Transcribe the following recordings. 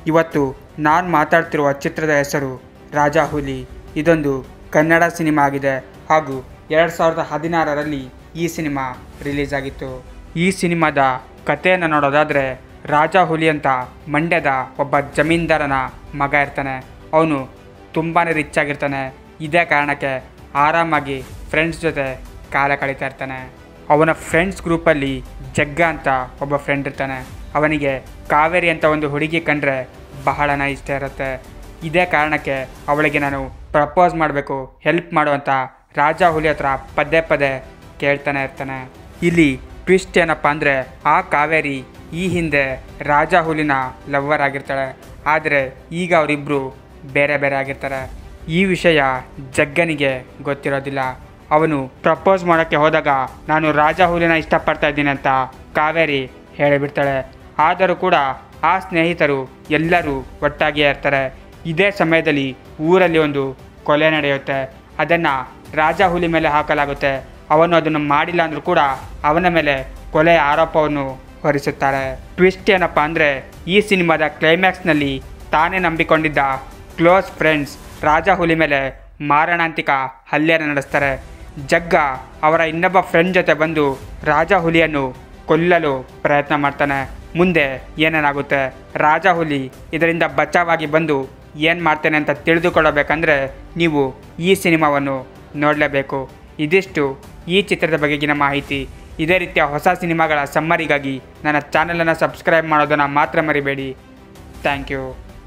ಇವತ್ತು ನಾನು ಮಾತಾಡ್ತಿರುವ ಚಿತ್ರದ ಹೆಸರು ರಾಜಾ ಹುಲಿ ಇದೊಂದು ಕನ್ನಡ ಸಿನಿಮಾ ಆಗಿದೆ ಹಾಗೂ ಎರಡು ಸಾವಿರದ ಹದಿನಾರರಲ್ಲಿ ಈ ಸಿನಿಮಾ ರಿಲೀಸ್ ಆಗಿತ್ತು ಈ ಸಿನಿಮಾದ ಕಥೆಯನ್ನು ನೋಡೋದಾದರೆ ರಾಜಾ ಹುಲಿ ಅಂತ ಮಂಡ್ಯದ ಒಬ್ಬ ಜಮೀನ್ದಾರನ ಮಗ ಇರ್ತಾನೆ ಅವನು ತುಂಬಾ ರಿಚ್ ಆಗಿರ್ತಾನೆ ಇದೇ ಕಾರಣಕ್ಕೆ ಆರಾಮಾಗಿ ಫ್ರೆಂಡ್ಸ್ ಜೊತೆ ಕಾಲ ಕಳೀತಾ ಇರ್ತಾನೆ ಅವನ ಫ್ರೆಂಡ್ಸ್ ಗ್ರೂಪಲ್ಲಿ ಜಗ್ಗ ಅಂತ ಒಬ್ಬ ಫ್ರೆಂಡ್ ಇರ್ತಾನೆ ಅವನಿಗೆ ಕಾವೇರಿ ಅಂತ ಒಂದು ಹುಡುಗಿ ಕಂಡ್ರೆ ಬಹಳನ ಇಷ್ಟ ಇರುತ್ತೆ ಇದೇ ಕಾರಣಕ್ಕೆ ಅವಳಿಗೆ ನಾನು ಪ್ರಪೋಸ್ ಮಾಡಬೇಕು ಹೆಲ್ಪ್ ಮಾಡು ಅಂತ ರಾಜಾ ಹುಲಿ ಹತ್ರ ಪದೇ ಪದೇ ಕೇಳ್ತಾನೆ ಇರ್ತಾನೆ ಇಲ್ಲಿ ಟ್ವಿಸ್ಟ್ ಏನಪ್ಪ ಅಂದರೆ ಆ ಕಾವೇರಿ ಈ ಹಿಂದೆ ರಾಜಾ ಹುಲಿನ ಲವ್ವರ್ ಆಗಿರ್ತಾಳೆ ಆದರೆ ಈಗ ಅವರಿಬ್ಬರು ಬೇರೆ ಬೇರೆ ಆಗಿರ್ತಾರೆ ಈ ವಿಷಯ ಜಗ್ಗನಿಗೆ ಗೊತ್ತಿರೋದಿಲ್ಲ ಅವನು ಪ್ರಪೋಸ್ ಮಾಡೋಕ್ಕೆ ಹೋದಾಗ ನಾನು ರಾಜಾ ಹುಲಿನ ಇಷ್ಟಪಡ್ತಾ ಇದ್ದೀನಿ ಅಂತ ಕಾವೇರಿ ಹೇಳಿಬಿಡ್ತಾಳೆ ಆದರೂ ಕೂಡ ಆ ಸ್ನೇಹಿತರು ಎಲ್ಲರೂ ಒಟ್ಟಾಗಿಯೇ ಇರ್ತಾರೆ ಇದೇ ಸಮಯದಲ್ಲಿ ಊರಲ್ಲಿ ಒಂದು ಕೊಲೆ ನಡೆಯುತ್ತೆ ಅದನ್ನು ರಾಜಾ ಹುಲಿ ಮೇಲೆ ಹಾಕಲಾಗುತ್ತೆ ಅವನು ಅದನ್ನು ಮಾಡಿಲ್ಲ ಅಂದರೂ ಕೂಡ ಅವನ ಮೇಲೆ ಕೊಲೆ ಆರೋಪವನ್ನು ಹೊರಿಸುತ್ತಾರೆ ಟ್ವಿಸ್ಟ್ ಏನಪ್ಪ ಅಂದರೆ ಈ ಸಿನಿಮಾದ ಕ್ಲೈಮ್ಯಾಕ್ಸ್ನಲ್ಲಿ ತಾನೇ ನಂಬಿಕೊಂಡಿದ್ದ ಕ್ಲೋಸ್ ಫ್ರೆಂಡ್ಸ್ ರಾಜಾ ಹುಲಿ ಮೇಲೆ ಮಾರಣಾಂತಿಕ ಹಲ್ಲೆಯನ್ನು ನಡೆಸ್ತಾರೆ ಜಗ್ಗ ಅವರ ಇನ್ನೊಬ್ಬ ಫ್ರೆಂಡ್ ಜೊತೆ ಬಂದು ರಾಜಾ ಹುಲಿಯನ್ನು ಕೊಲ್ಲಲು ಪ್ರಯತ್ನ ಮಾಡ್ತಾನೆ ಮುಂದೆ ಏನೇನಾಗುತ್ತೆ ರಾಜಾ ಹುಲಿ ಇದರಿಂದ ಬಚಾವಾಗಿ ಬಂದು ಏನು ಮಾಡ್ತೇನೆ ಅಂತ ತಿಳಿದುಕೊಳ್ಳಬೇಕಂದ್ರೆ ನೀವು ಈ ಸಿನಿಮಾವನ್ನು ನೋಡಲೇಬೇಕು ಇದಿಷ್ಟು ಈ ಚಿತ್ರದ ಬಗೆಗಿನ ಮಾಹಿತಿ ಇದೇ ರೀತಿಯ ಹೊಸ ಸಿನಿಮಾಗಳ ಸಮ್ಮರಿಗಾಗಿ ನನ್ನ ಚಾನಲನ್ನು ಸಬ್ಸ್ಕ್ರೈಬ್ ಮಾಡೋದನ್ನು ಮಾತ್ರ ಮರಿಬೇಡಿ ಥ್ಯಾಂಕ್ ಯು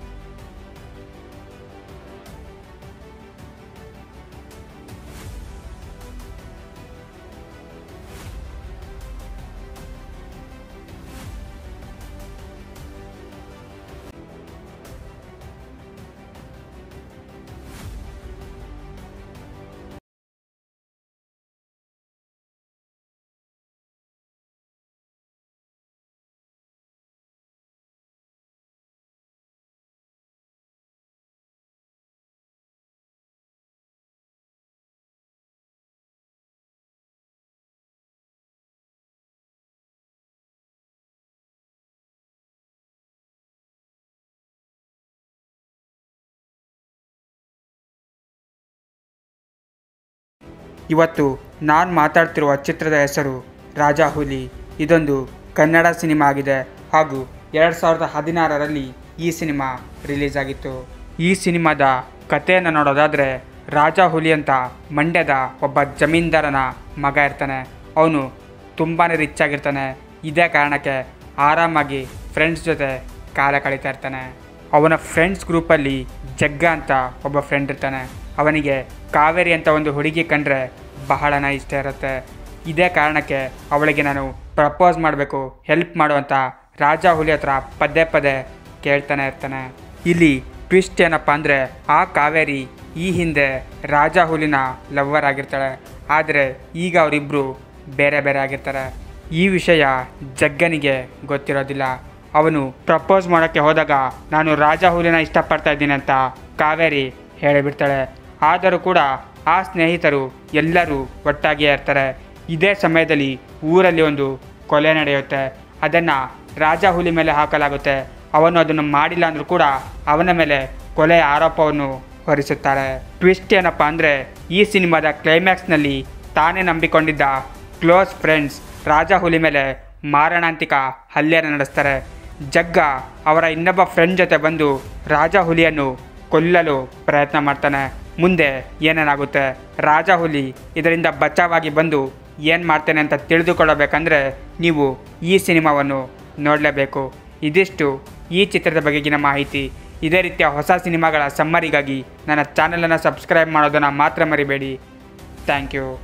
ಇವತ್ತು ನಾನು ಮಾತಾಡ್ತಿರುವ ಚಿತ್ರದ ಹೆಸರು ರಾಜಾ ಹುಲಿ ಇದೊಂದು ಕನ್ನಡ ಸಿನಿಮಾ ಆಗಿದೆ ಹಾಗೂ ಎರಡು ಸಾವಿರದ ಹದಿನಾರರಲ್ಲಿ ಈ ಸಿನಿಮಾ ರಿಲೀಸ್ ಆಗಿತ್ತು ಈ ಸಿನಿಮಾದ ಕಥೆಯನ್ನು ನೋಡೋದಾದರೆ ರಾಜಾ ಹುಲಿ ಅಂತ ಮಂಡ್ಯದ ಒಬ್ಬ ಜಮೀನ್ದಾರನ ಮಗ ಇರ್ತಾನೆ ಅವನು ತುಂಬಾ ರಿಚ್ ಆಗಿರ್ತಾನೆ ಇದೇ ಕಾರಣಕ್ಕೆ ಆರಾಮಾಗಿ ಫ್ರೆಂಡ್ಸ್ ಜೊತೆ ಕಾಲ ಕಳೀತಾ ಇರ್ತಾನೆ ಅವನ ಫ್ರೆಂಡ್ಸ್ ಗ್ರೂಪಲ್ಲಿ ಜಗ್ಗ ಅಂತ ಒಬ್ಬ ಫ್ರೆಂಡ್ ಇರ್ತಾನೆ ಅವನಿಗೆ ಕಾವೇರಿ ಅಂತ ಒಂದು ಹುಡುಗಿ ಕಂಡ್ರೆ ಬಹಳನ ಇಷ್ಟ ಇರುತ್ತೆ ಇದೇ ಕಾರಣಕ್ಕೆ ಅವಳಿಗೆ ನಾನು ಪ್ರಪೋಸ್ ಮಾಡಬೇಕು ಹೆಲ್ಪ್ ಮಾಡು ಅಂತ ರಾಜಾ ಹುಲಿ ಹತ್ರ ಪದೇ ಪದೇ ಕೇಳ್ತಾನೆ ಇರ್ತಾನೆ ಇಲ್ಲಿ ಟ್ವಿಸ್ಟ್ ಏನಪ್ಪ ಅಂದರೆ ಆ ಕಾವೇರಿ ಈ ಹಿಂದೆ ರಾಜಾ ಹುಲಿನ ಲವ್ವರ್ ಆಗಿರ್ತಾಳೆ ಆದರೆ ಈಗ ಅವರಿಬ್ಬರು ಬೇರೆ ಬೇರೆ ಆಗಿರ್ತಾರೆ ಈ ವಿಷಯ ಜಗ್ಗನಿಗೆ ಗೊತ್ತಿರೋದಿಲ್ಲ ಅವನು ಪ್ರಪೋಸ್ ಮಾಡೋಕ್ಕೆ ಹೋದಾಗ ನಾನು ರಾಜಾ ಹುಲಿನ ಇಷ್ಟಪಡ್ತಾ ಇದ್ದೀನಿ ಅಂತ ಕಾವೇರಿ ಹೇಳಿಬಿಡ್ತಾಳೆ ಆದರೂ ಕೂಡ ಆ ಸ್ನೇಹಿತರು ಎಲ್ಲರೂ ಒಟ್ಟಾಗಿಯೇ ಇರ್ತಾರೆ ಇದೇ ಸಮಯದಲ್ಲಿ ಊರಲ್ಲಿ ಒಂದು ಕೊಲೆ ನಡೆಯುತ್ತೆ ಅದನ್ನು ರಾಜಾ ಹುಲಿ ಮೇಲೆ ಹಾಕಲಾಗುತ್ತೆ ಅವನು ಅದನ್ನು ಮಾಡಿಲ್ಲ ಅಂದರೂ ಕೂಡ ಅವನ ಮೇಲೆ ಕೊಲೆ ಆರೋಪವನ್ನು ಹೊರಿಸುತ್ತಾರೆ ಟ್ವಿಸ್ಟ್ ಏನಪ್ಪ ಅಂದರೆ ಈ ಸಿನಿಮಾದ ಕ್ಲೈಮ್ಯಾಕ್ಸ್ನಲ್ಲಿ ತಾನೇ ನಂಬಿಕೊಂಡಿದ್ದ ಕ್ಲೋಸ್ ಫ್ರೆಂಡ್ಸ್ ರಾಜಾ ಹುಲಿ ಮೇಲೆ ಮಾರಣಾಂತಿಕ ಹಲ್ಲೆಯನ್ನು ನಡೆಸ್ತಾರೆ ಜಗ್ಗ ಅವರ ಇನ್ನೊಬ್ಬ ಫ್ರೆಂಡ್ ಜೊತೆ ಬಂದು ರಾಜಾ ಹುಲಿಯನ್ನು ಕೊಲ್ಲಲು ಪ್ರಯತ್ನ ಮಾಡ್ತಾನೆ ಮುಂದೆ ಏನೇನಾಗುತ್ತೆ ರಾಜಾ ಹುಲಿ ಇದರಿಂದ ಬಚಾವಾಗಿ ಬಂದು ಏನು ಮಾಡ್ತೇನೆ ಅಂತ ತಿಳಿದುಕೊಳ್ಳಬೇಕಂದ್ರೆ ನೀವು ಈ ಸಿನಿಮಾವನ್ನು ನೋಡಲೇಬೇಕು ಇದಿಷ್ಟು ಈ ಚಿತ್ರದ ಬಗೆಗಿನ ಮಾಹಿತಿ ಇದೇ ರೀತಿಯ ಹೊಸ ಸಿನಿಮಾಗಳ ಸಮ್ಮರಿಗಾಗಿ ನನ್ನ ಚಾನಲನ್ನು ಸಬ್ಸ್ಕ್ರೈಬ್ ಮಾಡೋದನ್ನು ಮಾತ್ರ ಮರಿಬೇಡಿ ಥ್ಯಾಂಕ್ ಯು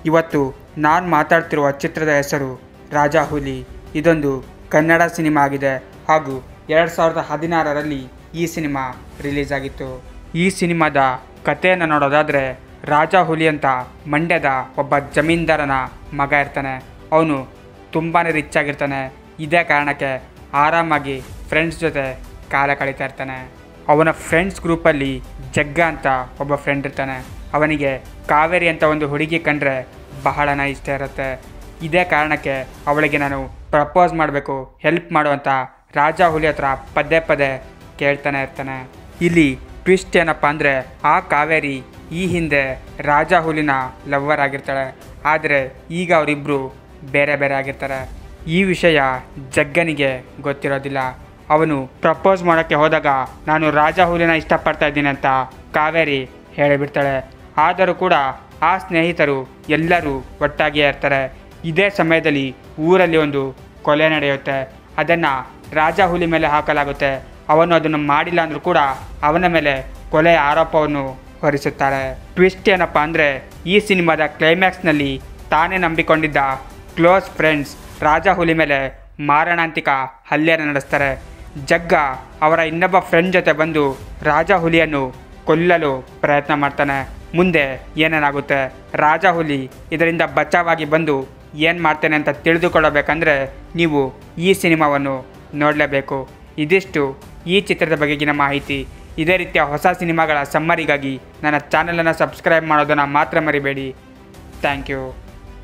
ಇವತ್ತು ನಾನು ಮಾತಾಡ್ತಿರುವ ಚಿತ್ರದ ಹೆಸರು ರಾಜಾ ಹುಲಿ ಇದೊಂದು ಕನ್ನಡ ಸಿನಿಮಾ ಆಗಿದೆ ಹಾಗೂ ಎರಡು ಸಾವಿರದ ಹದಿನಾರರಲ್ಲಿ ಈ ಸಿನಿಮಾ ರಿಲೀಸ್ ಆಗಿತ್ತು ಈ ಸಿನಿಮಾದ ಕಥೆಯನ್ನು ನೋಡೋದಾದರೆ ರಾಜಾ ಹುಲಿ ಅಂತ ಮಂಡ್ಯದ ಒಬ್ಬ ಜಮೀನ್ದಾರನ ಮಗ ಇರ್ತಾನೆ ಅವನು ತುಂಬಾ ರಿಚ್ ಆಗಿರ್ತಾನೆ ಇದೇ ಕಾರಣಕ್ಕೆ ಆರಾಮಾಗಿ ಫ್ರೆಂಡ್ಸ್ ಜೊತೆ ಕಾಲ ಕಳೀತಾ ಇರ್ತಾನೆ ಅವನ ಫ್ರೆಂಡ್ಸ್ ಗ್ರೂಪಲ್ಲಿ ಜಗ್ಗ ಅಂತ ಒಬ್ಬ ಫ್ರೆಂಡ್ ಇರ್ತಾನೆ ಅವನಿಗೆ ಕಾವೇರಿ ಅಂತ ಒಂದು ಹುಡುಗಿ ಕಂಡ್ರೆ ಬಹಳನ ಇಷ್ಟ ಇರುತ್ತೆ ಇದೇ ಕಾರಣಕ್ಕೆ ಅವಳಿಗೆ ನಾನು ಪ್ರಪೋಸ್ ಮಾಡಬೇಕು ಹೆಲ್ಪ್ ಮಾಡುವಂತ ರಾಜಾ ಹುಲಿ ಹತ್ರ ಪದೇ ಪದೇ ಕೇಳ್ತಾನೆ ಇರ್ತಾನೆ ಇಲ್ಲಿ ಟ್ವಿಸ್ಟ್ ಏನಪ್ಪ ಅಂದರೆ ಆ ಕಾವೇರಿ ಈ ಹಿಂದೆ ರಾಜಾ ಹುಲಿನ ಲವ್ವರ್ ಆಗಿರ್ತಾಳೆ ಆದರೆ ಈಗ ಅವರಿಬ್ಬರು ಬೇರೆ ಬೇರೆ ಆಗಿರ್ತಾರೆ ಈ ವಿಷಯ ಜಗ್ಗನಿಗೆ ಗೊತ್ತಿರೋದಿಲ್ಲ ಅವನು ಪ್ರಪೋಸ್ ಮಾಡೋಕ್ಕೆ ಹೋದಾಗ ನಾನು ರಾಜಾ ಹುಲಿನ ಇಷ್ಟಪಡ್ತಾ ಇದ್ದೀನಿ ಅಂತ ಕಾವೇರಿ ಹೇಳಿಬಿಡ್ತಾಳೆ ಆದರೂ ಕೂಡ ಆ ಸ್ನೇಹಿತರು ಎಲ್ಲರೂ ಒಟ್ಟಾಗಿಯೇ ಇರ್ತಾರೆ ಇದೇ ಸಮಯದಲ್ಲಿ ಊರಲ್ಲಿ ಒಂದು ಕೊಲೆ ನಡೆಯುತ್ತೆ ಅದನ್ನು ರಾಜಾ ಹುಲಿ ಮೇಲೆ ಹಾಕಲಾಗುತ್ತೆ ಅವನು ಅದನ್ನು ಮಾಡಿಲ್ಲ ಅಂದರೂ ಕೂಡ ಅವನ ಮೇಲೆ ಕೊಲೆ ಆರೋಪವನ್ನು ಹೊರಿಸುತ್ತಾರೆ ಟ್ವಿಸ್ಟ್ ಏನಪ್ಪ ಅಂದರೆ ಈ ಸಿನಿಮಾದ ಕ್ಲೈಮ್ಯಾಕ್ಸ್ನಲ್ಲಿ ತಾನೇ ನಂಬಿಕೊಂಡಿದ್ದ ಕ್ಲೋಸ್ ಫ್ರೆಂಡ್ಸ್ ರಾಜಾ ಹುಲಿ ಮೇಲೆ ಮಾರಣಾಂತಿಕ ಹಲ್ಲೆಯನ್ನು ನಡೆಸ್ತಾರೆ ಜಗ್ಗ ಅವರ ಇನ್ನೊಬ್ಬ ಫ್ರೆಂಡ್ ಜೊತೆ ಬಂದು ರಾಜಾ ಹುಲಿಯನ್ನು ಕೊಲ್ಲಲು ಪ್ರಯತ್ನ ಮಾಡ್ತಾನೆ ಮುಂದೆ ಏನೇನಾಗುತ್ತೆ ರಾಜಾ ಹುಲಿ ಇದರಿಂದ ಬಚಾವಾಗಿ ಬಂದು ಏನು ಮಾಡ್ತೇನೆ ಅಂತ ತಿಳಿದುಕೊಳ್ಳಬೇಕಂದ್ರೆ ನೀವು ಈ ಸಿನಿಮಾವನ್ನು ನೋಡಲೇಬೇಕು ಇದಿಷ್ಟು ಈ ಚಿತ್ರದ ಬಗೆಗಿನ ಮಾಹಿತಿ ಇದೇ ರೀತಿಯ ಹೊಸ ಸಿನಿಮಾಗಳ ಸಮ್ಮರಿಗಾಗಿ ನನ್ನ ಚಾನಲನ್ನು ಸಬ್ಸ್ಕ್ರೈಬ್ ಮಾಡೋದನ್ನು ಮಾತ್ರ ಮರಿಬೇಡಿ ಥ್ಯಾಂಕ್ ಯು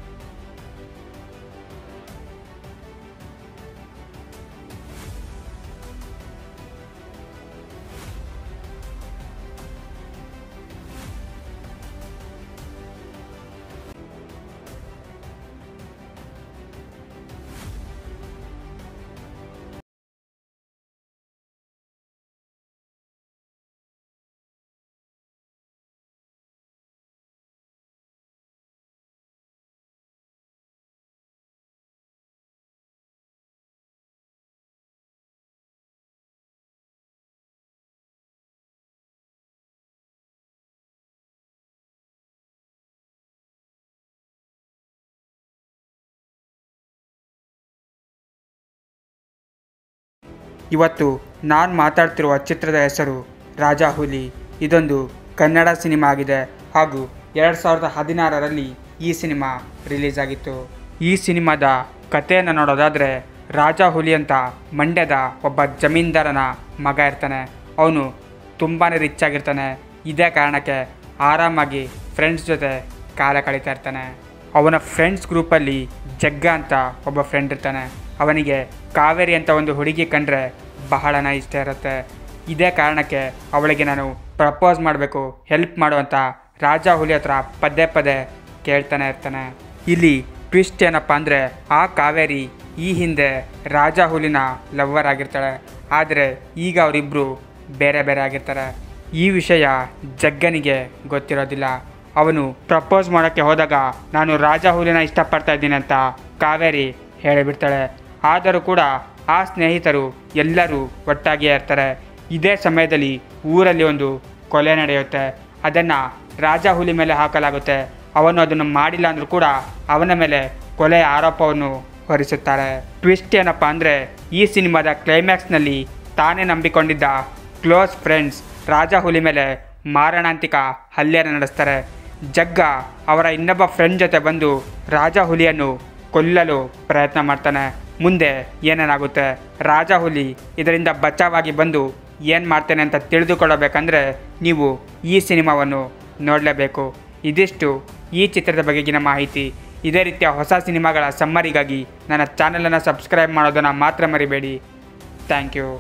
ಇವತ್ತು ನಾನು ಮಾತಾಡ್ತಿರುವ ಚಿತ್ರದ ಹೆಸರು ರಾಜಾ ಹುಲಿ ಇದೊಂದು ಕನ್ನಡ ಸಿನಿಮಾ ಆಗಿದೆ ಹಾಗೂ ಎರಡು ಸಾವಿರದ ಹದಿನಾರರಲ್ಲಿ ಈ ಸಿನಿಮಾ ರಿಲೀಸ್ ಆಗಿತ್ತು ಈ ಸಿನಿಮಾದ ಕಥೆಯನ್ನು ನೋಡೋದಾದರೆ ರಾಜಾ ಹುಲಿ ಅಂತ ಮಂಡ್ಯದ ಒಬ್ಬ ಜಮೀನ್ದಾರನ ಮಗ ಇರ್ತಾನೆ ಅವನು ತುಂಬಾ ರಿಚ್ ಆಗಿರ್ತಾನೆ ಇದೇ ಕಾರಣಕ್ಕೆ ಆರಾಮಾಗಿ ಫ್ರೆಂಡ್ಸ್ ಜೊತೆ ಕಾಲ ಕಳೀತಾ ಇರ್ತಾನೆ ಅವನ ಫ್ರೆಂಡ್ಸ್ ಗ್ರೂಪಲ್ಲಿ ಜಗ್ಗ ಅಂತ ಒಬ್ಬ ಫ್ರೆಂಡ್ ಇರ್ತಾನೆ ಅವನಿಗೆ ಕಾವೇರಿ ಅಂತ ಒಂದು ಹುಡುಗಿ ಕಂಡ್ರೆ ಬಹಳನ ಇಷ್ಟ ಇರುತ್ತೆ ಇದೇ ಕಾರಣಕ್ಕೆ ಅವಳಿಗೆ ನಾನು ಪ್ರಪೋಸ್ ಮಾಡಬೇಕು ಹೆಲ್ಪ್ ಮಾಡುವಂತ ರಾಜಾ ಹುಲಿ ಹತ್ರ ಪದೇ ಪದೇ ಕೇಳ್ತಾನೆ ಇರ್ತಾನೆ ಇಲ್ಲಿ ಟ್ವಿಸ್ಟ್ ಏನಪ್ಪ ಅಂದರೆ ಆ ಕಾವೇರಿ ಈ ಹಿಂದೆ ರಾಜಾ ಹುಲಿನ ಲವ್ವರ್ ಆಗಿರ್ತಾಳೆ ಆದರೆ ಈಗ ಅವರಿಬ್ಬರು ಬೇರೆ ಬೇರೆ ಆಗಿರ್ತಾರೆ ಈ ವಿಷಯ ಜಗ್ಗನಿಗೆ ಗೊತ್ತಿರೋದಿಲ್ಲ ಅವನು ಪ್ರಪೋಸ್ ಮಾಡೋಕ್ಕೆ ಹೋದಾಗ ನಾನು ರಾಜಾ ಹುಲಿನ ಇಷ್ಟಪಡ್ತಾ ಇದ್ದೀನಿ ಅಂತ ಕಾವೇರಿ ಹೇಳಿಬಿಡ್ತಾಳೆ ಆದರೂ ಕೂಡ ಆ ಸ್ನೇಹಿತರು ಎಲ್ಲರೂ ಒಟ್ಟಾಗಿಯೇ ಇರ್ತಾರೆ ಇದೇ ಸಮಯದಲ್ಲಿ ಊರಲ್ಲಿ ಒಂದು ಕೊಲೆ ನಡೆಯುತ್ತೆ ಅದನ್ನು ರಾಜಾ ಹುಲಿ ಮೇಲೆ ಹಾಕಲಾಗುತ್ತೆ ಅವನು ಅದನ್ನು ಮಾಡಿಲ್ಲ ಅಂದರೂ ಕೂಡ ಅವನ ಮೇಲೆ ಕೊಲೆ ಆರೋಪವನ್ನು ಹೊರಿಸುತ್ತಾರೆ ಟ್ವಿಸ್ಟ್ ಏನಪ್ಪ ಅಂದರೆ ಈ ಸಿನಿಮಾದ ಕ್ಲೈಮ್ಯಾಕ್ಸ್ನಲ್ಲಿ ತಾನೇ ನಂಬಿಕೊಂಡಿದ್ದ ಕ್ಲೋಸ್ ಫ್ರೆಂಡ್ಸ್ ರಾಜಾ ಹುಲಿ ಮೇಲೆ ಮಾರಣಾಂತಿಕ ಹಲ್ಲೆಯನ್ನು ನಡೆಸ್ತಾರೆ ಜಗ್ಗ ಅವರ ಇನ್ನೊಬ್ಬ ಫ್ರೆಂಡ್ ಜೊತೆ ಬಂದು ರಾಜಾ ಹುಲಿಯನ್ನು ಕೊಲ್ಲಲು ಪ್ರಯತ್ನ ಮಾಡ್ತಾನೆ ಮುಂದೆ ಏನೇನಾಗುತ್ತೆ ರಾಜಾ ಹುಲಿ ಇದರಿಂದ ಬಚಾವಾಗಿ ಬಂದು ಏನು ಮಾಡ್ತೇನೆ ಅಂತ ತಿಳಿದುಕೊಳ್ಳಬೇಕಂದ್ರೆ ನೀವು ಈ ಸಿನಿಮಾವನ್ನು ನೋಡಲೇಬೇಕು ಇದಿಷ್ಟು ಈ ಚಿತ್ರದ ಬಗೆಗಿನ ಮಾಹಿತಿ ಇದೇ ರೀತಿಯ ಹೊಸ ಸಿನಿಮಾಗಳ ಸಮ್ಮರಿಗಾಗಿ ನನ್ನ ಚಾನಲನ್ನು ಸಬ್ಸ್ಕ್ರೈಬ್ ಮಾಡೋದನ್ನು ಮಾತ್ರ ಮರಿಬೇಡಿ ಥ್ಯಾಂಕ್ ಯು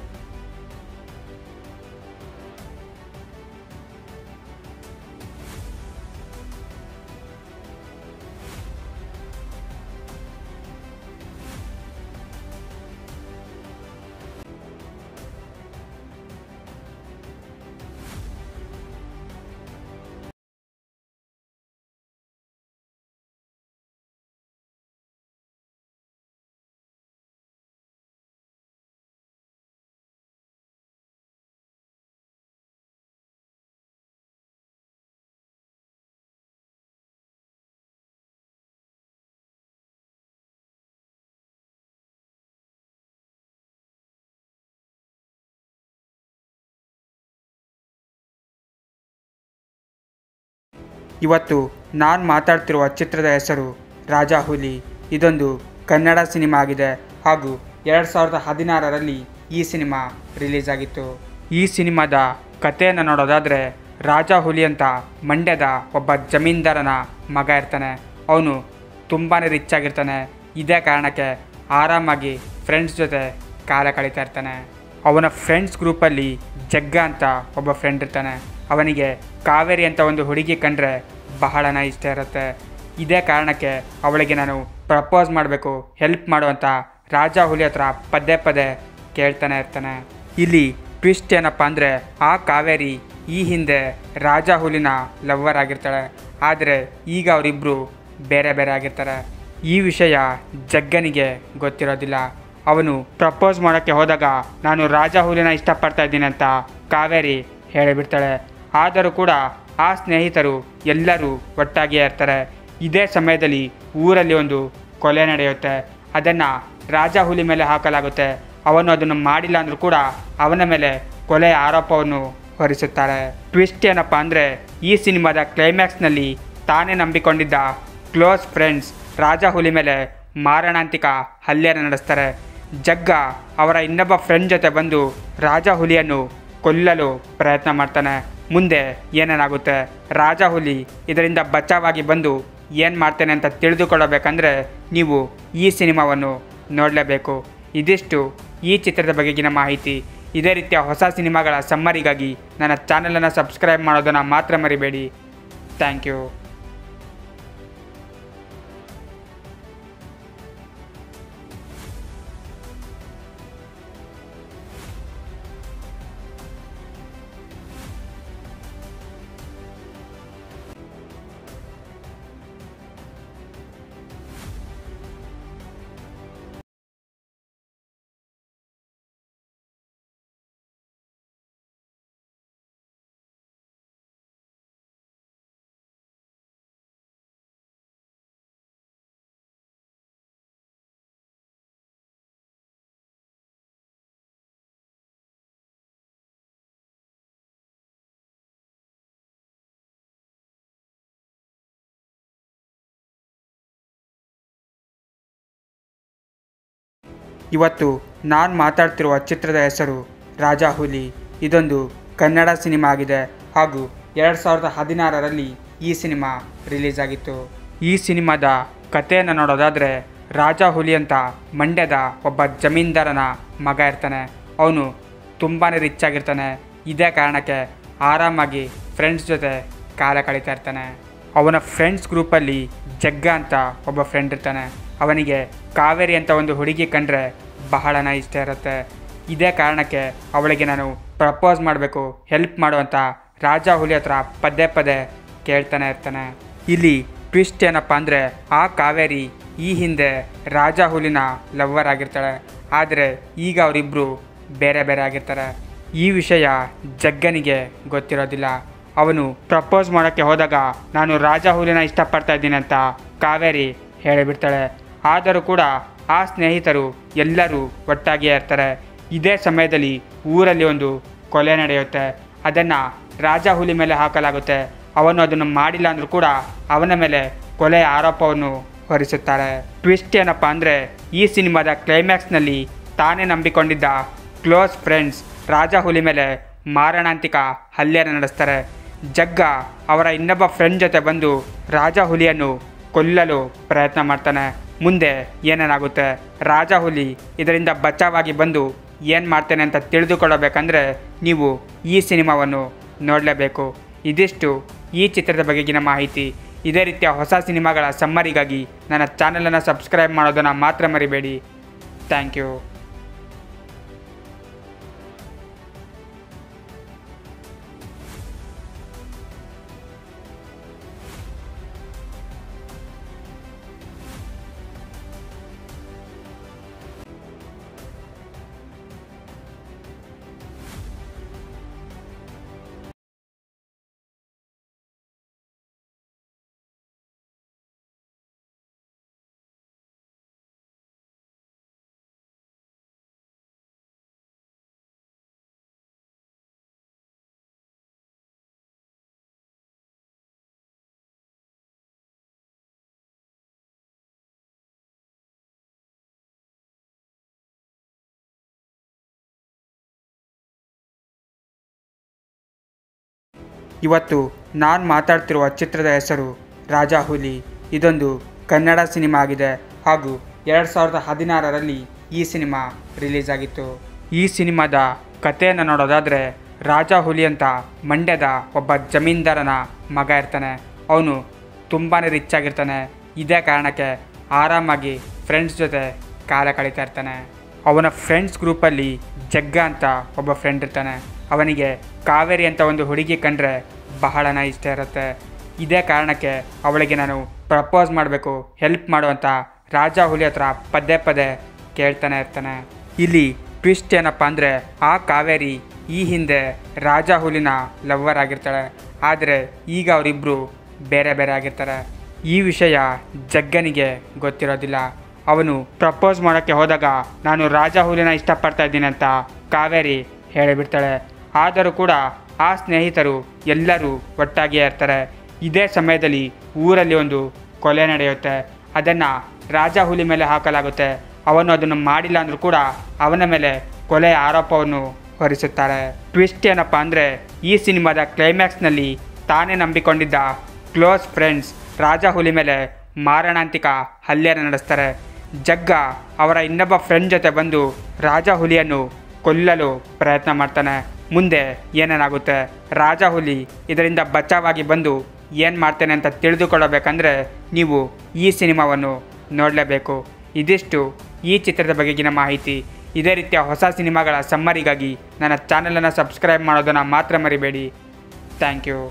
ಇವತ್ತು ನಾನು ಮಾತಾಡ್ತಿರುವ ಚಿತ್ರದ ಹೆಸರು ರಾಜಾ ಹುಲಿ ಇದೊಂದು ಕನ್ನಡ ಸಿನಿಮಾ ಆಗಿದೆ ಹಾಗೂ ಎರಡು ಸಾವಿರದ ಹದಿನಾರರಲ್ಲಿ ಈ ಸಿನಿಮಾ ರಿಲೀಸ್ ಆಗಿತ್ತು ಈ ಸಿನಿಮಾದ ಕಥೆಯನ್ನು ನೋಡೋದಾದರೆ ರಾಜಾ ಹುಲಿ ಅಂತ ಮಂಡ್ಯದ ಒಬ್ಬ ಜಮೀನ್ದಾರನ ಮಗ ಇರ್ತಾನೆ ಅವನು ತುಂಬಾ ರಿಚ್ ಆಗಿರ್ತಾನೆ ಇದೇ ಕಾರಣಕ್ಕೆ ಆರಾಮಾಗಿ ಫ್ರೆಂಡ್ಸ್ ಜೊತೆ ಕಾಲ ಕಳೀತಾ ಇರ್ತಾನೆ ಅವನ ಫ್ರೆಂಡ್ಸ್ ಗ್ರೂಪಲ್ಲಿ ಜಗ್ಗ ಅಂತ ಒಬ್ಬ ಫ್ರೆಂಡ್ ಇರ್ತಾನೆ ಅವನಿಗೆ ಕಾವೇರಿ ಅಂತ ಒಂದು ಹುಡುಗಿ ಕಂಡ್ರೆ ಬಹಳನ ಇಷ್ಟ ಇರುತ್ತೆ ಇದೇ ಕಾರಣಕ್ಕೆ ಅವಳಿಗೆ ನಾನು ಪ್ರಪೋಸ್ ಮಾಡಬೇಕು ಹೆಲ್ಪ್ ಮಾಡು ಅಂತ ರಾಜಾ ಹುಲಿ ಹತ್ರ ಪದೇ ಪದೇ ಕೇಳ್ತಾನೆ ಇರ್ತಾನೆ ಇಲ್ಲಿ ಟ್ವಿಸ್ಟ್ ಏನಪ್ಪ ಅಂದರೆ ಆ ಕಾವೇರಿ ಈ ಹಿಂದೆ ರಾಜಾ ಹುಲಿನ ಲವ್ವರ್ ಆಗಿರ್ತಾಳೆ ಆದರೆ ಈಗ ಅವರಿಬ್ಬರು ಬೇರೆ ಬೇರೆ ಆಗಿರ್ತಾರೆ ಈ ವಿಷಯ ಜಗ್ಗನಿಗೆ ಗೊತ್ತಿರೋದಿಲ್ಲ ಅವನು ಪ್ರಪೋಸ್ ಮಾಡೋಕ್ಕೆ ಹೋದಾಗ ನಾನು ರಾಜಾ ಹುಲಿನ ಇಷ್ಟಪಡ್ತಾ ಇದ್ದೀನಿ ಅಂತ ಕಾವೇರಿ ಹೇಳಿಬಿಡ್ತಾಳೆ ಆದರೂ ಕೂಡ ಆ ಸ್ನೇಹಿತರು ಎಲ್ಲರೂ ಒಟ್ಟಾಗಿಯೇ ಇರ್ತಾರೆ ಇದೇ ಸಮಯದಲ್ಲಿ ಊರಲ್ಲಿ ಒಂದು ಕೊಲೆ ನಡೆಯುತ್ತೆ ಅದನ್ನು ರಾಜಾ ಹುಲಿ ಮೇಲೆ ಹಾಕಲಾಗುತ್ತೆ ಅವನು ಅದನ್ನು ಮಾಡಿಲ್ಲ ಅಂದರೂ ಕೂಡ ಅವನ ಮೇಲೆ ಕೊಲೆಯ ಆರೋಪವನ್ನು ಹೊರಿಸುತ್ತಾರೆ ಟ್ವಿಸ್ಟ್ ಏನಪ್ಪ ಅಂದರೆ ಈ ಸಿನಿಮಾದ ಕ್ಲೈಮ್ಯಾಕ್ಸ್ನಲ್ಲಿ ತಾನೇ ನಂಬಿಕೊಂಡಿದ್ದ ಕ್ಲೋಸ್ ಫ್ರೆಂಡ್ಸ್ ರಾಜಾ ಹುಲಿ ಮೇಲೆ ಮಾರಣಾಂತಿಕ ಹಲ್ಲೆಯನ್ನು ನಡೆಸ್ತಾರೆ ಜಗ್ಗ ಅವರ ಇನ್ನೊಬ್ಬ ಫ್ರೆಂಡ್ ಜೊತೆ ಬಂದು ರಾಜಾ ಹುಲಿಯನ್ನು ಕೊಲ್ಲಲು ಪ್ರಯತ್ನ ಮಾಡ್ತಾನೆ ಮುಂದೆ ಏನೇನಾಗುತ್ತೆ ರಾಜಾ ಹುಲಿ ಇದರಿಂದ ಬಚಾವಾಗಿ ಬಂದು ಏನು ಮಾಡ್ತೇನೆ ಅಂತ ತಿಳಿದುಕೊಳ್ಳಬೇಕಂದ್ರೆ ನೀವು ಈ ಸಿನಿಮಾವನ್ನು ನೋಡಲೇಬೇಕು ಇದಿಷ್ಟು ಈ ಚಿತ್ರದ ಬಗೆಗಿನ ಮಾಹಿತಿ ಇದೇ ರೀತಿಯ ಹೊಸ ಸಿನಿಮಾಗಳ ಸಮ್ಮರಿಗಾಗಿ ನನ್ನ ಚಾನಲನ್ನು ಸಬ್ಸ್ಕ್ರೈಬ್ ಮಾಡೋದನ್ನು ಮಾತ್ರ ಮರಿಬೇಡಿ ಥ್ಯಾಂಕ್ ಯು ಇವತ್ತು ನಾನು ಮಾತಾಡ್ತಿರುವ ಚಿತ್ರದ ಹೆಸರು ರಾಜಾ ಹುಲಿ ಇದೊಂದು ಕನ್ನಡ ಸಿನಿಮಾ ಆಗಿದೆ ಹಾಗೂ ಎರಡು ಸಾವಿರದ ಹದಿನಾರರಲ್ಲಿ ಈ ಸಿನಿಮಾ ರಿಲೀಸ್ ಆಗಿತ್ತು ಈ ಸಿನಿಮಾದ ಕಥೆಯನ್ನು ನೋಡೋದಾದರೆ ರಾಜಾ ಹುಲಿ ಅಂತ ಮಂಡ್ಯದ ಒಬ್ಬ ಜಮೀನ್ದಾರನ ಮಗ ಇರ್ತಾನೆ ಅವನು ತುಂಬಾ ರಿಚ್ ಆಗಿರ್ತಾನೆ ಇದೇ ಕಾರಣಕ್ಕೆ ಆರಾಮಾಗಿ ಫ್ರೆಂಡ್ಸ್ ಜೊತೆ ಕಾಲ ಕಳೀತಾ ಇರ್ತಾನೆ ಅವನ ಫ್ರೆಂಡ್ಸ್ ಗ್ರೂಪಲ್ಲಿ ಜಗ್ಗ ಅಂತ ಒಬ್ಬ ಫ್ರೆಂಡ್ ಇರ್ತಾನೆ ಅವನಿಗೆ ಕಾವೇರಿ ಅಂತ ಒಂದು ಹುಡುಗಿ ಕಂಡ್ರೆ ಬಹಳನ ಇಷ್ಟ ಇರುತ್ತೆ ಇದೇ ಕಾರಣಕ್ಕೆ ಅವಳಿಗೆ ನಾನು ಪ್ರಪೋಸ್ ಮಾಡಬೇಕು ಹೆಲ್ಪ್ ಮಾಡು ಅಂತ ರಾಜಾ ಹುಲಿ ಹತ್ರ ಪದೇ ಪದೇ ಕೇಳ್ತಾನೆ ಇರ್ತಾನೆ ಇಲ್ಲಿ ಟ್ವಿಸ್ಟ್ ಏನಪ್ಪ ಅಂದರೆ ಆ ಕಾವೇರಿ ಈ ಹಿಂದೆ ರಾಜಾ ಹುಲಿನ ಲವ್ವರ್ ಆಗಿರ್ತಾಳೆ ಆದರೆ ಈಗ ಅವರಿಬ್ಬರು ಬೇರೆ ಬೇರೆ ಆಗಿರ್ತಾರೆ ಈ ವಿಷಯ ಜಗ್ಗನಿಗೆ ಗೊತ್ತಿರೋದಿಲ್ಲ ಅವನು ಪ್ರಪೋಸ್ ಮಾಡೋಕ್ಕೆ ಹೋದಾಗ ನಾನು ರಾಜಾ ಹುಲಿನ ಇಷ್ಟಪಡ್ತಾ ಇದ್ದೀನಿ ಅಂತ ಕಾವೇರಿ ಹೇಳಿಬಿಡ್ತಾಳೆ ಆದರೂ ಕೂಡ ಆ ಸ್ನೇಹಿತರು ಎಲ್ಲರೂ ಒಟ್ಟಾಗಿಯೇ ಇರ್ತಾರೆ ಇದೇ ಸಮಯದಲ್ಲಿ ಊರಲ್ಲಿ ಒಂದು ಕೊಲೆ ನಡೆಯುತ್ತೆ ಅದನ್ನು ರಾಜಾ ಹುಲಿ ಮೇಲೆ ಹಾಕಲಾಗುತ್ತೆ ಅವನು ಅದನ್ನು ಮಾಡಿಲ್ಲ ಅಂದರೂ ಕೂಡ ಅವನ ಮೇಲೆ ಕೊಲೆಯ ಆರೋಪವನ್ನು ಹೊರಿಸುತ್ತಾರೆ ಟ್ವಿಸ್ಟ್ ಏನಪ್ಪ ಅಂದರೆ ಈ ಸಿನಿಮಾದ ಕ್ಲೈಮ್ಯಾಕ್ಸ್ನಲ್ಲಿ ತಾನೇ ನಂಬಿಕೊಂಡಿದ್ದ ಕ್ಲೋಸ್ ಫ್ರೆಂಡ್ಸ್ ರಾಜಾ ಹುಲಿ ಮೇಲೆ ಮಾರಣಾಂತಿಕ ಹಲ್ಲೆಯನ್ನು ನಡೆಸ್ತಾರೆ ಜಗ್ಗ ಅವರ ಇನ್ನೊಬ್ಬ ಫ್ರೆಂಡ್ ಜೊತೆ ಬಂದು ರಾಜಾ ಹುಲಿಯನ್ನು ಕೊಲ್ಲಲು ಪ್ರಯತ್ನ ಮಾಡ್ತಾನೆ ಮುಂದೆ ಏನೇನಾಗುತ್ತೆ ರಾಜಾ ಹುಲಿ ಇದರಿಂದ ಬಚಾವಾಗಿ ಬಂದು ಏನು ಮಾಡ್ತೇನೆ ಅಂತ ತಿಳಿದುಕೊಳ್ಳಬೇಕಂದ್ರೆ ನೀವು ಈ ಸಿನಿಮಾವನ್ನು ನೋಡಲೇಬೇಕು ಇದಿಷ್ಟು ಈ ಚಿತ್ರದ ಬಗೆಗಿನ ಮಾಹಿತಿ ಇದೇ ರೀತಿಯ ಹೊಸ ಸಿನಿಮಾಗಳ ಸಮ್ಮರಿಗಾಗಿ ನನ್ನ ಚಾನಲನ್ನು ಸಬ್ಸ್ಕ್ರೈಬ್ ಮಾಡೋದನ್ನು ಮಾತ್ರ ಮರಿಬೇಡಿ ಥ್ಯಾಂಕ್ ಯು ಇವತ್ತು ನಾನು ಮಾತಾಡ್ತಿರುವ ಚಿತ್ರದ ಹೆಸರು ರಾಜಾ ಹುಲಿ ಇದೊಂದು ಕನ್ನಡ ಸಿನಿಮಾ ಆಗಿದೆ ಹಾಗೂ ಎರಡು ಸಾವಿರದ ಹದಿನಾರರಲ್ಲಿ ಈ ಸಿನಿಮಾ ರಿಲೀಸ್ ಆಗಿತ್ತು ಈ ಸಿನಿಮಾದ ಕಥೆಯನ್ನು ನೋಡೋದಾದರೆ ರಾಜಾ ಹುಲಿ ಅಂತ ಮಂಡ್ಯದ ಒಬ್ಬ ಜಮೀನ್ದಾರನ ಮಗ ಇರ್ತಾನೆ ಅವನು ತುಂಬಾ ರಿಚ್ ಆಗಿರ್ತಾನೆ ಇದೇ ಕಾರಣಕ್ಕೆ ಆರಾಮಾಗಿ ಫ್ರೆಂಡ್ಸ್ ಜೊತೆ ಕಾಲ ಕಳೀತಾ ಇರ್ತಾನೆ ಅವನ ಫ್ರೆಂಡ್ಸ್ ಗ್ರೂಪಲ್ಲಿ ಜಗ್ಗ ಅಂತ ಒಬ್ಬ ಫ್ರೆಂಡ್ ಇರ್ತಾನೆ ಅವನಿಗೆ ಕಾವೇರಿ ಅಂತ ಒಂದು ಹುಡುಗಿ ಕಂಡ್ರೆ ಬಹಳನ ಇಷ್ಟ ಇರುತ್ತೆ ಇದೇ ಕಾರಣಕ್ಕೆ ಅವಳಿಗೆ ನಾನು ಪ್ರಪೋಸ್ ಮಾಡಬೇಕು ಹೆಲ್ಪ್ ಮಾಡು ಅಂತ ರಾಜಾ ಹುಲಿ ಹತ್ರ ಪದೇ ಪದೇ ಕೇಳ್ತಾನೆ ಇರ್ತಾನೆ ಇಲ್ಲಿ ಟ್ವಿಸ್ಟ್ ಏನಪ್ಪ ಅಂದರೆ ಆ ಕಾವೇರಿ ಈ ಹಿಂದೆ ರಾಜಾ ಹುಲಿನ ಲವ್ವರ್ ಆಗಿರ್ತಾಳೆ ಆದರೆ ಈಗ ಅವರಿಬ್ಬರು ಬೇರೆ ಬೇರೆ ಆಗಿರ್ತಾರೆ ಈ ವಿಷಯ ಜಗ್ಗನಿಗೆ ಗೊತ್ತಿರೋದಿಲ್ಲ ಅವನು ಪ್ರಪೋಸ್ ಮಾಡೋಕ್ಕೆ ಹೋದಾಗ ನಾನು ರಾಜಾ ಹುಲಿನ ಇಷ್ಟಪಡ್ತಾ ಇದ್ದೀನಿ ಅಂತ ಕಾವೇರಿ ಹೇಳಿಬಿಡ್ತಾಳೆ ಆದರೂ ಕೂಡ ಆ ಸ್ನೇಹಿತರು ಎಲ್ಲರೂ ಒಟ್ಟಾಗಿಯೇ ಇರ್ತಾರೆ ಇದೇ ಸಮಯದಲ್ಲಿ ಊರಲ್ಲಿ ಒಂದು ಕೊಲೆ ನಡೆಯುತ್ತೆ ಅದನ್ನು ರಾಜಾ ಹುಲಿ ಮೇಲೆ ಹಾಕಲಾಗುತ್ತೆ ಅವನು ಅದನ್ನು ಮಾಡಿಲ್ಲ ಅಂದರೂ ಕೂಡ ಅವನ ಮೇಲೆ ಕೊಲೆ ಆರೋಪವನ್ನು ಹೊರಿಸುತ್ತಾರೆ ಟ್ವಿಸ್ಟ್ ಏನಪ್ಪ ಅಂದರೆ ಈ ಸಿನಿಮಾದ ಕ್ಲೈಮ್ಯಾಕ್ಸ್ನಲ್ಲಿ ತಾನೇ ನಂಬಿಕೊಂಡಿದ್ದ ಕ್ಲೋಸ್ ಫ್ರೆಂಡ್ಸ್ ರಾಜಾ ಹುಲಿ ಮೇಲೆ ಮಾರಣಾಂತಿಕ ಹಲ್ಲೆಯನ್ನು ನಡೆಸ್ತಾರೆ ಜಗ್ಗ ಅವರ ಇನ್ನೊಬ್ಬ ಫ್ರೆಂಡ್ ಜೊತೆ ಬಂದು ರಾಜಾ ಹುಲಿಯನ್ನು ಕೊಲ್ಲಲು ಪ್ರಯತ್ನ ಮಾಡ್ತಾನೆ ಮುಂದೆ ಏನೇನಾಗುತ್ತೆ ರಾಜಾ ಹುಲಿ ಇದರಿಂದ ಬಚಾವಾಗಿ ಬಂದು ಏನು ಮಾಡ್ತೇನೆ ಅಂತ ತಿಳಿದುಕೊಳ್ಳಬೇಕಂದ್ರೆ ನೀವು ಈ ಸಿನಿಮಾವನ್ನು ನೋಡಲೇಬೇಕು ಇದಿಷ್ಟು ಈ ಚಿತ್ರದ ಬಗೆಗಿನ ಮಾಹಿತಿ ಇದೇ ರೀತಿಯ ಹೊಸ ಸಿನಿಮಾಗಳ ಸಮ್ಮರಿಗಾಗಿ ನನ್ನ ಚಾನಲನ್ನು ಸಬ್ಸ್ಕ್ರೈಬ್ ಮಾಡೋದನ್ನು ಮಾತ್ರ ಮರಿಬೇಡಿ ಥ್ಯಾಂಕ್ ಯು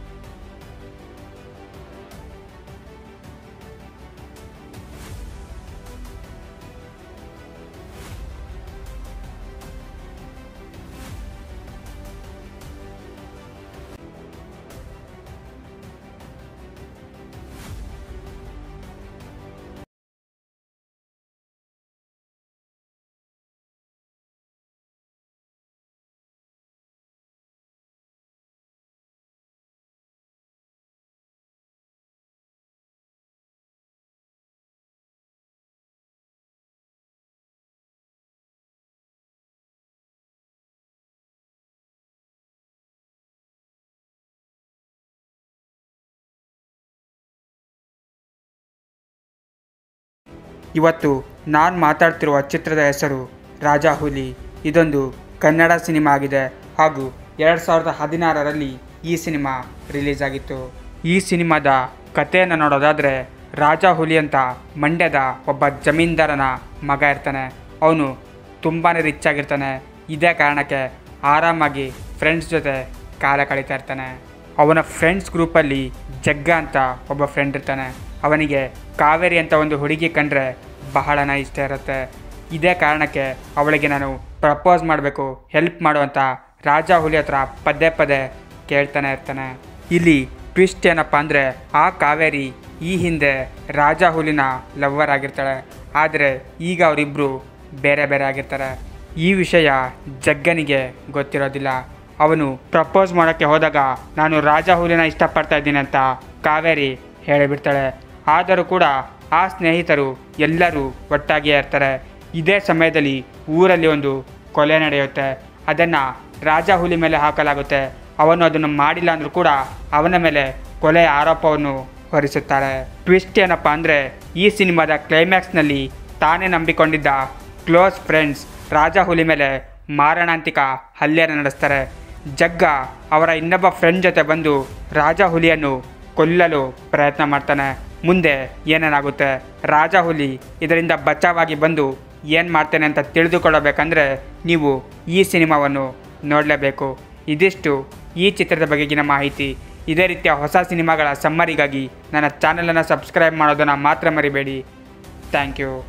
ಇವತ್ತು ನಾನು ಮಾತಾಡ್ತಿರುವ ಚಿತ್ರದ ಹೆಸರು ರಾಜಾ ಹುಲಿ ಇದೊಂದು ಕನ್ನಡ ಸಿನಿಮಾ ಆಗಿದೆ ಹಾಗೂ ಎರಡು ಸಾವಿರದ ಹದಿನಾರರಲ್ಲಿ ಈ ಸಿನಿಮಾ ರಿಲೀಸ್ ಆಗಿತ್ತು ಈ ಸಿನಿಮಾದ ಕಥೆಯನ್ನು ನೋಡೋದಾದರೆ ರಾಜಾ ಹುಲಿ ಅಂತ ಮಂಡ್ಯದ ಒಬ್ಬ ಜಮೀನ್ದಾರನ ಮಗ ಇರ್ತಾನೆ ಅವನು ತುಂಬಾ ರಿಚ್ ಆಗಿರ್ತಾನೆ ಇದೇ ಕಾರಣಕ್ಕೆ ಆರಾಮಾಗಿ ಫ್ರೆಂಡ್ಸ್ ಜೊತೆ ಕಾಲ ಕಳೀತಾ ಇರ್ತಾನೆ ಅವನ ಫ್ರೆಂಡ್ಸ್ ಗ್ರೂಪಲ್ಲಿ ಜಗ್ಗ ಅಂತ ಒಬ್ಬ ಫ್ರೆಂಡ್ ಇರ್ತಾನೆ ಅವನಿಗೆ ಕಾವೇರಿ ಅಂತ ಒಂದು ಹುಡುಗಿ ಕಂಡ್ರೆ ಬಹಳನ ಇಷ್ಟ ಇರುತ್ತೆ ಇದೇ ಕಾರಣಕ್ಕೆ ಅವಳಿಗೆ ನಾನು ಪ್ರಪೋಸ್ ಮಾಡಬೇಕು ಹೆಲ್ಪ್ ಮಾಡು ಅಂತ ರಾಜಾ ಹುಲಿ ಹತ್ರ ಪದೇ ಪದೇ ಕೇಳ್ತಾನೆ ಇರ್ತಾನೆ ಇಲ್ಲಿ ಟ್ವಿಸ್ಟ್ ಏನಪ್ಪ ಅಂದರೆ ಆ ಕಾವೇರಿ ಈ ಹಿಂದೆ ರಾಜಾ ಹುಲಿನ ಲವ್ವರ್ ಆಗಿರ್ತಾಳೆ ಆದರೆ ಈಗ ಅವರಿಬ್ಬರು ಬೇರೆ ಬೇರೆ ಆಗಿರ್ತಾರೆ ಈ ವಿಷಯ ಜಗ್ಗನಿಗೆ ಗೊತ್ತಿರೋದಿಲ್ಲ ಅವನು ಪ್ರಪೋಸ್ ಮಾಡೋಕ್ಕೆ ಹೋದಾಗ ನಾನು ರಾಜಾ ಹುಲಿನ ಇಷ್ಟಪಡ್ತಾ ಇದ್ದೀನಿ ಅಂತ ಕಾವೇರಿ ಹೇಳಿಬಿಡ್ತಾಳೆ ಆದರೂ ಕೂಡ ಆ ಸ್ನೇಹಿತರು ಎಲ್ಲರೂ ಒಟ್ಟಾಗಿಯೇ ಇರ್ತಾರೆ ಇದೇ ಸಮಯದಲ್ಲಿ ಊರಲ್ಲಿ ಒಂದು ಕೊಲೆ ನಡೆಯುತ್ತೆ ಅದನ್ನು ರಾಜಾ ಹುಲಿ ಮೇಲೆ ಹಾಕಲಾಗುತ್ತೆ ಅವನು ಅದನ್ನು ಮಾಡಿಲ್ಲ ಅಂದರೂ ಕೂಡ ಅವನ ಮೇಲೆ ಕೊಲೆ ಆರೋಪವನ್ನು ಹೊರಿಸುತ್ತಾರೆ ಟ್ವಿಸ್ಟ್ ಏನಪ್ಪ ಅಂದರೆ ಈ ಸಿನಿಮಾದ ಕ್ಲೈಮ್ಯಾಕ್ಸ್ನಲ್ಲಿ ತಾನೇ ನಂಬಿಕೊಂಡಿದ್ದ ಕ್ಲೋಸ್ ಫ್ರೆಂಡ್ಸ್ ರಾಜಾ ಹುಲಿ ಮೇಲೆ ಮಾರಣಾಂತಿಕ ಹಲ್ಲೆಯನ್ನು ನಡೆಸ್ತಾರೆ ಜಗ್ಗ ಅವರ ಇನ್ನೊಬ್ಬ ಫ್ರೆಂಡ್ ಜೊತೆ ಬಂದು ರಾಜಾ ಹುಲಿಯನ್ನು ಕೊಲ್ಲಲು ಪ್ರಯತ್ನ ಮಾಡ್ತಾನೆ ಮುಂದೆ ಏನೇನಾಗುತ್ತೆ ರಾಜಾ ಹುಲಿ ಇದರಿಂದ ಬಚಾವಾಗಿ ಬಂದು ಏನು ಮಾಡ್ತೇನೆ ಅಂತ ತಿಳಿದುಕೊಳ್ಳಬೇಕಂದ್ರೆ ನೀವು ಈ ಸಿನಿಮಾವನ್ನು ನೋಡಲೇಬೇಕು ಇದಿಷ್ಟು ಈ ಚಿತ್ರದ ಬಗೆಗಿನ ಮಾಹಿತಿ ಇದೇ ರೀತಿಯ ಹೊಸ ಸಿನಿಮಾಗಳ ಸಮ್ಮರಿಗಾಗಿ ನನ್ನ ಚಾನಲನ್ನು ಸಬ್ಸ್ಕ್ರೈಬ್ ಮಾಡೋದನ್ನು ಮಾತ್ರ ಮರಿಬೇಡಿ ಥ್ಯಾಂಕ್ ಯು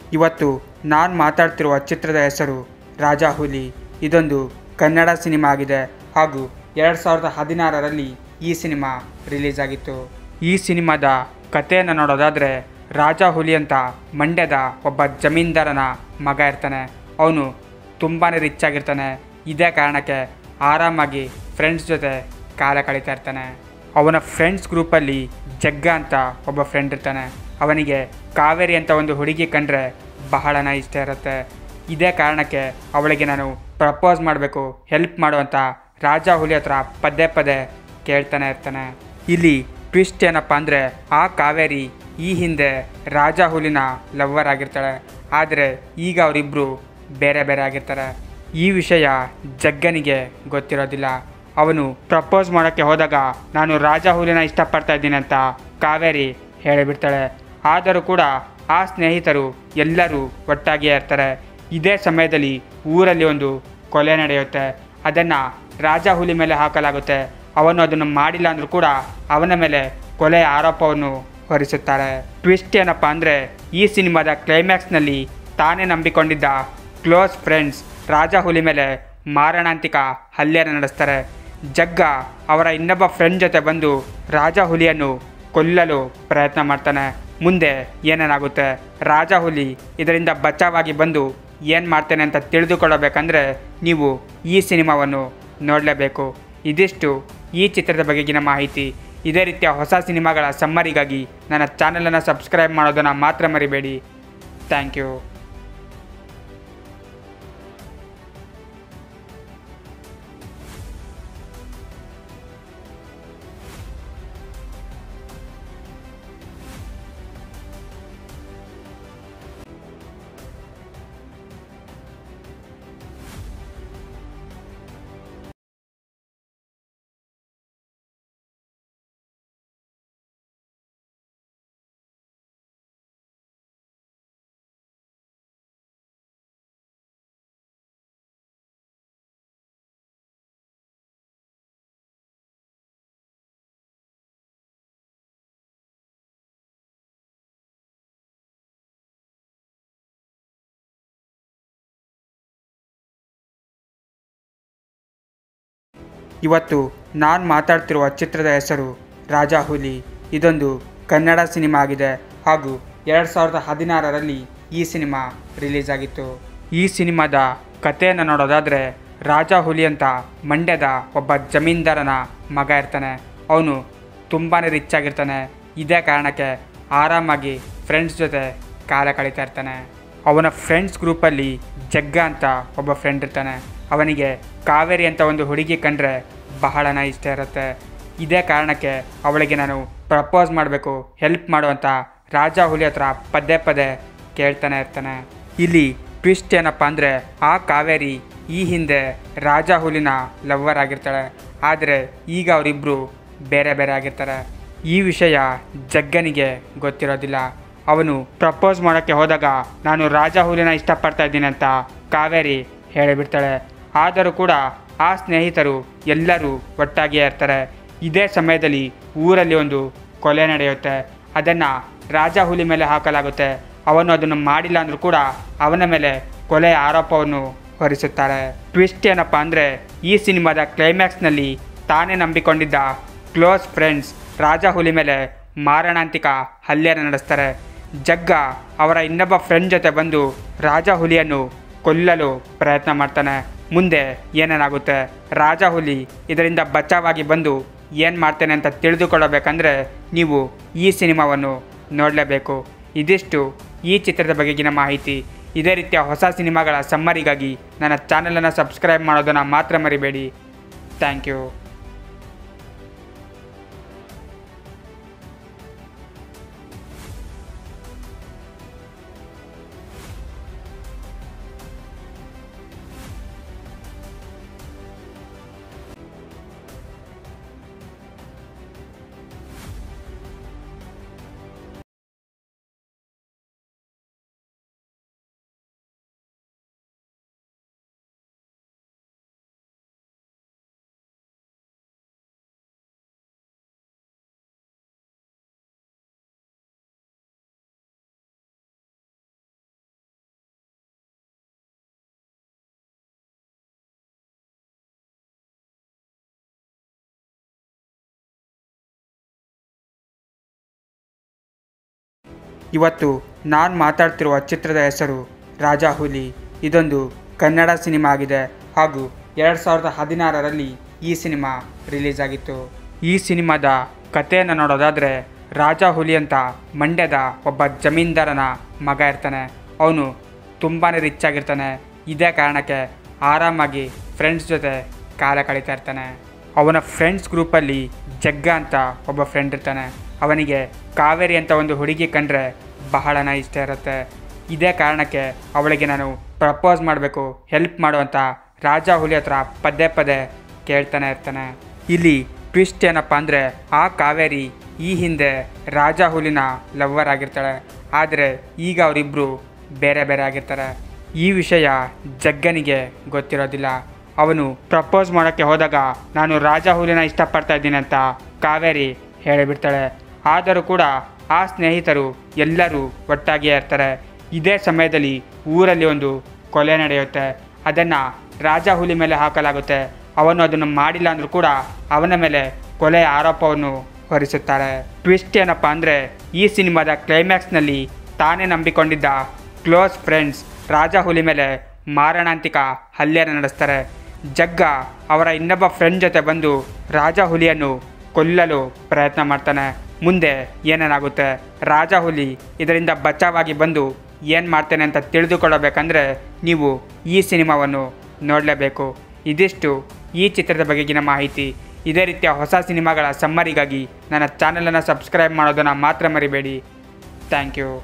ಇವತ್ತು ನಾನು ಮಾತಾಡ್ತಿರುವ ಚಿತ್ರದ ಹೆಸರು ರಾಜಾ ಹುಲಿ ಇದೊಂದು ಕನ್ನಡ ಸಿನಿಮಾ ಆಗಿದೆ ಹಾಗೂ ಎರಡು ಸಾವಿರದ ಹದಿನಾರರಲ್ಲಿ ಈ ಸಿನಿಮಾ ರಿಲೀಸ್ ಆಗಿತ್ತು ಈ ಸಿನಿಮಾದ ಕಥೆಯನ್ನು ನೋಡೋದಾದರೆ ರಾಜಾ ಹುಲಿ ಅಂತ ಮಂಡ್ಯದ ಒಬ್ಬ ಜಮೀನ್ದಾರನ ಮಗ ಇರ್ತಾನೆ ಅವನು ತುಂಬಾ ರಿಚ್ ಆಗಿರ್ತಾನೆ ಇದೇ ಕಾರಣಕ್ಕೆ ಆರಾಮಾಗಿ ಫ್ರೆಂಡ್ಸ್ ಜೊತೆ ಕಾಲ ಕಳೀತಾ ಇರ್ತಾನೆ ಅವನ ಫ್ರೆಂಡ್ಸ್ ಗ್ರೂಪಲ್ಲಿ ಜಗ್ಗ ಅಂತ ಒಬ್ಬ ಫ್ರೆಂಡ್ ಇರ್ತಾನೆ ಅವನಿಗೆ ಕಾವೇರಿ ಅಂತ ಒಂದು ಹುಡುಗಿ ಕಂಡ್ರೆ ಬಹಳನ ಇಷ್ಟ ಇರುತ್ತೆ ಇದೇ ಕಾರಣಕ್ಕೆ ಅವಳಿಗೆ ನಾನು ಪ್ರಪೋಸ್ ಮಾಡಬೇಕು ಹೆಲ್ಪ್ ಮಾಡು ಅಂತ ರಾಜಾ ಹುಲಿ ಹತ್ರ ಪದೇ ಪದೇ ಕೇಳ್ತಾನೆ ಇರ್ತಾನೆ ಇಲ್ಲಿ ಟ್ವಿಸ್ಟ್ ಏನಪ್ಪ ಅಂದರೆ ಆ ಕಾವೇರಿ ಈ ಹಿಂದೆ ರಾಜಾ ಹುಲಿನ ಲವ್ವರ್ ಆಗಿರ್ತಾಳೆ ಆದರೆ ಈಗ ಅವರಿಬ್ಬರು ಬೇರೆ ಬೇರೆ ಆಗಿರ್ತಾರೆ ಈ ವಿಷಯ ಜಗ್ಗನಿಗೆ ಗೊತ್ತಿರೋದಿಲ್ಲ ಅವನು ಪ್ರಪೋಸ್ ಮಾಡೋಕ್ಕೆ ಹೋದಾಗ ನಾನು ರಾಜ ಹುಲಿನ ಇಷ್ಟಪಡ್ತಾ ಇದ್ದೀನಿ ಅಂತ ಕಾವೇರಿ ಹೇಳಿಬಿಡ್ತಾಳೆ ಆದರೂ ಕೂಡ ಆ ಸ್ನೇಹಿತರು ಎಲ್ಲರೂ ಒಟ್ಟಾಗಿಯೇ ಇರ್ತಾರೆ ಇದೇ ಸಮಯದಲ್ಲಿ ಊರಲ್ಲಿ ಒಂದು ಕೊಲೆ ನಡೆಯುತ್ತೆ ಅದನ್ನು ರಾಜ ಹುಲಿ ಮೇಲೆ ಹಾಕಲಾಗುತ್ತೆ ಅವನು ಅದನ್ನು ಮಾಡಿಲ್ಲ ಅಂದರೂ ಕೂಡ ಅವನ ಮೇಲೆ ಕೊಲೆ ಆರೋಪವನ್ನು ಹೊರಿಸುತ್ತಾರೆ ಟ್ವಿಸ್ಟ್ ಏನಪ್ಪ ಅಂದರೆ ಈ ಸಿನಿಮಾದ ಕ್ಲೈಮ್ಯಾಕ್ಸ್ನಲ್ಲಿ ತಾನೇ ನಂಬಿಕೊಂಡಿದ್ದ ಕ್ಲೋಸ್ ಫ್ರೆಂಡ್ಸ್ ರಾಜ ಹುಲಿ ಮೇಲೆ ಮಾರಣಾಂತಿಕ ಹಲ್ಲೆಯನ್ನು ನಡೆಸ್ತಾರೆ ಜಗ್ಗ ಅವರ ಇನ್ನೊಬ್ಬ ಫ್ರೆಂಡ್ ಜೊತೆ ಬಂದು ರಾಜ ಹುಲಿಯನ್ನು ಕೊಲ್ಲಲು ಪ್ರಯತ್ನ ಮಾಡ್ತಾನೆ ಮುಂದೆ ಏನೇನಾಗುತ್ತೆ ರಾಜ ಹುಲಿ ಇದರಿಂದ ಬಚಾವಾಗಿ ಬಂದು ಏನು ಮಾಡ್ತೇನೆ ಅಂತ ತಿಳಿದುಕೊಳ್ಳಬೇಕಂದ್ರೆ ನೀವು ಈ ಸಿನಿಮಾವನ್ನು ನೋಡಲೇಬೇಕು ಇದಿಷ್ಟು ಈ ಚಿತ್ರದ ಬಗೆಗಿನ ಮಾಹಿತಿ ಇದೇ ರೀತಿಯ ಹೊಸ ಸಿನಿಮಾಗಳ ಸಮ್ಮರಿಗಾಗಿ ನನ್ನ ಚಾನಲನ್ನು ಸಬ್ಸ್ಕ್ರೈಬ್ ಮಾಡೋದನ್ನು ಮಾತ್ರ ಮರಿಬೇಡಿ ಥ್ಯಾಂಕ್ ಯು ಇವತ್ತು ನಾನು ಮಾತಾಡ್ತಿರುವ ಚಿತ್ರದ ಹೆಸರು ರಾಜಾ ಹುಲಿ ಇದೊಂದು ಕನ್ನಡ ಸಿನಿಮಾ ಆಗಿದೆ ಹಾಗೂ ಎರಡು ಸಾವಿರದ ಹದಿನಾರರಲ್ಲಿ ಈ ಸಿನಿಮಾ ರಿಲೀಸ್ ಆಗಿತ್ತು ಈ ಸಿನಿಮಾದ ಕಥೆಯನ್ನು ನೋಡೋದಾದರೆ ರಾಜಾ ಹುಲಿ ಅಂತ ಮಂಡ್ಯದ ಒಬ್ಬ ಜಮೀನ್ದಾರನ ಮಗ ಇರ್ತಾನೆ ಅವನು ತುಂಬಾ ರಿಚ್ ಆಗಿರ್ತಾನೆ ಇದೇ ಕಾರಣಕ್ಕೆ ಆರಾಮಾಗಿ ಫ್ರೆಂಡ್ಸ್ ಜೊತೆ ಕಾಲ ಕಳೀತಾ ಇರ್ತಾನೆ ಅವನ ಫ್ರೆಂಡ್ಸ್ ಗ್ರೂಪಲ್ಲಿ ಜಗ್ಗ ಅಂತ ಒಬ್ಬ ಫ್ರೆಂಡ್ ಇರ್ತಾನೆ ಅವನಿಗೆ ಕಾವೇರಿ ಅಂತ ಒಂದು ಹುಡುಗಿ ಕಂಡ್ರೆ ಬಹಳನ ಇಷ್ಟ ಇರುತ್ತೆ ಇದೇ ಕಾರಣಕ್ಕೆ ಅವಳಿಗೆ ನಾನು ಪ್ರಪೋಸ್ ಮಾಡಬೇಕು ಹೆಲ್ಪ್ ಮಾಡು ಅಂತ ರಾಜಾ ಹುಲಿ ಹತ್ರ ಪದೇ ಪದೇ ಕೇಳ್ತಾನೆ ಇರ್ತಾನೆ ಇಲ್ಲಿ ಟ್ವಿಸ್ಟ್ ಏನಪ್ಪ ಅಂದರೆ ಆ ಕಾವೇರಿ ಈ ಹಿಂದೆ ರಾಜಾ ಹುಲಿನ ಲವ್ವರ್ ಆಗಿರ್ತಾಳೆ ಆದರೆ ಈಗ ಅವರಿಬ್ಬರು ಬೇರೆ ಬೇರೆ ಆಗಿರ್ತಾರೆ ಈ ವಿಷಯ ಜಗ್ಗನಿಗೆ ಗೊತ್ತಿರೋದಿಲ್ಲ ಅವನು ಪ್ರಪೋಸ್ ಮಾಡೋಕ್ಕೆ ಹೋದಾಗ ನಾನು ರಾಜ ಹುಲಿನ ಇಷ್ಟಪಡ್ತಾ ಇದ್ದೀನಿ ಅಂತ ಕಾವೇರಿ ಹೇಳಿಬಿಡ್ತಾಳೆ ಆದರೂ ಕೂಡ ಆ ಸ್ನೇಹಿತರು ಎಲ್ಲರೂ ಒಟ್ಟಾಗಿಯೇ ಇರ್ತಾರೆ ಇದೇ ಸಮಯದಲ್ಲಿ ಊರಲ್ಲಿ ಒಂದು ಕೊಲೆ ನಡೆಯುತ್ತೆ ಅದನ್ನು ರಾಜ ಹುಲಿ ಮೇಲೆ ಹಾಕಲಾಗುತ್ತೆ ಅವನು ಅದನ್ನು ಮಾಡಿಲ್ಲ ಅಂದರೂ ಕೂಡ ಅವನ ಮೇಲೆ ಕೊಲೆ ಆರೋಪವನ್ನು ಹೊರಿಸುತ್ತಾರೆ ಟ್ವಿಸ್ಟ್ ಏನಪ್ಪ ಅಂದರೆ ಈ ಸಿನಿಮಾದ ಕ್ಲೈಮ್ಯಾಕ್ಸ್ನಲ್ಲಿ ತಾನೇ ನಂಬಿಕೊಂಡಿದ್ದ ಕ್ಲೋಸ್ ಫ್ರೆಂಡ್ಸ್ ರಾಜ ಹುಲಿ ಮೇಲೆ ಮಾರಣಾಂತಿಕ ಹಲ್ಲೆಯನ್ನು ನಡೆಸ್ತಾರೆ ಜಗ್ಗ ಅವರ ಇನ್ನೊಬ್ಬ ಫ್ರೆಂಡ್ ಜೊತೆ ಬಂದು ರಾಜ ಹುಲಿಯನ್ನು ಕೊಲ್ಲಲು ಪ್ರಯತ್ನ ಮಾಡ್ತಾನೆ ಮುಂದೆ ಏನೇನಾಗುತ್ತೆ ರಾಜ ಹುಲಿ ಇದರಿಂದ ಬಚಾವಾಗಿ ಬಂದು ಏನು ಮಾಡ್ತೇನೆ ಅಂತ ತಿಳಿದುಕೊಳ್ಳಬೇಕಂದ್ರೆ ನೀವು ಈ ಸಿನಿಮಾವನ್ನು ನೋಡಲೇಬೇಕು ಇದಿಷ್ಟು ಈ ಚಿತ್ರದ ಬಗೆಗಿನ ಮಾಹಿತಿ ಇದೇ ರೀತಿಯ ಹೊಸ ಸಿನಿಮಾಗಳ ಸಮ್ಮರಿಗಾಗಿ ನನ್ನ ಚಾನಲನ್ನು ಸಬ್ಸ್ಕ್ರೈಬ್ ಮಾಡೋದನ್ನು ಮಾತ್ರ ಮರಿಬೇಡಿ ಥ್ಯಾಂಕ್ ಯು ಇವತ್ತು ನಾನು ಮಾತಾಡ್ತಿರುವ ಚಿತ್ರದ ಹೆಸರು ರಾಜಾ ಹುಲಿ ಇದೊಂದು ಕನ್ನಡ ಸಿನಿಮಾ ಆಗಿದೆ ಹಾಗೂ ಎರಡು ಸಾವಿರದ ಹದಿನಾರರಲ್ಲಿ ಈ ಸಿನಿಮಾ ರಿಲೀಸ್ ಆಗಿತ್ತು ಈ ಸಿನಿಮಾದ ಕಥೆಯನ್ನು ನೋಡೋದಾದರೆ ರಾಜಾ ಹುಲಿ ಅಂತ ಮಂಡ್ಯದ ಒಬ್ಬ ಜಮೀನ್ದಾರನ ಮಗ ಇರ್ತಾನೆ ಅವನು ತುಂಬಾ ರಿಚ್ ಆಗಿರ್ತಾನೆ ಇದೇ ಕಾರಣಕ್ಕೆ ಆರಾಮಾಗಿ ಫ್ರೆಂಡ್ಸ್ ಜೊತೆ ಕಾಲ ಕಳೀತಾ ಇರ್ತಾನೆ ಅವನ ಫ್ರೆಂಡ್ಸ್ ಗ್ರೂಪಲ್ಲಿ ಜಗ್ಗ ಅಂತ ಒಬ್ಬ ಫ್ರೆಂಡ್ ಇರ್ತಾನೆ ಅವನಿಗೆ ಕಾವೇರಿ ಅಂತ ಒಂದು ಹುಡುಗಿ ಕಂಡ್ರೆ ಬಹಳನ ಇಷ್ಟ ಇರುತ್ತೆ ಇದೇ ಕಾರಣಕ್ಕೆ ಅವಳಿಗೆ ನಾನು ಪ್ರಪೋಸ್ ಮಾಡಬೇಕು ಹೆಲ್ಪ್ ಮಾಡು ಅಂತ ರಾಜಾ ಹುಲಿ ಹತ್ರ ಪದೇ ಪದೇ ಕೇಳ್ತಾನೆ ಇರ್ತಾನೆ ಇಲ್ಲಿ ಟ್ವಿಸ್ಟ್ ಏನಪ್ಪ ಅಂದರೆ ಆ ಕಾವೇರಿ ಈ ಹಿಂದೆ ರಾಜಾ ಹುಲಿನ ಲವ್ವರ್ ಆಗಿರ್ತಾಳೆ ಆದರೆ ಈಗ ಅವರಿಬ್ಬರು ಬೇರೆ ಬೇರೆ ಆಗಿರ್ತಾರೆ ಈ ವಿಷಯ ಜಗ್ಗನಿಗೆ ಗೊತ್ತಿರೋದಿಲ್ಲ ಅವನು ಪ್ರಪೋಸ್ ಮಾಡೋಕ್ಕೆ ಹೋದಾಗ ನಾನು ರಾಜ ಹುಲಿನ ಇಷ್ಟಪಡ್ತಾ ಇದ್ದೀನಿ ಅಂತ ಕಾವೇರಿ ಹೇಳಿಬಿಡ್ತಾಳೆ ಆದರೂ ಕೂಡ ಆ ಸ್ನೇಹಿತರು ಎಲ್ಲರೂ ಒಟ್ಟಾಗಿಯೇ ಇರ್ತಾರೆ ಇದೇ ಸಮಯದಲ್ಲಿ ಊರಲ್ಲಿ ಒಂದು ಕೊಲೆ ನಡೆಯುತ್ತೆ ಅದನ್ನು ರಾಜ ಹುಲಿ ಮೇಲೆ ಹಾಕಲಾಗುತ್ತೆ ಅವನು ಅದನ್ನು ಮಾಡಿಲ್ಲ ಅಂದರೂ ಕೂಡ ಅವನ ಮೇಲೆ ಕೊಲೆ ಆರೋಪವನ್ನು ಹೊರಿಸುತ್ತಾರೆ ಟ್ವಿಸ್ಟ್ ಏನಪ್ಪ ಅಂದರೆ ಈ ಸಿನಿಮಾದ ಕ್ಲೈಮ್ಯಾಕ್ಸ್ನಲ್ಲಿ ತಾನೇ ನಂಬಿಕೊಂಡಿದ್ದ ಕ್ಲೋಸ್ ಫ್ರೆಂಡ್ಸ್ ರಾಜ ಹುಲಿ ಮೇಲೆ ಮಾರಣಾಂತಿಕ ಹಲ್ಲೆಯನ್ನು ನಡೆಸ್ತಾರೆ ಜಗ್ಗ ಅವರ ಇನ್ನೊಬ್ಬ ಫ್ರೆಂಡ್ ಜೊತೆ ಬಂದು ರಾಜ ಹುಲಿಯನ್ನು ಕೊಲ್ಲಲು ಪ್ರಯತ್ನ ಮಾಡ್ತಾನೆ ಮುಂದೆ ಏನೇನಾಗುತ್ತೆ ರಾಜ ಹುಲಿ ಇದರಿಂದ ಬಚಾವಾಗಿ ಬಂದು ಏನು ಮಾಡ್ತೇನೆ ಅಂತ ತಿಳಿದುಕೊಳ್ಳಬೇಕಂದ್ರೆ ನೀವು ಈ ಸಿನಿಮಾವನ್ನು ನೋಡಲೇಬೇಕು ಇದಿಷ್ಟು ಈ ಚಿತ್ರದ ಬಗೆಗಿನ ಮಾಹಿತಿ ಇದೇ ರೀತಿಯ ಹೊಸ ಸಿನಿಮಾಗಳ ಸಮ್ಮರಿಗಾಗಿ ನನ್ನ ಚಾನಲನ್ನು ಸಬ್ಸ್ಕ್ರೈಬ್ ಮಾಡೋದನ್ನು ಮಾತ್ರ ಮರಿಬೇಡಿ ಥ್ಯಾಂಕ್ ಯು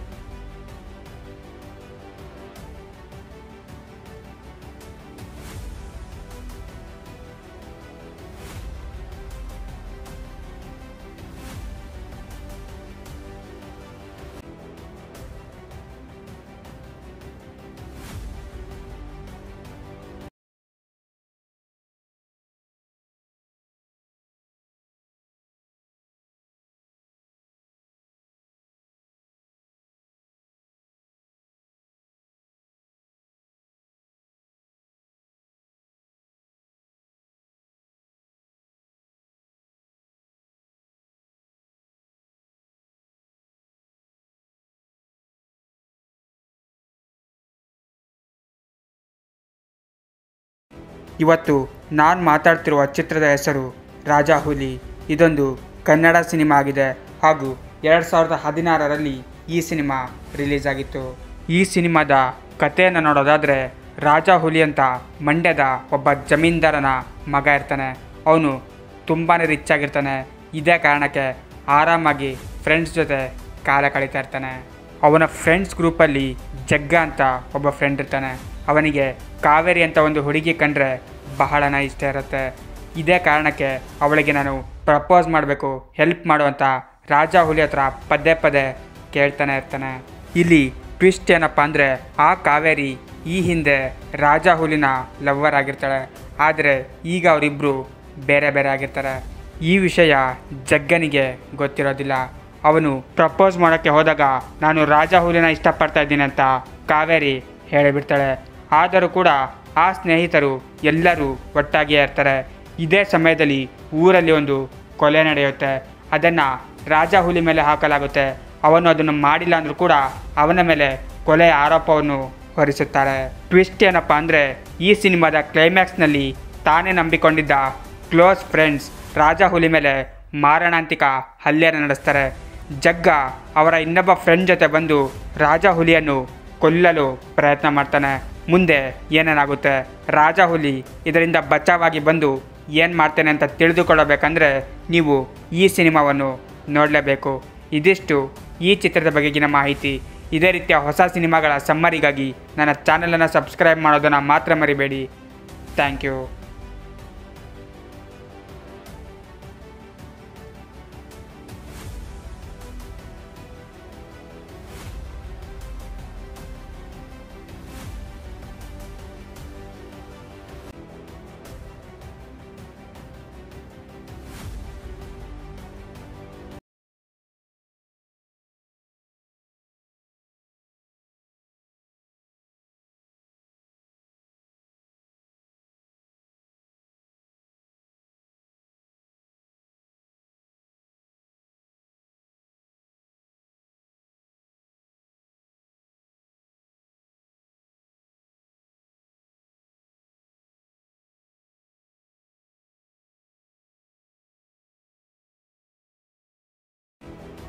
ಇವತ್ತು ನಾನು ಮಾತಾಡ್ತಿರುವ ಚಿತ್ರದ ಹೆಸರು ರಾಜಾ ಹುಲಿ ಇದೊಂದು ಕನ್ನಡ ಸಿನಿಮಾ ಆಗಿದೆ ಹಾಗೂ ಎರಡು ಸಾವಿರದ ಹದಿನಾರರಲ್ಲಿ ಈ ಸಿನಿಮಾ ರಿಲೀಸ್ ಆಗಿತ್ತು ಈ ಸಿನಿಮಾದ ಕಥೆಯನ್ನು ನೋಡೋದಾದರೆ ರಾಜಾ ಹುಲಿ ಅಂತ ಮಂಡ್ಯದ ಒಬ್ಬ ಜಮೀನ್ದಾರನ ಮಗ ಇರ್ತಾನೆ ಅವನು ತುಂಬಾ ರಿಚ್ ಆಗಿರ್ತಾನೆ ಇದೇ ಕಾರಣಕ್ಕೆ ಆರಾಮಾಗಿ ಫ್ರೆಂಡ್ಸ್ ಜೊತೆ ಕಾಲ ಕಳೀತಾ ಇರ್ತಾನೆ ಅವನ ಫ್ರೆಂಡ್ಸ್ ಗ್ರೂಪಲ್ಲಿ ಜಗ್ಗ ಅಂತ ಒಬ್ಬ ಫ್ರೆಂಡ್ ಇರ್ತಾನೆ ಅವನಿಗೆ ಕಾವೇರಿ ಅಂತ ಒಂದು ಹುಡುಗಿ ಕಂಡ್ರೆ ಬಹಳನ ಇಷ್ಟ ಇರುತ್ತೆ ಇದೇ ಕಾರಣಕ್ಕೆ ಅವಳಿಗೆ ನಾನು ಪ್ರಪೋಸ್ ಮಾಡಬೇಕು ಹೆಲ್ಪ್ ಮಾಡು ಅಂತ ರಾಜಾ ಹುಲಿ ಹತ್ರ ಪದೇ ಪದೇ ಕೇಳ್ತಾನೆ ಇರ್ತಾನೆ ಇಲ್ಲಿ ಟ್ವಿಸ್ಟ್ ಏನಪ್ಪ ಅಂದರೆ ಆ ಕಾವೇರಿ ಈ ಹಿಂದೆ ರಾಜಾ ಹುಲಿನ ಲವ್ವರ್ ಆಗಿರ್ತಾಳೆ ಆದರೆ ಈಗ ಅವರಿಬ್ಬರು ಬೇರೆ ಬೇರೆ ಆಗಿರ್ತಾರೆ ಈ ವಿಷಯ ಜಗ್ಗನಿಗೆ ಗೊತ್ತಿರೋದಿಲ್ಲ ಅವನು ಪ್ರಪೋಸ್ ಮಾಡೋಕ್ಕೆ ಹೋದಾಗ ನಾನು ರಾಜ ಹುಲಿನ ಇಷ್ಟಪಡ್ತಾ ಇದ್ದೀನಿ ಅಂತ ಕಾವೇರಿ ಹೇಳಿಬಿಡ್ತಾಳೆ ಆದರೂ ಕೂಡ ಆ ಸ್ನೇಹಿತರು ಎಲ್ಲರೂ ಒಟ್ಟಾಗಿಯೇ ಇರ್ತಾರೆ ಇದೇ ಸಮಯದಲ್ಲಿ ಊರಲ್ಲಿ ಒಂದು ಕೊಲೆ ನಡೆಯುತ್ತೆ ಅದನ್ನು ರಾಜ ಹುಲಿ ಮೇಲೆ ಹಾಕಲಾಗುತ್ತೆ ಅವನು ಅದನ್ನು ಮಾಡಿಲ್ಲ ಅಂದರೂ ಕೂಡ ಅವನ ಮೇಲೆ ಕೊಲೆ ಆರೋಪವನ್ನು ಹೊರಿಸುತ್ತಾರೆ ಟ್ವಿಸ್ಟ್ ಏನಪ್ಪ ಅಂದರೆ ಈ ಸಿನಿಮಾದ ಕ್ಲೈಮ್ಯಾಕ್ಸ್ನಲ್ಲಿ ತಾನೇ ನಂಬಿಕೊಂಡಿದ್ದ ಕ್ಲೋಸ್ ಫ್ರೆಂಡ್ಸ್ ರಾಜ ಹುಲಿ ಮೇಲೆ ಮಾರಣಾಂತಿಕ ಹಲ್ಲೆಯನ್ನು ನಡೆಸ್ತಾರೆ ಜಗ್ಗ ಅವರ ಇನ್ನೊಬ್ಬ ಫ್ರೆಂಡ್ ಜೊತೆ ಬಂದು ರಾಜ ಹುಲಿಯನ್ನು ಕೊಲ್ಲಲು ಪ್ರಯತ್ನ ಮಾಡ್ತಾನೆ ಮುಂದೆ ಏನೇನಾಗುತ್ತೆ ರಾಜ ಹುಲಿ ಇದರಿಂದ ಬಚಾವಾಗಿ ಬಂದು ಏನು ಮಾಡ್ತೇನೆ ಅಂತ ತಿಳಿದುಕೊಳ್ಳಬೇಕಂದ್ರೆ ನೀವು ಈ ಸಿನಿಮಾವನ್ನು ನೋಡಲೇಬೇಕು ಇದಿಷ್ಟು ಈ ಚಿತ್ರದ ಬಗೆಗಿನ ಮಾಹಿತಿ ಇದೇ ರೀತಿಯ ಹೊಸ ಸಿನಿಮಾಗಳ ಸಮ್ಮರಿಗಾಗಿ ನನ್ನ ಚಾನಲನ್ನು ಸಬ್ಸ್ಕ್ರೈಬ್ ಮಾಡೋದನ್ನು ಮಾತ್ರ ಮರಿಬೇಡಿ ಥ್ಯಾಂಕ್ ಯು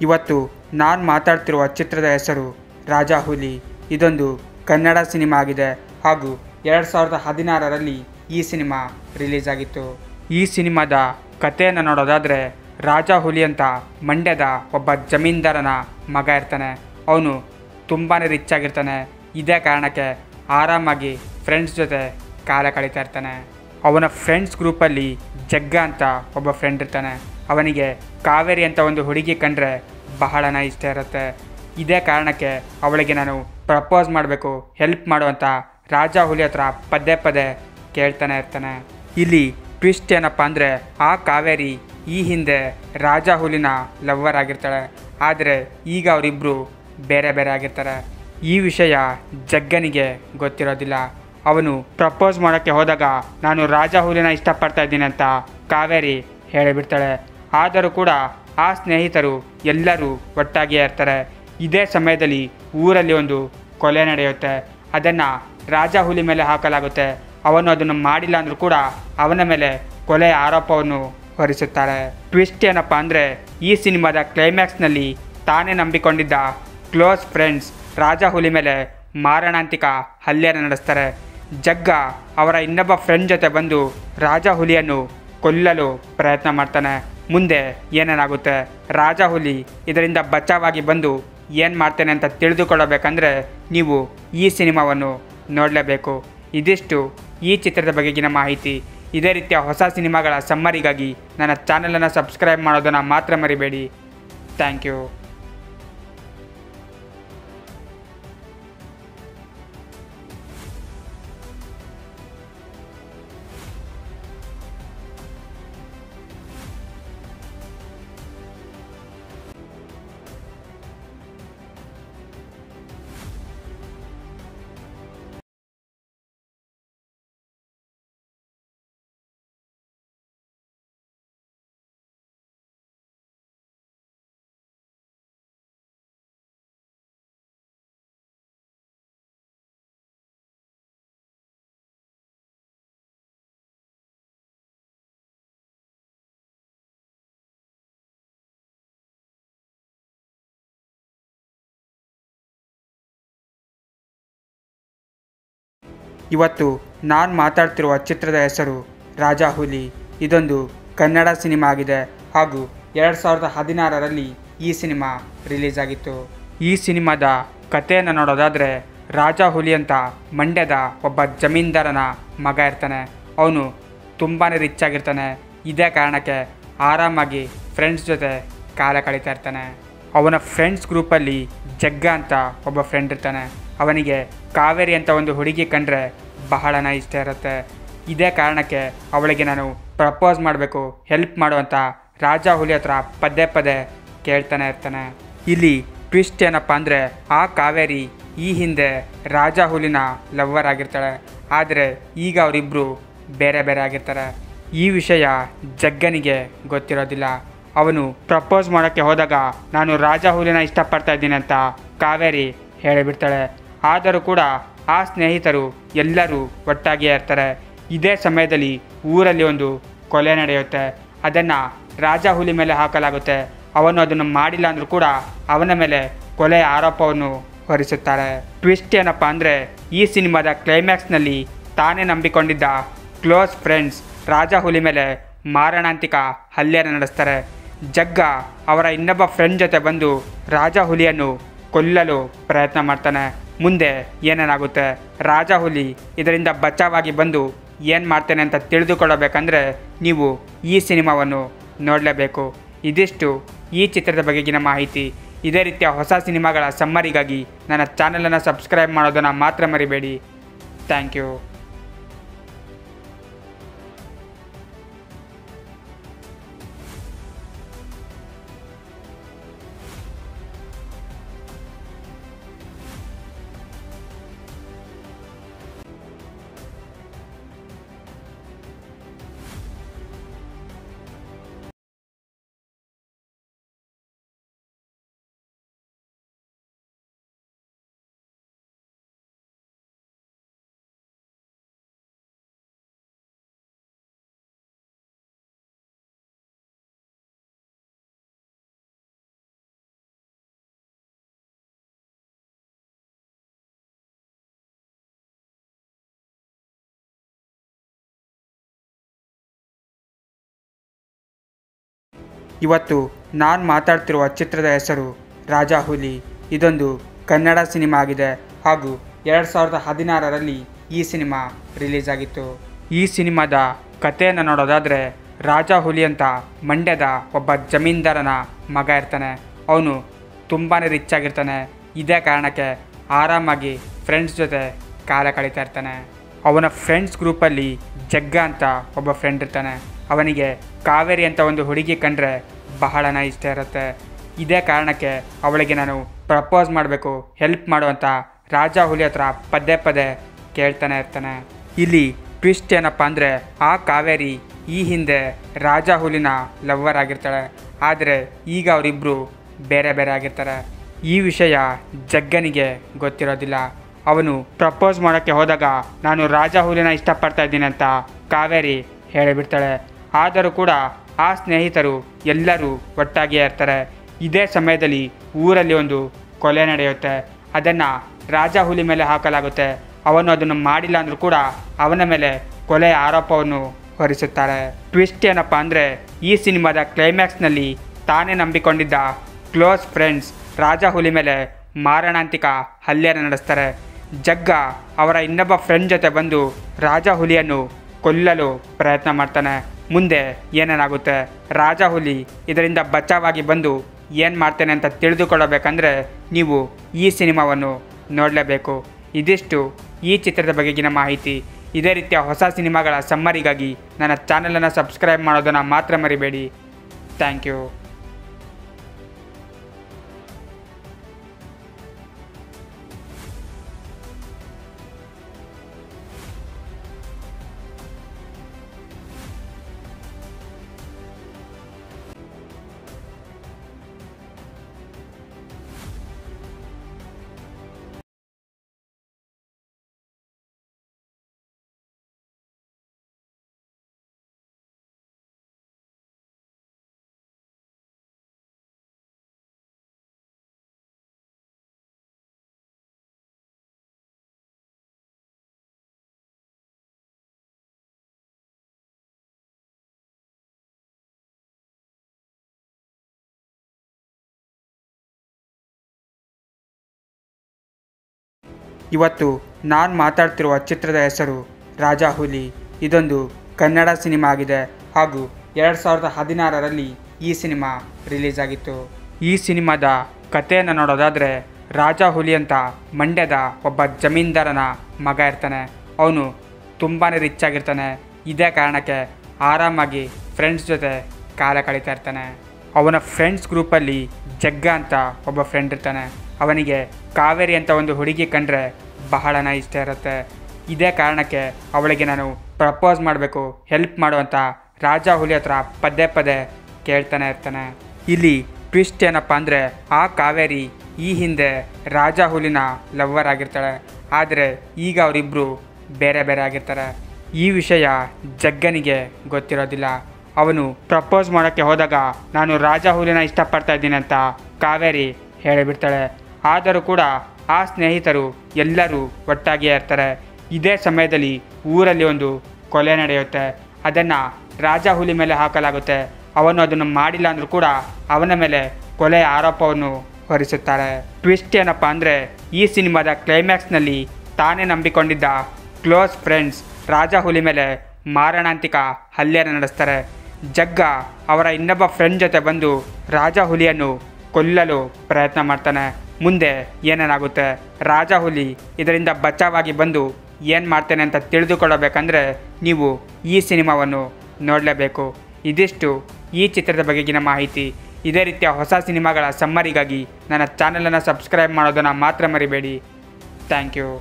ಇವತ್ತು ನಾನು ಮಾತಾಡ್ತಿರುವ ಚಿತ್ರದ ಹೆಸರು ರಾಜಾ ಹುಲಿ ಇದೊಂದು ಕನ್ನಡ ಸಿನಿಮಾ ಆಗಿದೆ ಹಾಗೂ ಎರಡು ಸಾವಿರದ ಹದಿನಾರರಲ್ಲಿ ಈ ಸಿನಿಮಾ ರಿಲೀಸ್ ಆಗಿತ್ತು ಈ ಸಿನಿಮಾದ ಕಥೆಯನ್ನು ನೋಡೋದಾದರೆ ರಾಜಾ ಹುಲಿ ಅಂತ ಮಂಡ್ಯದ ಒಬ್ಬ ಜಮೀನ್ದಾರನ ಮಗ ಇರ್ತಾನೆ ಅವನು ತುಂಬಾ ರಿಚ್ ಆಗಿರ್ತಾನೆ ಇದೇ ಕಾರಣಕ್ಕೆ ಆರಾಮಾಗಿ ಫ್ರೆಂಡ್ಸ್ ಜೊತೆ ಕಾಲ ಕಳೀತಾ ಇರ್ತಾನೆ ಅವನ ಫ್ರೆಂಡ್ಸ್ ಗ್ರೂಪಲ್ಲಿ ಜಗ್ಗ ಅಂತ ಒಬ್ಬ ಫ್ರೆಂಡ್ ಇರ್ತಾನೆ ಅವನಿಗೆ ಕಾವೇರಿ ಅಂತ ಒಂದು ಹುಡುಗಿ ಕಂಡ್ರೆ ಬಹಳನ ಇಷ್ಟ ಇರುತ್ತೆ ಇದೇ ಕಾರಣಕ್ಕೆ ಅವಳಿಗೆ ನಾನು ಪ್ರಪೋಸ್ ಮಾಡಬೇಕು ಹೆಲ್ಪ್ ಮಾಡು ಅಂತ ರಾಜಾ ಹುಲಿ ಹತ್ರ ಪದೇ ಪದೇ ಕೇಳ್ತಾನೆ ಇರ್ತಾನೆ ಇಲ್ಲಿ ಟ್ವಿಸ್ಟ್ ಏನಪ್ಪ ಅಂದರೆ ಆ ಕಾವೇರಿ ಈ ಹಿಂದೆ ರಾಜಾ ಹುಲಿನ ಲವ್ವರ್ ಆಗಿರ್ತಾಳೆ ಆದರೆ ಈಗ ಅವರಿಬ್ಬರು ಬೇರೆ ಬೇರೆ ಆಗಿರ್ತಾರೆ ಈ ವಿಷಯ ಜಗ್ಗನಿಗೆ ಗೊತ್ತಿರೋದಿಲ್ಲ ಅವನು ಪ್ರಪೋಸ್ ಮಾಡೋಕ್ಕೆ ಹೋದಾಗ ನಾನು ರಾಜ ಹುಲಿನ ಇಷ್ಟಪಡ್ತಾ ಇದ್ದೀನಿ ಅಂತ ಕಾವೇರಿ ಹೇಳಿಬಿಡ್ತಾಳೆ ಆದರೂ ಕೂಡ ಆ ಸ್ನೇಹಿತರು ಎಲ್ಲರೂ ಒಟ್ಟಾಗಿಯೇ ಇರ್ತಾರೆ ಇದೇ ಸಮಯದಲ್ಲಿ ಊರಲ್ಲಿ ಒಂದು ಕೊಲೆ ನಡೆಯುತ್ತೆ ಅದನ್ನು ರಾಜ ಹುಲಿ ಮೇಲೆ ಹಾಕಲಾಗುತ್ತೆ ಅವನು ಅದನ್ನು ಮಾಡಿಲ್ಲ ಅಂದರೂ ಕೂಡ ಅವನ ಮೇಲೆ ಕೊಲೆ ಆರೋಪವನ್ನು ಹೊರಿಸುತ್ತಾರೆ ಟ್ವಿಸ್ಟ್ ಏನಪ್ಪ ಅಂದರೆ ಈ ಸಿನಿಮಾದ ಕ್ಲೈಮ್ಯಾಕ್ಸ್ನಲ್ಲಿ ತಾನೇ ನಂಬಿಕೊಂಡಿದ್ದ ಕ್ಲೋಸ್ ಫ್ರೆಂಡ್ಸ್ ರಾಜ ಹುಲಿ ಮೇಲೆ ಮಾರಣಾಂತಿಕ ಹಲ್ಲೆಯನ್ನು ನಡೆಸ್ತಾರೆ ಜಗ್ಗ ಅವರ ಇನ್ನೊಬ್ಬ ಫ್ರೆಂಡ್ ಜೊತೆ ಬಂದು ರಾಜ ಹುಲಿಯನ್ನು ಕೊಲ್ಲಲು ಪ್ರಯತ್ನ ಮಾಡ್ತಾನೆ ಮುಂದೆ ಏನೇನಾಗುತ್ತೆ ರಾಜ ಹುಲಿ ಇದರಿಂದ ಬಚಾವಾಗಿ ಬಂದು ಏನು ಮಾಡ್ತೇನೆ ಅಂತ ತಿಳಿದುಕೊಳ್ಳಬೇಕಂದ್ರೆ ನೀವು ಈ ಸಿನಿಮಾವನ್ನು ನೋಡಲೇಬೇಕು ಇದಿಷ್ಟು ಈ ಚಿತ್ರದ ಬಗೆಗಿನ ಮಾಹಿತಿ ಇದೇ ರೀತಿಯ ಹೊಸ ಸಿನಿಮಾಗಳ ಸಮ್ಮರಿಗಾಗಿ ನನ್ನ ಚಾನಲನ್ನು ಸಬ್ಸ್ಕ್ರೈಬ್ ಮಾಡೋದನ್ನು ಮಾತ್ರ ಮರಿಬೇಡಿ ಥ್ಯಾಂಕ್ ಯು ಇವತ್ತು ನಾನು ಮಾತಾಡ್ತಿರುವ ಚಿತ್ರದ ಹೆಸರು ರಾಜಾ ಹುಲಿ ಇದೊಂದು ಕನ್ನಡ ಸಿನಿಮಾ ಆಗಿದೆ ಹಾಗೂ ಎರಡು ಸಾವಿರದ ಹದಿನಾರರಲ್ಲಿ ಈ ಸಿನಿಮಾ ರಿಲೀಸ್ ಆಗಿತ್ತು ಈ ಸಿನಿಮಾದ ಕಥೆಯನ್ನು ನೋಡೋದಾದರೆ ರಾಜಾ ಹುಲಿ ಅಂತ ಮಂಡ್ಯದ ಒಬ್ಬ ಜಮೀನ್ದಾರನ ಮಗ ಇರ್ತಾನೆ ಅವನು ತುಂಬಾ ರಿಚ್ ಆಗಿರ್ತಾನೆ ಇದೇ ಕಾರಣಕ್ಕೆ ಆರಾಮಾಗಿ ಫ್ರೆಂಡ್ಸ್ ಜೊತೆ ಕಾಲ ಕಳೀತಾ ಇರ್ತಾನೆ ಅವನ ಫ್ರೆಂಡ್ಸ್ ಗ್ರೂಪಲ್ಲಿ ಜಗ್ಗ ಅಂತ ಒಬ್ಬ ಫ್ರೆಂಡ್ ಇರ್ತಾನೆ ಅವನಿಗೆ ಕಾವೇರಿ ಅಂತ ಒಂದು ಹುಡುಗಿ ಕಂಡ್ರೆ ಬಹಳನ ಇಷ್ಟ ಇರುತ್ತೆ ಇದೇ ಕಾರಣಕ್ಕೆ ಅವಳಿಗೆ ನಾನು ಪ್ರಪೋಸ್ ಮಾಡಬೇಕು ಹೆಲ್ಪ್ ಮಾಡು ಅಂತ ರಾಜಾ ಹುಲಿ ಹತ್ರ ಪದೇ ಪದೇ ಕೇಳ್ತಾನೆ ಇರ್ತಾನೆ ಇಲ್ಲಿ ಟ್ವಿಸ್ಟ್ ಏನಪ್ಪ ಅಂದರೆ ಆ ಕಾವೇರಿ ಈ ಹಿಂದೆ ರಾಜಾ ಹುಲಿನ ಲವ್ವರ್ ಆಗಿರ್ತಾಳೆ ಆದರೆ ಈಗ ಅವರಿಬ್ಬರು ಬೇರೆ ಬೇರೆ ಆಗಿರ್ತಾರೆ ಈ ವಿಷಯ ಜಗ್ಗನಿಗೆ ಗೊತ್ತಿರೋದಿಲ್ಲ ಅವನು ಪ್ರಪೋಸ್ ಮಾಡೋಕ್ಕೆ ಹೋದಾಗ ನಾನು ರಾಜ ಹುಲಿನ ಇಷ್ಟಪಡ್ತಾ ಇದ್ದೀನಿ ಅಂತ ಕಾವೇರಿ ಹೇಳಿಬಿಡ್ತಾಳೆ ಆದರೂ ಕೂಡ ಆ ಸ್ನೇಹಿತರು ಎಲ್ಲರೂ ಒಟ್ಟಾಗಿಯೇ ಇರ್ತಾರೆ ಇದೇ ಸಮಯದಲ್ಲಿ ಊರಲ್ಲಿ ಒಂದು ಕೊಲೆ ನಡೆಯುತ್ತೆ ಅದನ್ನು ರಾಜ ಹುಲಿ ಮೇಲೆ ಹಾಕಲಾಗುತ್ತೆ ಅವನು ಅದನ್ನು ಮಾಡಿಲ್ಲ ಅಂದರೂ ಕೂಡ ಅವನ ಮೇಲೆ ಕೊಲೆ ಆರೋಪವನ್ನು ಹೊರಿಸುತ್ತಾರೆ ಟ್ವಿಸ್ಟ್ ಏನಪ್ಪ ಅಂದರೆ ಈ ಸಿನಿಮಾದ ಕ್ಲೈಮ್ಯಾಕ್ಸ್ನಲ್ಲಿ ತಾನೇ ನಂಬಿಕೊಂಡಿದ್ದ ಕ್ಲೋಸ್ ಫ್ರೆಂಡ್ಸ್ ರಾಜ ಹುಲಿ ಮೇಲೆ ಮಾರಣಾಂತಿಕ ಹಲ್ಲೆಯನ್ನು ನಡೆಸ್ತಾರೆ ಜಗ್ಗ ಅವರ ಇನ್ನೊಬ್ಬ ಫ್ರೆಂಡ್ ಜೊತೆ ಬಂದು ರಾಜ ಹುಲಿಯನ್ನು ಕೊಲ್ಲಲು ಪ್ರಯತ್ನ ಮಾಡ್ತಾನೆ ಮುಂದೆ ಏನೇನಾಗುತ್ತೆ ರಾಜ ಹುಲಿ ಇದರಿಂದ ಬಚಾವಾಗಿ ಬಂದು ಏನು ಮಾಡ್ತೇನೆ ಅಂತ ತಿಳಿದುಕೊಳ್ಳಬೇಕಂದ್ರೆ ನೀವು ಈ ಸಿನಿಮಾವನ್ನು ನೋಡಲೇಬೇಕು ಇದಿಷ್ಟು ಈ ಚಿತ್ರದ ಬಗೆಗಿನ ಮಾಹಿತಿ ಇದೇ ರೀತಿಯ ಹೊಸ ಸಿನಿಮಾಗಳ ಸಮ್ಮರಿಗಾಗಿ ನನ್ನ ಚಾನಲನ್ನು ಸಬ್ಸ್ಕ್ರೈಬ್ ಮಾಡೋದನ್ನು ಮಾತ್ರ ಮರಿಬೇಡಿ ಥ್ಯಾಂಕ್ ಯು ಇವತ್ತು ನಾನು ಮಾತಾಡ್ತಿರುವ ಚಿತ್ರದ ಹೆಸರು ರಾಜಾ ಹುಲಿ ಇದೊಂದು ಕನ್ನಡ ಸಿನಿಮಾ ಆಗಿದೆ ಹಾಗೂ ಎರಡು ಸಾವಿರದ ಹದಿನಾರರಲ್ಲಿ ಈ ಸಿನಿಮಾ ರಿಲೀಸ್ ಆಗಿತ್ತು ಈ ಸಿನಿಮಾದ ಕಥೆಯನ್ನು ನೋಡೋದಾದರೆ ರಾಜಾ ಹುಲಿ ಅಂತ ಮಂಡ್ಯದ ಒಬ್ಬ ಜಮೀನ್ದಾರನ ಮಗ ಇರ್ತಾನೆ ಅವನು ತುಂಬಾ ರಿಚ್ ಆಗಿರ್ತಾನೆ ಇದೇ ಕಾರಣಕ್ಕೆ ಆರಾಮಾಗಿ ಫ್ರೆಂಡ್ಸ್ ಜೊತೆ ಕಾಲ ಕಳೀತಾ ಇರ್ತಾನೆ ಅವನ ಫ್ರೆಂಡ್ಸ್ ಗ್ರೂಪಲ್ಲಿ ಜಗ್ಗ ಅಂತ ಒಬ್ಬ ಫ್ರೆಂಡ್ ಇರ್ತಾನೆ ಅವನಿಗೆ ಕಾವೇರಿ ಅಂತ ಒಂದು ಹುಡುಗಿ ಕಂಡ್ರೆ ಬಹಳನ ಇಷ್ಟ ಇರುತ್ತೆ ಇದೇ ಕಾರಣಕ್ಕೆ ಅವಳಿಗೆ ನಾನು ಪ್ರಪೋಸ್ ಮಾಡಬೇಕು ಹೆಲ್ಪ್ ಮಾಡು ಅಂತ ರಾಜ ಹುಲಿ ಹತ್ರ ಪದೇ ಪದೇ ಕೇಳ್ತಾನೆ ಇರ್ತಾನೆ ಇಲ್ಲಿ ಟ್ವಿಸ್ಟ್ ಏನಪ್ಪ ಅಂದರೆ ಆ ಕಾವೇರಿ ಈ ಹಿಂದೆ ರಾಜ ಹುಲಿನ ಲವ್ವರ್ ಆಗಿರ್ತಾಳೆ ಆದರೆ ಈಗ ಅವರಿಬ್ಬರು ಬೇರೆ ಬೇರೆ ಆಗಿರ್ತಾರೆ ಈ ವಿಷಯ ಜಗ್ಗನಿಗೆ ಗೊತ್ತಿರೋದಿಲ್ಲ ಅವನು ಪ್ರಪೋಸ್ ಮಾಡೋಕ್ಕೆ ಹೋದಾಗ ನಾನು ರಾಜ ಹುಲಿನ ಇಷ್ಟಪಡ್ತಾ ಇದ್ದೀನಿ ಅಂತ ಕಾವೇರಿ ಹೇಳಿಬಿಡ್ತಾಳೆ ಆದರೂ ಕೂಡ ಆ ಸ್ನೇಹಿತರು ಎಲ್ಲರೂ ಒಟ್ಟಾಗಿಯೇ ಇರ್ತಾರೆ ಇದೇ ಸಮಯದಲ್ಲಿ ಊರಲ್ಲಿ ಒಂದು ಕೊಲೆ ನಡೆಯುತ್ತೆ ಅದನ್ನು ರಾಜ ಹುಲಿ ಮೇಲೆ ಹಾಕಲಾಗುತ್ತೆ ಅವನು ಅದನ್ನು ಮಾಡಿಲ್ಲ ಅಂದರೂ ಕೂಡ ಅವನ ಮೇಲೆ ಕೊಲೆಯ ಆರೋಪವನ್ನು ಹೊರಿಸುತ್ತಾರೆ ಟ್ವಿಸ್ಟ್ ಏನಪ್ಪ ಅಂದರೆ ಈ ಸಿನಿಮಾದ ಕ್ಲೈಮ್ಯಾಕ್ಸ್ನಲ್ಲಿ ತಾನೇ ನಂಬಿಕೊಂಡಿದ್ದ ಕ್ಲೋಸ್ ಫ್ರೆಂಡ್ಸ್ ರಾಜ ಹುಲಿ ಮೇಲೆ ಮಾರಣಾಂತಿಕ ಹಲ್ಲೆಯನ್ನು ನಡೆಸ್ತಾರೆ ಜಗ್ಗ ಅವರ ಇನ್ನೊಬ್ಬ ಫ್ರೆಂಡ್ ಜೊತೆ ಬಂದು ರಾಜ ಹುಲಿಯನ್ನು ಕೊಲ್ಲಲು ಪ್ರಯತ್ನ ಮಾಡ್ತಾನೆ ಮುಂದೆ ಏನೇನಾಗುತ್ತೆ ರಾಜ ಹುಲಿ ಇದರಿಂದ ಬಚಾವಾಗಿ ಬಂದು ಏನು ಮಾಡ್ತೇನೆ ಅಂತ ತಿಳಿದುಕೊಳ್ಳಬೇಕಂದ್ರೆ ನೀವು ಈ ಸಿನಿಮಾವನ್ನು ನೋಡಲೇಬೇಕು ಇದಿಷ್ಟು ಈ ಚಿತ್ರದ ಬಗೆಗಿನ ಮಾಹಿತಿ ಇದೇ ರೀತಿಯ ಹೊಸ ಸಿನಿಮಾಗಳ ಸಮ್ಮರಿಗಾಗಿ ನನ್ನ ಚಾನಲನ್ನು ಸಬ್ಸ್ಕ್ರೈಬ್ ಮಾಡೋದನ್ನು ಮಾತ್ರ ಮರಿಬೇಡಿ ಥ್ಯಾಂಕ್ ಯು ಇವತ್ತು ನಾನು ಮಾತಾಡ್ತಿರುವ ಚಿತ್ರದ ಹೆಸರು ರಾಜಾ ಹುಲಿ ಇದೊಂದು ಕನ್ನಡ ಸಿನಿಮಾ ಆಗಿದೆ ಹಾಗೂ ಎರಡು ಸಾವಿರದ ಹದಿನಾರರಲ್ಲಿ ಈ ಸಿನಿಮಾ ರಿಲೀಸ್ ಆಗಿತ್ತು ಈ ಸಿನಿಮಾದ ಕಥೆಯನ್ನು ನೋಡೋದಾದರೆ ರಾಜಾ ಹುಲಿ ಅಂತ ಮಂಡ್ಯದ ಒಬ್ಬ ಜಮೀನ್ದಾರನ ಮಗ ಇರ್ತಾನೆ ಅವನು ತುಂಬಾ ರಿಚ್ ಆಗಿರ್ತಾನೆ ಇದೇ ಕಾರಣಕ್ಕೆ ಆರಾಮಾಗಿ ಫ್ರೆಂಡ್ಸ್ ಜೊತೆ ಕಾಲ ಕಳೀತಾ ಇರ್ತಾನೆ ಅವನ ಫ್ರೆಂಡ್ಸ್ ಗ್ರೂಪಲ್ಲಿ ಜಗ್ಗ ಅಂತ ಒಬ್ಬ ಫ್ರೆಂಡ್ ಇರ್ತಾನೆ ಅವನಿಗೆ ಕಾವೇರಿ ಅಂತ ಒಂದು ಹುಡುಗಿ ಕಂಡ್ರೆ ಬಹಳನ ಇಷ್ಟ ಇರುತ್ತೆ ಇದೇ ಕಾರಣಕ್ಕೆ ಅವಳಿಗೆ ನಾನು ಪ್ರಪೋಸ್ ಮಾಡಬೇಕು ಹೆಲ್ಪ್ ಮಾಡು ಅಂತ ರಾಜ ಹುಲಿ ಹತ್ರ ಪದೇ ಪದೇ ಕೇಳ್ತಾನೆ ಇರ್ತಾನೆ ಇಲ್ಲಿ ಟ್ವಿಸ್ಟ್ ಏನಪ್ಪ ಅಂದರೆ ಆ ಕಾವೇರಿ ಈ ಹಿಂದೆ ರಾಜ ಹುಲಿನ ಲವ್ವರ್ ಆಗಿರ್ತಾಳೆ ಆದರೆ ಈಗ ಅವರಿಬ್ಬರು ಬೇರೆ ಬೇರೆ ಆಗಿರ್ತಾರೆ ಈ ವಿಷಯ ಜಗ್ಗನಿಗೆ ಗೊತ್ತಿರೋದಿಲ್ಲ ಅವನು ಪ್ರಪೋಸ್ ಮಾಡೋಕ್ಕೆ ಹೋದಾಗ ನಾನು ರಾಜ ಹುಲಿನ ಇಷ್ಟಪಡ್ತಾ ಇದ್ದೀನಿ ಅಂತ ಕಾವೇರಿ ಹೇಳಿಬಿಡ್ತಾಳೆ ಆದರೂ ಕೂಡ ಆ ಸ್ನೇಹಿತರು ಎಲ್ಲರೂ ಒಟ್ಟಾಗಿಯೇ ಇರ್ತಾರೆ ಇದೇ ಸಮಯದಲ್ಲಿ ಊರಲ್ಲಿ ಒಂದು ಕೊಲೆ ನಡೆಯುತ್ತೆ ಅದನ್ನು ರಾಜ ಹುಲಿ ಮೇಲೆ ಹಾಕಲಾಗುತ್ತೆ ಅವನು ಅದನ್ನು ಮಾಡಿಲ್ಲ ಅಂದರೂ ಕೂಡ ಅವನ ಮೇಲೆ ಕೊಲೆಯ ಆರೋಪವನ್ನು ಹೊರಿಸುತ್ತಾರೆ ಟ್ವಿಸ್ಟ್ ಏನಪ್ಪ ಅಂದರೆ ಈ ಸಿನಿಮಾದ ಕ್ಲೈಮ್ಯಾಕ್ಸ್ನಲ್ಲಿ ತಾನೇ ನಂಬಿಕೊಂಡಿದ್ದ ಕ್ಲೋಸ್ ಫ್ರೆಂಡ್ಸ್ ರಾಜ ಹುಲಿ ಮೇಲೆ ಮಾರಣಾಂತಿಕ ಹಲ್ಲೆಯನ್ನು ನಡೆಸ್ತಾರೆ ಜಗ್ಗ ಅವರ ಇನ್ನೊಬ್ಬ ಫ್ರೆಂಡ್ ಜೊತೆ ಬಂದು ರಾಜ ಹುಲಿಯನ್ನು ಕೊಲ್ಲಲು ಪ್ರಯತ್ನ ಮಾಡ್ತಾನೆ ಮುಂದೆ ಏನೇನಾಗುತ್ತೆ ರಾಜ ಹುಲಿ ಇದರಿಂದ ಬಚಾವಾಗಿ ಬಂದು ಏನು ಮಾಡ್ತೇನೆ ಅಂತ ತಿಳಿದುಕೊಳ್ಳಬೇಕಂದ್ರೆ ನೀವು ಈ ಸಿನಿಮಾವನ್ನು ನೋಡಲೇಬೇಕು ಇದಿಷ್ಟು ಈ ಚಿತ್ರದ ಬಗೆಗಿನ ಮಾಹಿತಿ ಇದೇ ರೀತಿಯ ಹೊಸ ಸಿನಿಮಾಗಳ ಸಮ್ಮರಿಗಾಗಿ ನನ್ನ ಚಾನಲನ್ನು ಸಬ್ಸ್ಕ್ರೈಬ್ ಮಾಡೋದನ್ನು ಮಾತ್ರ ಮರಿಬೇಡಿ ಥ್ಯಾಂಕ್ ಯು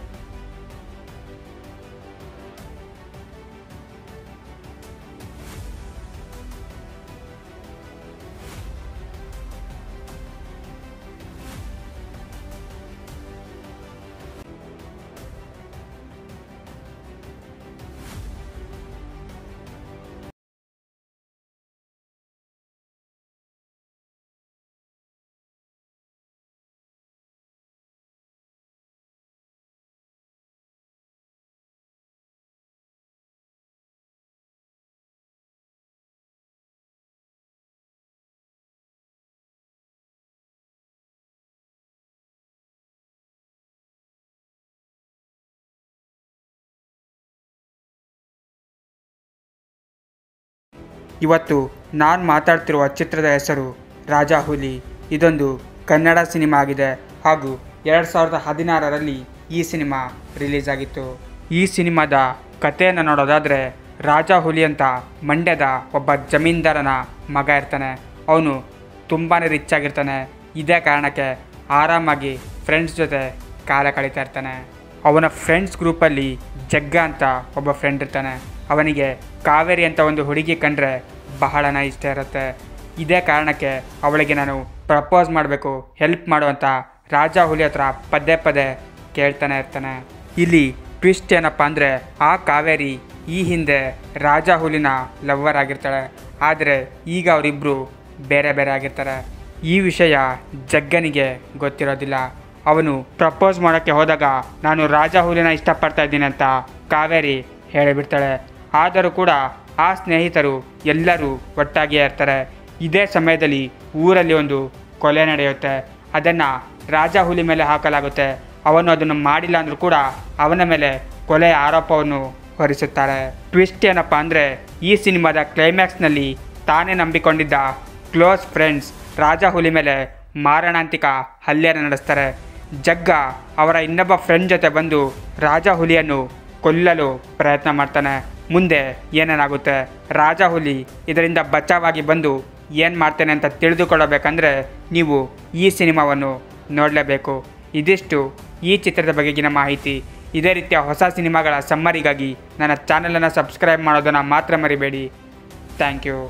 ಇವತ್ತು ನಾನು ಮಾತಾಡ್ತಿರುವ ಚಿತ್ರದ ಹೆಸರು ರಾಜಾ ಹುಲಿ ಇದೊಂದು ಕನ್ನಡ ಸಿನಿಮಾ ಆಗಿದೆ ಹಾಗೂ ಎರಡು ಸಾವಿರದ ಹದಿನಾರರಲ್ಲಿ ಈ ಸಿನಿಮಾ ರಿಲೀಸ್ ಆಗಿತ್ತು ಈ ಸಿನಿಮಾದ ಕಥೆಯನ್ನು ನೋಡೋದಾದರೆ ರಾಜಾ ಹುಲಿ ಅಂತ ಮಂಡ್ಯದ ಒಬ್ಬ ಜಮೀನ್ದಾರನ ಮಗ ಇರ್ತಾನೆ ಅವನು ತುಂಬಾ ರಿಚ್ ಆಗಿರ್ತಾನೆ ಇದೇ ಕಾರಣಕ್ಕೆ ಆರಾಮಾಗಿ ಫ್ರೆಂಡ್ಸ್ ಜೊತೆ ಕಾಲ ಕಳೀತಾ ಇರ್ತಾನೆ ಅವನ ಫ್ರೆಂಡ್ಸ್ ಗ್ರೂಪಲ್ಲಿ ಜಗ್ಗ ಅಂತ ಒಬ್ಬ ಫ್ರೆಂಡ್ ಇರ್ತಾನೆ ಅವನಿಗೆ ಕಾವೇರಿ ಅಂತ ಒಂದು ಹುಡುಗಿ ಕಂಡ್ರೆ ಬಹಳನ ಇಷ್ಟ ಇರುತ್ತೆ ಇದೇ ಕಾರಣಕ್ಕೆ ಅವಳಿಗೆ ನಾನು ಪ್ರಪೋಸ್ ಮಾಡಬೇಕು ಹೆಲ್ಪ್ ಮಾಡುವಂತ ರಾಜ ಹುಲಿ ಹತ್ರ ಪದೇ ಪದೇ ಕೇಳ್ತಾನೆ ಇರ್ತಾನೆ ಇಲ್ಲಿ ಟ್ವಿಸ್ಟ್ ಏನಪ್ಪ ಅಂದರೆ ಆ ಕಾವೇರಿ ಈ ಹಿಂದೆ ರಾಜ ಹುಲಿನ ಲವ್ವರ್ ಆಗಿರ್ತಾಳೆ ಆದರೆ ಈಗ ಅವರಿಬ್ಬರು ಬೇರೆ ಬೇರೆ ಆಗಿರ್ತಾರೆ ಈ ವಿಷಯ ಜಗ್ಗನಿಗೆ ಗೊತ್ತಿರೋದಿಲ್ಲ ಅವನು ಪ್ರಪೋಸ್ ಮಾಡೋಕ್ಕೆ ಹೋದಾಗ ನಾನು ರಾಜ ಹುಲಿನ ಇಷ್ಟಪಡ್ತಾ ಇದ್ದೀನಿ ಅಂತ ಕಾವೇರಿ ಹೇಳಿಬಿಡ್ತಾಳೆ ಆದರೂ ಕೂಡ ಆ ಸ್ನೇಹಿತರು ಎಲ್ಲರೂ ಒಟ್ಟಾಗಿಯೇ ಇರ್ತಾರೆ ಇದೇ ಸಮಯದಲ್ಲಿ ಊರಲ್ಲಿ ಒಂದು ಕೊಲೆ ನಡೆಯುತ್ತೆ ಅದನ್ನು ರಾಜ ಹುಲಿ ಮೇಲೆ ಹಾಕಲಾಗುತ್ತೆ ಅವನು ಅದನ್ನು ಮಾಡಿಲ್ಲ ಅಂದರೂ ಕೂಡ ಅವನ ಮೇಲೆ ಕೊಲೆಯ ಆರೋಪವನ್ನು ಹೊರಿಸುತ್ತಾರೆ ಟ್ವಿಸ್ಟ್ ಏನಪ್ಪ ಅಂದರೆ ಈ ಸಿನಿಮಾದ ಕ್ಲೈಮ್ಯಾಕ್ಸ್ನಲ್ಲಿ ತಾನೇ ನಂಬಿಕೊಂಡಿದ್ದ ಕ್ಲೋಸ್ ಫ್ರೆಂಡ್ಸ್ ರಾಜ ಹುಲಿ ಮೇಲೆ ಮಾರಣಾಂತಿಕ ಹಲ್ಲೆಯನ್ನು ನಡೆಸ್ತಾರೆ ಜಗ್ಗ ಅವರ ಇನ್ನೊಬ್ಬ ಫ್ರೆಂಡ್ ಜೊತೆ ಬಂದು ರಾಜ ಹುಲಿಯನ್ನು ಕೊಲ್ಲಲು ಪ್ರಯತ್ನ ಮಾಡ್ತಾನೆ ಮುಂದೆ ಏನೇನಾಗುತ್ತೆ ರಾಜ ಹುಲಿ ಇದರಿಂದ ಬಚಾವಾಗಿ ಬಂದು ಏನು ಮಾಡ್ತೇನೆ ಅಂತ ತಿಳಿದುಕೊಳ್ಳಬೇಕಂದ್ರೆ ನೀವು ಈ ಸಿನಿಮಾವನ್ನು ನೋಡಲೇಬೇಕು ಇದಿಷ್ಟು ಈ ಚಿತ್ರದ ಬಗೆಗಿನ ಮಾಹಿತಿ ಇದೇ ರೀತಿಯ ಹೊಸ ಸಿನಿಮಾಗಳ ಸಮ್ಮರಿಗಾಗಿ ನನ್ನ ಚಾನಲನ್ನು ಸಬ್ಸ್ಕ್ರೈಬ್ ಮಾಡೋದನ್ನು ಮಾತ್ರ ಮರಿಬೇಡಿ ಥ್ಯಾಂಕ್ ಯು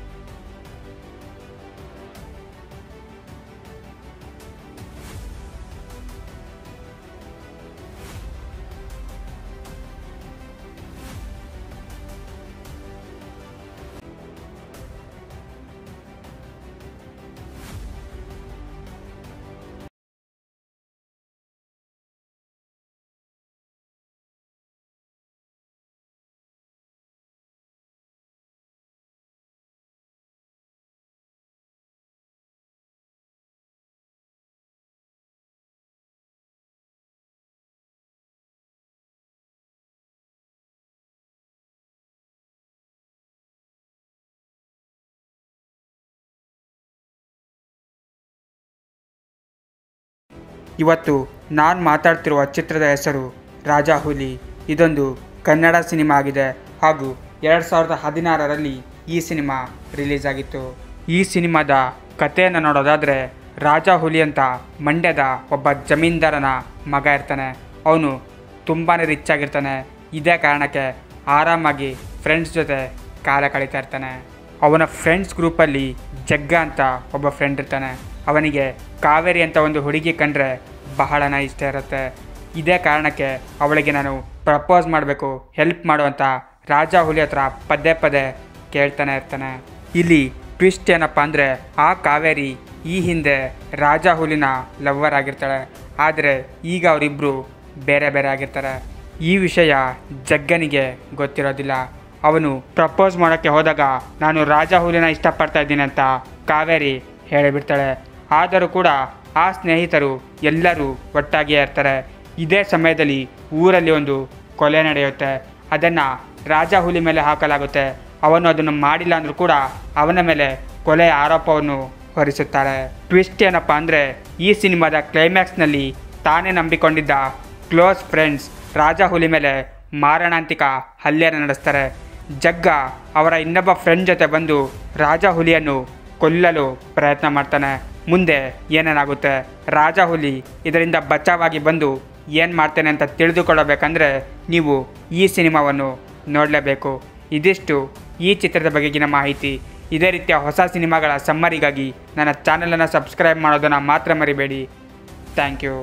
ಇವತ್ತು ನಾನು ಮಾತಾಡ್ತಿರುವ ಚಿತ್ರದ ಹೆಸರು ರಾಜಾ ಹುಲಿ ಇದೊಂದು ಕನ್ನಡ ಸಿನಿಮಾ ಆಗಿದೆ ಹಾಗೂ ಎರಡು ಸಾವಿರದ ಹದಿನಾರರಲ್ಲಿ ಈ ಸಿನಿಮಾ ರಿಲೀಸ್ ಆಗಿತ್ತು ಈ ಸಿನಿಮಾದ ಕಥೆಯನ್ನು ನೋಡೋದಾದರೆ ರಾಜಾ ಹುಲಿ ಅಂತ ಮಂಡ್ಯದ ಒಬ್ಬ ಜಮೀನ್ದಾರನ ಮಗ ಇರ್ತಾನೆ ಅವನು ತುಂಬಾ ರಿಚ್ ಆಗಿರ್ತಾನೆ ಇದೇ ಕಾರಣಕ್ಕೆ ಆರಾಮಾಗಿ ಫ್ರೆಂಡ್ಸ್ ಜೊತೆ ಕಾಲ ಕಳೀತಾ ಇರ್ತಾನೆ ಅವನ ಫ್ರೆಂಡ್ಸ್ ಗ್ರೂಪಲ್ಲಿ ಜಗ್ಗ ಅಂತ ಒಬ್ಬ ಫ್ರೆಂಡ್ ಇರ್ತಾನೆ ಅವನಿಗೆ ಕಾವೇರಿ ಅಂತ ಒಂದು ಹುಡುಗಿ ಕಂಡ್ರೆ ಬಹಳನ ಇಷ್ಟ ಇರುತ್ತೆ ಇದೇ ಕಾರಣಕ್ಕೆ ಅವಳಿಗೆ ನಾನು ಪ್ರಪೋಸ್ ಮಾಡಬೇಕು ಹೆಲ್ಪ್ ಮಾಡುವಂತ ರಾಜ ಹುಲಿ ಹತ್ರ ಪದೇ ಪದೇ ಕೇಳ್ತಾನೆ ಇರ್ತಾನೆ ಇಲ್ಲಿ ಟ್ವಿಸ್ಟ್ ಏನಪ್ಪ ಅಂದರೆ ಆ ಕಾವೇರಿ ಈ ಹಿಂದೆ ರಾಜ ಹುಲಿನ ಲವ್ವರ್ ಆಗಿರ್ತಾಳೆ ಆದರೆ ಈಗ ಅವರಿಬ್ಬರು ಬೇರೆ ಬೇರೆ ಆಗಿರ್ತಾರೆ ಈ ವಿಷಯ ಜಗ್ಗನಿಗೆ ಗೊತ್ತಿರೋದಿಲ್ಲ ಅವನು ಪ್ರಪೋಸ್ ಮಾಡೋಕ್ಕೆ ಹೋದಾಗ ನಾನು ರಾಜ ಹುಲಿನ ಇಷ್ಟಪಡ್ತಾ ಇದ್ದೀನಿ ಅಂತ ಕಾವೇರಿ ಹೇಳಿಬಿಡ್ತಾಳೆ ಆದರೂ ಕೂಡ ಆ ಸ್ನೇಹಿತರು ಎಲ್ಲರೂ ಒಟ್ಟಾಗಿಯೇ ಇರ್ತಾರೆ ಇದೇ ಸಮಯದಲ್ಲಿ ಊರಲ್ಲಿ ಒಂದು ಕೊಲೆ ನಡೆಯುತ್ತೆ ಅದನ್ನು ರಾಜ ಹುಲಿ ಮೇಲೆ ಹಾಕಲಾಗುತ್ತೆ ಅವನು ಅದನ್ನು ಮಾಡಿಲ್ಲ ಅಂದರೂ ಕೂಡ ಅವನ ಮೇಲೆ ಕೊಲೆಯ ಆರೋಪವನ್ನು ಹೊರಿಸುತ್ತಾರೆ ಟ್ವಿಸ್ಟ್ ಏನಪ್ಪ ಅಂದರೆ ಈ ಸಿನಿಮಾದ ಕ್ಲೈಮ್ಯಾಕ್ಸ್ನಲ್ಲಿ ತಾನೇ ನಂಬಿಕೊಂಡಿದ್ದ ಕ್ಲೋಸ್ ಫ್ರೆಂಡ್ಸ್ ರಾಜ ಹುಲಿ ಮೇಲೆ ಮಾರಣಾಂತಿಕ ಹಲ್ಲೆಯನ್ನು ನಡೆಸ್ತಾರೆ ಜಗ್ಗ ಅವರ ಇನ್ನೊಬ್ಬ ಫ್ರೆಂಡ್ ಜೊತೆ ಬಂದು ರಾಜ ಹುಲಿಯನ್ನು ಕೊಲ್ಲಲು ಪ್ರಯತ್ನ ಮಾಡ್ತಾನೆ ಮುಂದೆ ಏನೇನಾಗುತ್ತೆ ರಾಜ ಹುಲಿ ಇದರಿಂದ ಬಚಾವಾಗಿ ಬಂದು ಏನು ಮಾಡ್ತೇನೆ ಅಂತ ತಿಳಿದುಕೊಳ್ಳಬೇಕಂದ್ರೆ ನೀವು ಈ ಸಿನಿಮಾವನ್ನು ನೋಡಲೇಬೇಕು ಇದಿಷ್ಟು ಈ ಚಿತ್ರದ ಬಗೆಗಿನ ಮಾಹಿತಿ ಇದೇ ರೀತಿಯ ಹೊಸ ಸಿನಿಮಾಗಳ ಸಮ್ಮರಿಗಾಗಿ ನನ್ನ ಚಾನಲನ್ನು ಸಬ್ಸ್ಕ್ರೈಬ್ ಮಾಡೋದನ್ನು ಮಾತ್ರ ಮರಿಬೇಡಿ ಥ್ಯಾಂಕ್ ಯು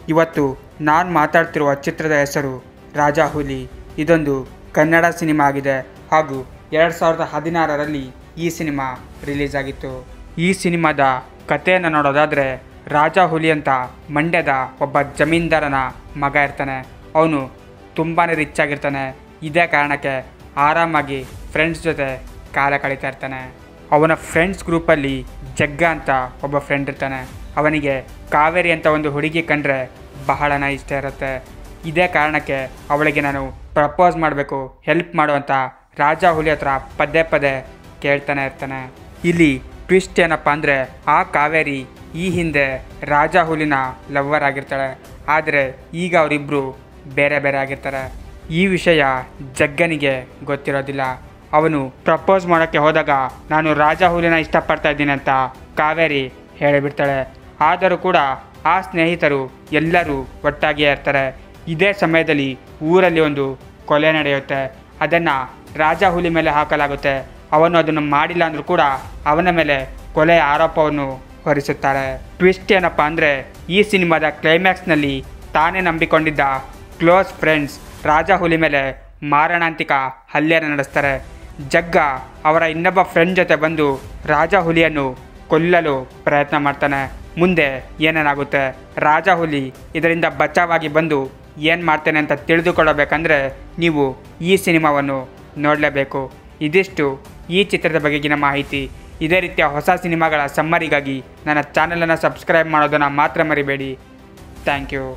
ಇವತ್ತು ನಾನು ಮಾತಾಡ್ತಿರುವ ಚಿತ್ರದ ಹೆಸರು ರಾಜಾ ಹುಲಿ ಇದೊಂದು ಕನ್ನಡ ಸಿನಿಮಾ ಆಗಿದೆ ಹಾಗೂ ಎರಡು ಸಾವಿರದ ಹದಿನಾರರಲ್ಲಿ ಈ ಸಿನಿಮಾ ರಿಲೀಸ್ ಆಗಿತ್ತು ಈ ಸಿನಿಮಾದ ಕಥೆಯನ್ನು ನೋಡೋದಾದರೆ ರಾಜಾ ಹುಲಿ ಅಂತ ಮಂಡ್ಯದ ಒಬ್ಬ ಜಮೀನ್ದಾರನ ಮಗ ಇರ್ತಾನೆ ಅವನು ತುಂಬಾ ರಿಚ್ ಆಗಿರ್ತಾನೆ ಇದೇ ಕಾರಣಕ್ಕೆ ಆರಾಮಾಗಿ ಫ್ರೆಂಡ್ಸ್ ಜೊತೆ ಕಾಲ ಕಳೀತಾ ಇರ್ತಾನೆ ಅವನ ಫ್ರೆಂಡ್ಸ್ ಗ್ರೂಪಲ್ಲಿ ಜಗ್ಗ ಅಂತ ಒಬ್ಬ ಫ್ರೆಂಡ್ ಇರ್ತಾನೆ ಅವನಿಗೆ ಕಾವೇರಿ ಅಂತ ಒಂದು ಹುಡುಗಿ ಕಂಡ್ರೆ ಬಹಳನ ಇಷ್ಟ ಇರುತ್ತೆ ಇದೇ ಕಾರಣಕ್ಕೆ ಅವಳಿಗೆ ನಾನು ಪ್ರಪೋಸ್ ಮಾಡಬೇಕು ಹೆಲ್ಪ್ ಮಾಡುವಂತ ರಾಜ ಹುಲಿ ಹತ್ರ ಪದೇ ಪದೇ ಕೇಳ್ತಾನೆ ಇರ್ತಾನೆ ಇಲ್ಲಿ ಟ್ವಿಸ್ಟ್ ಏನಪ್ಪ ಅಂದರೆ ಆ ಕಾವೇರಿ ಈ ಹಿಂದೆ ರಾಜ ಹುಲಿನ ಲವ್ವರ್ ಆಗಿರ್ತಾಳೆ ಆದರೆ ಈಗ ಅವರಿಬ್ಬರು ಬೇರೆ ಬೇರೆ ಆಗಿರ್ತಾರೆ ಈ ವಿಷಯ ಜಗ್ಗನಿಗೆ ಗೊತ್ತಿರೋದಿಲ್ಲ ಅವನು ಪ್ರಪೋಸ್ ಮಾಡೋಕ್ಕೆ ಹೋದಾಗ ನಾನು ರಾಜ ಹುಲಿನ ಇಷ್ಟಪಡ್ತಾ ಇದ್ದೀನಿ ಅಂತ ಕಾವೇರಿ ಹೇಳಿಬಿಡ್ತಾಳೆ ಆದರೂ ಕೂಡ ಆ ಸ್ನೇಹಿತರು ಎಲ್ಲರೂ ಒಟ್ಟಾಗಿಯೇ ಇರ್ತಾರೆ ಇದೇ ಸಮಯದಲ್ಲಿ ಊರಲ್ಲಿ ಒಂದು ಕೊಲೆ ನಡೆಯುತ್ತೆ ಅದನ್ನು ರಾಜ ಹುಲಿ ಮೇಲೆ ಹಾಕಲಾಗುತ್ತೆ ಅವನು ಅದನ್ನು ಮಾಡಿಲ್ಲ ಅಂದರೂ ಕೂಡ ಅವನ ಮೇಲೆ ಕೊಲೆಯ ಆರೋಪವನ್ನು ಹೊರಿಸುತ್ತಾರೆ ಟ್ವಿಸ್ಟ್ ಏನಪ್ಪ ಅಂದರೆ ಈ ಸಿನಿಮಾದ ಕ್ಲೈಮ್ಯಾಕ್ಸ್ನಲ್ಲಿ ತಾನೇ ನಂಬಿಕೊಂಡಿದ್ದ ಕ್ಲೋಸ್ ಫ್ರೆಂಡ್ಸ್ ರಾಜ ಹುಲಿ ಮೇಲೆ ಮಾರಣಾಂತಿಕ ಹಲ್ಲೆಯನ್ನು ನಡೆಸ್ತಾರೆ ಜಗ್ಗ ಅವರ ಇನ್ನೊಬ್ಬ ಫ್ರೆಂಡ್ ಜೊತೆ ಬಂದು ರಾಜ ಹುಲಿಯನ್ನು ಕೊಲ್ಲಲು ಪ್ರಯತ್ನ ಮಾಡ್ತಾನೆ ಮುಂದೆ ಏನೇನಾಗುತ್ತೆ ರಾಜ ಹುಲಿ ಇದರಿಂದ ಬಚಾವಾಗಿ ಬಂದು ಏನು ಮಾಡ್ತೇನೆ ಅಂತ ತಿಳಿದುಕೊಳ್ಳಬೇಕಂದ್ರೆ ನೀವು ಈ ಸಿನಿಮಾವನ್ನು ನೋಡಲೇಬೇಕು ಇದಿಷ್ಟು ಈ ಚಿತ್ರದ ಬಗೆಗಿನ ಮಾಹಿತಿ ಇದೇ ರೀತಿಯ ಹೊಸ ಸಿನಿಮಾಗಳ ಸಮ್ಮರಿಗಾಗಿ ನನ್ನ ಚಾನಲನ್ನು ಸಬ್ಸ್ಕ್ರೈಬ್ ಮಾಡೋದನ್ನು ಮಾತ್ರ ಮರಿಬೇಡಿ ಥ್ಯಾಂಕ್ ಯು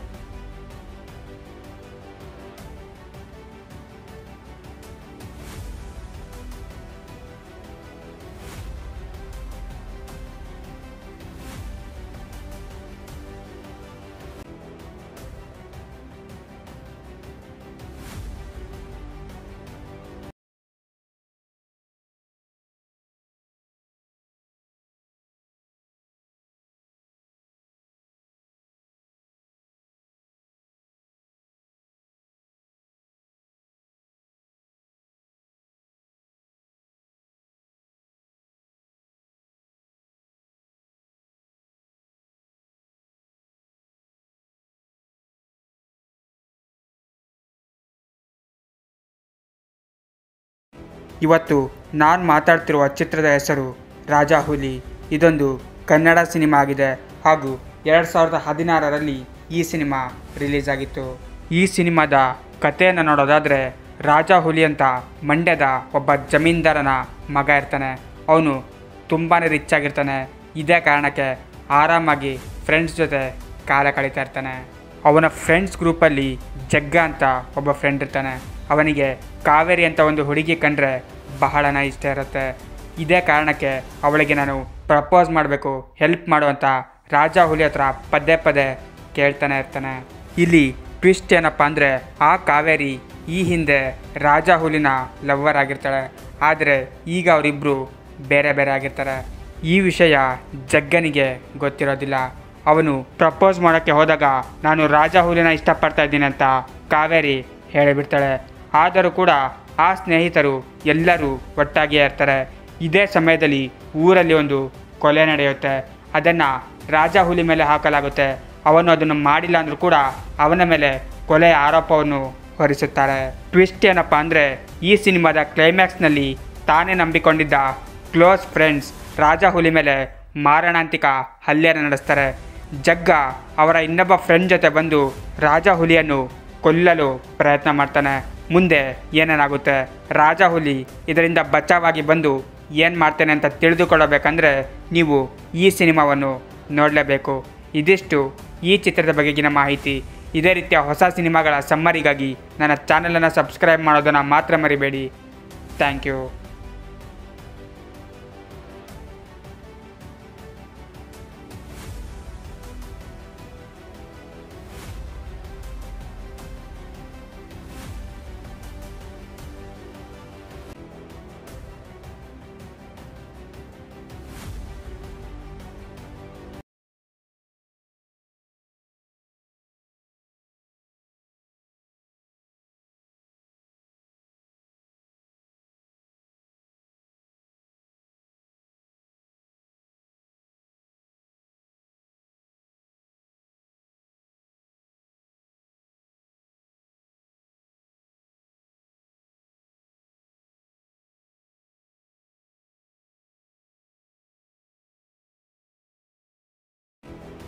ಇವತ್ತು ನಾನು ಮಾತಾಡ್ತಿರುವ ಚಿತ್ರದ ಹೆಸರು ರಾಜಾ ಹುಲಿ ಇದೊಂದು ಕನ್ನಡ ಸಿನಿಮಾ ಆಗಿದೆ ಹಾಗೂ ಎರಡು ಸಾವಿರದ ಹದಿನಾರರಲ್ಲಿ ಈ ಸಿನಿಮಾ ರಿಲೀಸ್ ಆಗಿತ್ತು ಈ ಸಿನಿಮಾದ ಕಥೆಯನ್ನು ನೋಡೋದಾದರೆ ರಾಜಾ ಹುಲಿ ಅಂತ ಮಂಡ್ಯದ ಒಬ್ಬ ಜಮೀನ್ದಾರನ ಮಗ ಇರ್ತಾನೆ ಅವನು ತುಂಬಾ ರಿಚ್ ಆಗಿರ್ತಾನೆ ಇದೇ ಕಾರಣಕ್ಕೆ ಆರಾಮಾಗಿ ಫ್ರೆಂಡ್ಸ್ ಜೊತೆ ಕಾಲ ಕಳೀತಾ ಇರ್ತಾನೆ ಅವನ ಫ್ರೆಂಡ್ಸ್ ಗ್ರೂಪಲ್ಲಿ ಜಗ್ಗ ಅಂತ ಒಬ್ಬ ಫ್ರೆಂಡ್ ಇರ್ತಾನೆ ಅವನಿಗೆ ಕಾವೇರಿ ಅಂತ ಒಂದು ಹುಡುಗಿ ಕಂಡ್ರೆ ಬಹಳನ ಇಷ್ಟ ಇರುತ್ತೆ ಇದೇ ಕಾರಣಕ್ಕೆ ಅವಳಿಗೆ ನಾನು ಪ್ರಪೋಸ್ ಮಾಡಬೇಕು ಹೆಲ್ಪ್ ಮಾಡುವಂತ ರಾಜ ಹುಲಿ ಹತ್ರ ಪದೇ ಪದೇ ಕೇಳ್ತಾನೆ ಇರ್ತಾನೆ ಇಲ್ಲಿ ಟ್ವಿಸ್ಟ್ ಏನಪ್ಪ ಅಂದರೆ ಆ ಕಾವೇರಿ ಈ ಹಿಂದೆ ರಾಜ ಹುಲಿನ ಲವ್ವರ್ ಆಗಿರ್ತಾಳೆ ಆದರೆ ಈಗ ಅವರಿಬ್ಬರು ಬೇರೆ ಬೇರೆ ಆಗಿರ್ತಾರೆ ಈ ವಿಷಯ ಜಗ್ಗನಿಗೆ ಗೊತ್ತಿರೋದಿಲ್ಲ ಅವನು ಪ್ರಪೋಸ್ ಮಾಡೋಕ್ಕೆ ಹೋದಾಗ ನಾನು ರಾಜ ಹುಲಿನ ಇಷ್ಟಪಡ್ತಾ ಇದ್ದೀನಿ ಅಂತ ಕಾವೇರಿ ಹೇಳಿಬಿಡ್ತಾಳೆ ಆದರೂ ಕೂಡ ಆ ಸ್ನೇಹಿತರು ಎಲ್ಲರೂ ಒಟ್ಟಾಗಿಯೇ ಇರ್ತಾರೆ ಇದೇ ಸಮಯದಲ್ಲಿ ಊರಲ್ಲಿ ಒಂದು ಕೊಲೆ ನಡೆಯುತ್ತೆ ಅದನ್ನು ರಾಜ ಹುಲಿ ಮೇಲೆ ಹಾಕಲಾಗುತ್ತೆ ಅವನು ಅದನ್ನು ಮಾಡಿಲ್ಲ ಅಂದರೂ ಕೂಡ ಅವನ ಮೇಲೆ ಕೊಲೆಯ ಆರೋಪವನ್ನು ಹೊರಿಸುತ್ತಾರೆ ಟ್ವಿಸ್ಟ್ ಏನಪ್ಪ ಅಂದರೆ ಈ ಸಿನಿಮಾದ ಕ್ಲೈಮ್ಯಾಕ್ಸ್ನಲ್ಲಿ ತಾನೇ ನಂಬಿಕೊಂಡಿದ್ದ ಕ್ಲೋಸ್ ಫ್ರೆಂಡ್ಸ್ ರಾಜ ಹುಲಿ ಮೇಲೆ ಮಾರಣಾಂತಿಕ ಹಲ್ಲೆಯನ್ನು ನಡೆಸ್ತಾರೆ ಜಗ್ಗ ಅವರ ಇನ್ನೊಬ್ಬ ಫ್ರೆಂಡ್ ಜೊತೆ ಬಂದು ರಾಜ ಹುಲಿಯನ್ನು ಕೊಲ್ಲಲು ಪ್ರಯತ್ನ ಮಾಡ್ತಾನೆ ಮುಂದೆ ಏನೇನಾಗುತ್ತೆ ರಾಜ ಹುಲಿ ಇದರಿಂದ ಬಚಾವಾಗಿ ಬಂದು ಏನು ಮಾಡ್ತೇನೆ ಅಂತ ತಿಳಿದುಕೊಳ್ಳಬೇಕಂದ್ರೆ ನೀವು ಈ ಸಿನಿಮಾವನ್ನು ನೋಡಲೇಬೇಕು ಇದಿಷ್ಟು ಈ ಚಿತ್ರದ ಬಗೆಗಿನ ಮಾಹಿತಿ ಇದೇ ರೀತಿಯ ಹೊಸ ಸಿನಿಮಾಗಳ ಸಮ್ಮರಿಗಾಗಿ ನನ್ನ ಚಾನಲನ್ನು ಸಬ್ಸ್ಕ್ರೈಬ್ ಮಾಡೋದನ್ನು ಮಾತ್ರ ಮರಿಬೇಡಿ ಥ್ಯಾಂಕ್ ಯು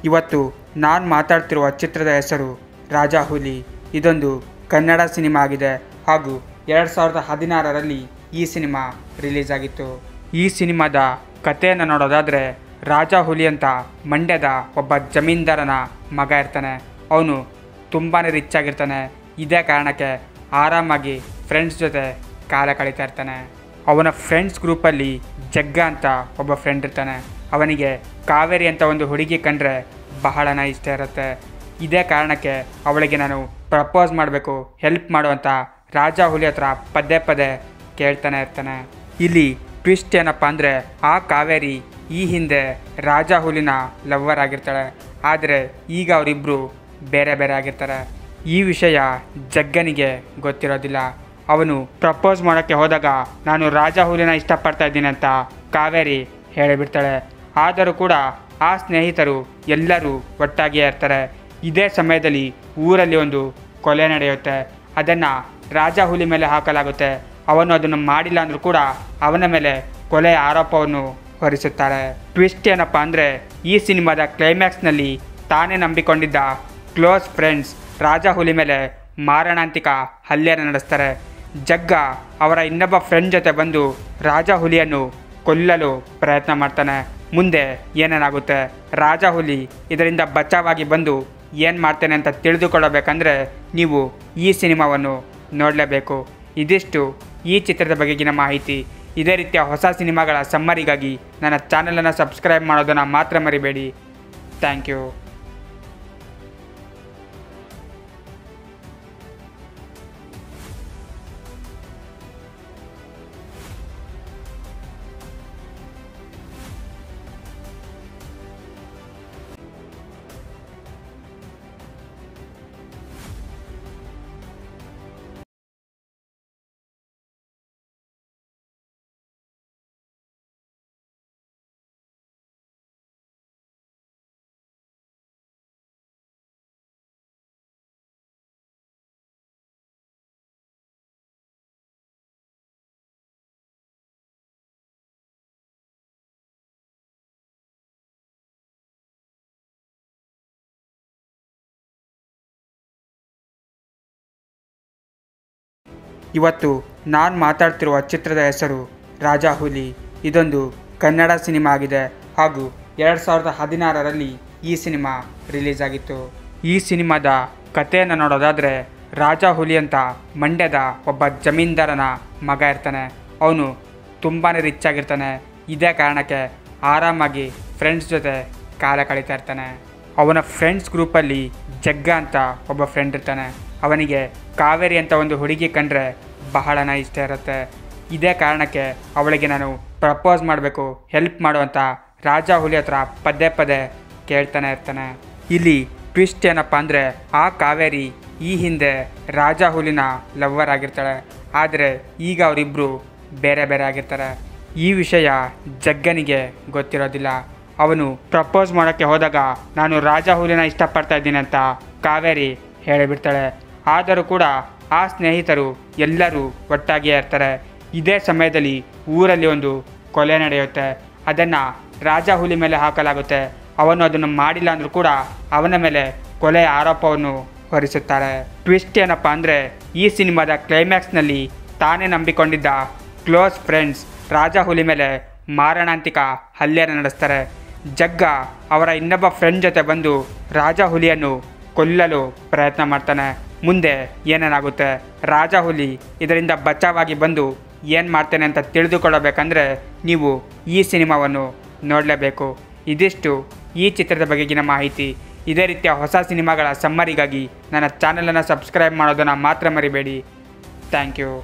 ಇವತ್ತು ನಾನು ಮಾತಾಡ್ತಿರುವ ಚಿತ್ರದ ಹೆಸರು ರಾಜಾ ಹುಲಿ ಇದೊಂದು ಕನ್ನಡ ಸಿನಿಮಾ ಆಗಿದೆ ಹಾಗೂ ಎರಡು ಸಾವಿರದ ಹದಿನಾರರಲ್ಲಿ ಈ ಸಿನಿಮಾ ರಿಲೀಸ್ ಆಗಿತ್ತು ಈ ಸಿನಿಮಾದ ಕಥೆಯನ್ನು ನೋಡೋದಾದರೆ ರಾಜಾ ಹುಲಿ ಅಂತ ಮಂಡ್ಯದ ಒಬ್ಬ ಜಮೀನ್ದಾರನ ಮಗ ಇರ್ತಾನೆ ಅವನು ತುಂಬಾ ರಿಚ್ ಆಗಿರ್ತಾನೆ ಇದೇ ಕಾರಣಕ್ಕೆ ಆರಾಮಾಗಿ ಫ್ರೆಂಡ್ಸ್ ಜೊತೆ ಕಾಲ ಕಳೀತಾ ಇರ್ತಾನೆ ಅವನ ಫ್ರೆಂಡ್ಸ್ ಗ್ರೂಪಲ್ಲಿ ಜಗ್ಗ ಅಂತ ಒಬ್ಬ ಫ್ರೆಂಡ್ ಇರ್ತಾನೆ ಅವನಿಗೆ ಕಾವೇರಿ ಅಂತ ಒಂದು ಹುಡುಗಿ ಕಂಡ್ರೆ ಬಹಳನ ಇಷ್ಟ ಇರುತ್ತೆ ಇದೇ ಕಾರಣಕ್ಕೆ ಅವಳಿಗೆ ನಾನು ಪ್ರಪೋಸ್ ಮಾಡಬೇಕು ಹೆಲ್ಪ್ ಮಾಡುವಂತ ರಾಜ ಹುಲಿ ಹತ್ರ ಪದೇ ಪದೇ ಕೇಳ್ತಾನೆ ಇರ್ತಾನೆ ಇಲ್ಲಿ ಟ್ವಿಸ್ಟ್ ಏನಪ್ಪ ಅಂದರೆ ಆ ಕಾವೇರಿ ಈ ಹಿಂದೆ ರಾಜ ಹುಲಿನ ಲವ್ವರ್ ಆಗಿರ್ತಾಳೆ ಆದರೆ ಈಗ ಅವರಿಬ್ಬರು ಬೇರೆ ಬೇರೆ ಆಗಿರ್ತಾರೆ ಈ ವಿಷಯ ಜಗ್ಗನಿಗೆ ಗೊತ್ತಿರೋದಿಲ್ಲ ಅವನು ಪ್ರಪೋಸ್ ಮಾಡೋಕ್ಕೆ ಹೋದಾಗ ನಾನು ರಾಜ ಹುಲಿನ ಇಷ್ಟಪಡ್ತಾ ಇದ್ದೀನಿ ಅಂತ ಕಾವೇರಿ ಹೇಳಿಬಿಡ್ತಾಳೆ ಆದರೂ ಕೂಡ ಆ ಸ್ನೇಹಿತರು ಎಲ್ಲರೂ ಒಟ್ಟಾಗಿಯೇ ಇರ್ತಾರೆ ಇದೇ ಸಮಯದಲ್ಲಿ ಊರಲ್ಲಿ ಒಂದು ಕೊಲೆ ನಡೆಯುತ್ತೆ ಅದನ್ನು ರಾಜ ಹುಲಿ ಮೇಲೆ ಹಾಕಲಾಗುತ್ತೆ ಅವನು ಅದನ್ನು ಮಾಡಿಲ್ಲ ಅಂದರೂ ಕೂಡ ಅವನ ಮೇಲೆ ಕೊಲೆಯ ಆರೋಪವನ್ನು ಹೊರಿಸುತ್ತಾರೆ ಟ್ವಿಸ್ಟ್ ಏನಪ್ಪ ಅಂದರೆ ಈ ಸಿನಿಮಾದ ಕ್ಲೈಮ್ಯಾಕ್ಸ್ನಲ್ಲಿ ತಾನೇ ನಂಬಿಕೊಂಡಿದ್ದ ಕ್ಲೋಸ್ ಫ್ರೆಂಡ್ಸ್ ರಾಜ ಹುಲಿ ಮೇಲೆ ಮಾರಣಾಂತಿಕ ಹಲ್ಲೆಯನ್ನು ನಡೆಸ್ತಾರೆ ಜಗ್ಗ ಅವರ ಇನ್ನೊಬ್ಬ ಫ್ರೆಂಡ್ ಜೊತೆ ಬಂದು ರಾಜ ಹುಲಿಯನ್ನು ಕೊಲ್ಲಲು ಪ್ರಯತ್ನ ಮಾಡ್ತಾನೆ ಮುಂದೆ ಏನೇನಾಗುತ್ತೆ ರಾಜ ಹುಲಿ ಇದರಿಂದ ಬಚಾವಾಗಿ ಬಂದು ಏನು ಮಾಡ್ತೇನೆ ಅಂತ ತಿಳಿದುಕೊಳ್ಳಬೇಕಂದ್ರೆ ನೀವು ಈ ಸಿನಿಮಾವನ್ನು ನೋಡಲೇಬೇಕು ಇದಿಷ್ಟು ಈ ಚಿತ್ರದ ಬಗೆಗಿನ ಮಾಹಿತಿ ಇದೇ ರೀತಿಯ ಹೊಸ ಸಿನಿಮಾಗಳ ಸಮ್ಮರಿಗಾಗಿ ನನ್ನ ಚಾನಲನ್ನು ಸಬ್ಸ್ಕ್ರೈಬ್ ಮಾಡೋದನ್ನು ಮಾತ್ರ ಮರಿಬೇಡಿ ಥ್ಯಾಂಕ್ ಯು ಇವತ್ತು ನಾನು ಮಾತಾಡ್ತಿರುವ ಚಿತ್ರದ ಹೆಸರು ರಾಜಾ ಹುಲಿ ಇದೊಂದು ಕನ್ನಡ ಸಿನಿಮಾ ಆಗಿದೆ ಹಾಗೂ ಎರಡು ಸಾವಿರದ ಹದಿನಾರರಲ್ಲಿ ಈ ಸಿನಿಮಾ ರಿಲೀಸ್ ಆಗಿತ್ತು ಈ ಸಿನಿಮಾದ ಕಥೆಯನ್ನು ನೋಡೋದಾದರೆ ರಾಜಾ ಹುಲಿ ಅಂತ ಮಂಡ್ಯದ ಒಬ್ಬ ಜಮೀನ್ದಾರನ ಮಗ ಇರ್ತಾನೆ ಅವನು ತುಂಬಾ ರಿಚ್ ಆಗಿರ್ತಾನೆ ಇದೇ ಕಾರಣಕ್ಕೆ ಆರಾಮಾಗಿ ಫ್ರೆಂಡ್ಸ್ ಜೊತೆ ಕಾಲ ಕಳೀತಾ ಇರ್ತಾನೆ ಅವನ ಫ್ರೆಂಡ್ಸ್ ಗ್ರೂಪಲ್ಲಿ ಜಗ್ಗ ಅಂತ ಒಬ್ಬ ಫ್ರೆಂಡ್ ಇರ್ತಾನೆ ಅವನಿಗೆ ಕಾವೇರಿ ಅಂತ ಒಂದು ಹುಡುಗಿ ಕಂಡ್ರೆ ಬಹಳನ ಇಷ್ಟ ಇರುತ್ತೆ ಇದೇ ಕಾರಣಕ್ಕೆ ಅವಳಿಗೆ ನಾನು ಪ್ರಪೋಸ್ ಮಾಡಬೇಕು ಹೆಲ್ಪ್ ಮಾಡುವಂತ ರಾಜ ಹುಲಿ ಹತ್ರ ಪದೇ ಪದೇ ಕೇಳ್ತಾನೆ ಇರ್ತಾನೆ ಇಲ್ಲಿ ಟ್ವಿಸ್ಟ್ ಏನಪ್ಪ ಅಂದರೆ ಆ ಕಾವೇರಿ ಈ ಹಿಂದೆ ರಾಜ ಹುಲಿನ ಲವ್ವರ್ ಆಗಿರ್ತಾಳೆ ಆದರೆ ಈಗ ಅವರಿಬ್ಬರು ಬೇರೆ ಬೇರೆ ಆಗಿರ್ತಾರೆ ಈ ವಿಷಯ ಜಗ್ಗನಿಗೆ ಗೊತ್ತಿರೋದಿಲ್ಲ ಅವನು ಪ್ರಪೋಸ್ ಮಾಡೋಕ್ಕೆ ಹೋದಾಗ ನಾನು ರಾಜ ಹುಲಿನ ಇಷ್ಟಪಡ್ತಾ ಇದ್ದೀನಿ ಅಂತ ಕಾವೇರಿ ಹೇಳಿಬಿಡ್ತಾಳೆ ಆದರೂ ಕೂಡ ಆ ಸ್ನೇಹಿತರು ಎಲ್ಲರೂ ಒಟ್ಟಾಗಿಯೇ ಇರ್ತಾರೆ ಇದೇ ಸಮಯದಲ್ಲಿ ಊರಲ್ಲಿ ಒಂದು ಕೊಲೆ ನಡೆಯುತ್ತೆ ಅದನ್ನು ರಾಜ ಹುಲಿ ಮೇಲೆ ಹಾಕಲಾಗುತ್ತೆ ಅವನು ಅದನ್ನು ಮಾಡಿಲ್ಲ ಅಂದರೂ ಕೂಡ ಅವನ ಮೇಲೆ ಕೊಲೆಯ ಆರೋಪವನ್ನು ಹೊರಿಸುತ್ತಾರೆ ಟ್ವಿಸ್ಟ್ ಏನಪ್ಪ ಅಂದರೆ ಈ ಸಿನಿಮಾದ ಕ್ಲೈಮ್ಯಾಕ್ಸ್ನಲ್ಲಿ ತಾನೇ ನಂಬಿಕೊಂಡಿದ್ದ ಕ್ಲೋಸ್ ಫ್ರೆಂಡ್ಸ್ ರಾಜ ಹುಲಿ ಮೇಲೆ ಮಾರಣಾಂತಿಕ ಹಲ್ಲೆಯನ್ನು ನಡೆಸ್ತಾರೆ ಜಗ್ಗ ಅವರ ಇನ್ನೊಬ್ಬ ಫ್ರೆಂಡ್ ಜೊತೆ ಬಂದು ರಾಜ ಹುಲಿಯನ್ನು ಕೊಲ್ಲಲು ಪ್ರಯತ್ನ ಮಾಡ್ತಾನೆ ಮುಂದೆ ಏನೇನಾಗುತ್ತೆ ರಾಜ ಹುಲಿ ಇದರಿಂದ ಬಚಾವಾಗಿ ಬಂದು ಏನು ಮಾಡ್ತೇನೆ ಅಂತ ತಿಳಿದುಕೊಳ್ಳಬೇಕಂದ್ರೆ ನೀವು ಈ ಸಿನಿಮಾವನ್ನು ನೋಡಲೇಬೇಕು ಇದಿಷ್ಟು ಈ ಚಿತ್ರದ ಬಗೆಗಿನ ಮಾಹಿತಿ ಇದೇ ರೀತಿಯ ಹೊಸ ಸಿನಿಮಾಗಳ ಸಮ್ಮರಿಗಾಗಿ ನನ್ನ ಚಾನಲನ್ನು ಸಬ್ಸ್ಕ್ರೈಬ್ ಮಾಡೋದನ್ನು ಮಾತ್ರ ಮರಿಬೇಡಿ ಥ್ಯಾಂಕ್ ಯು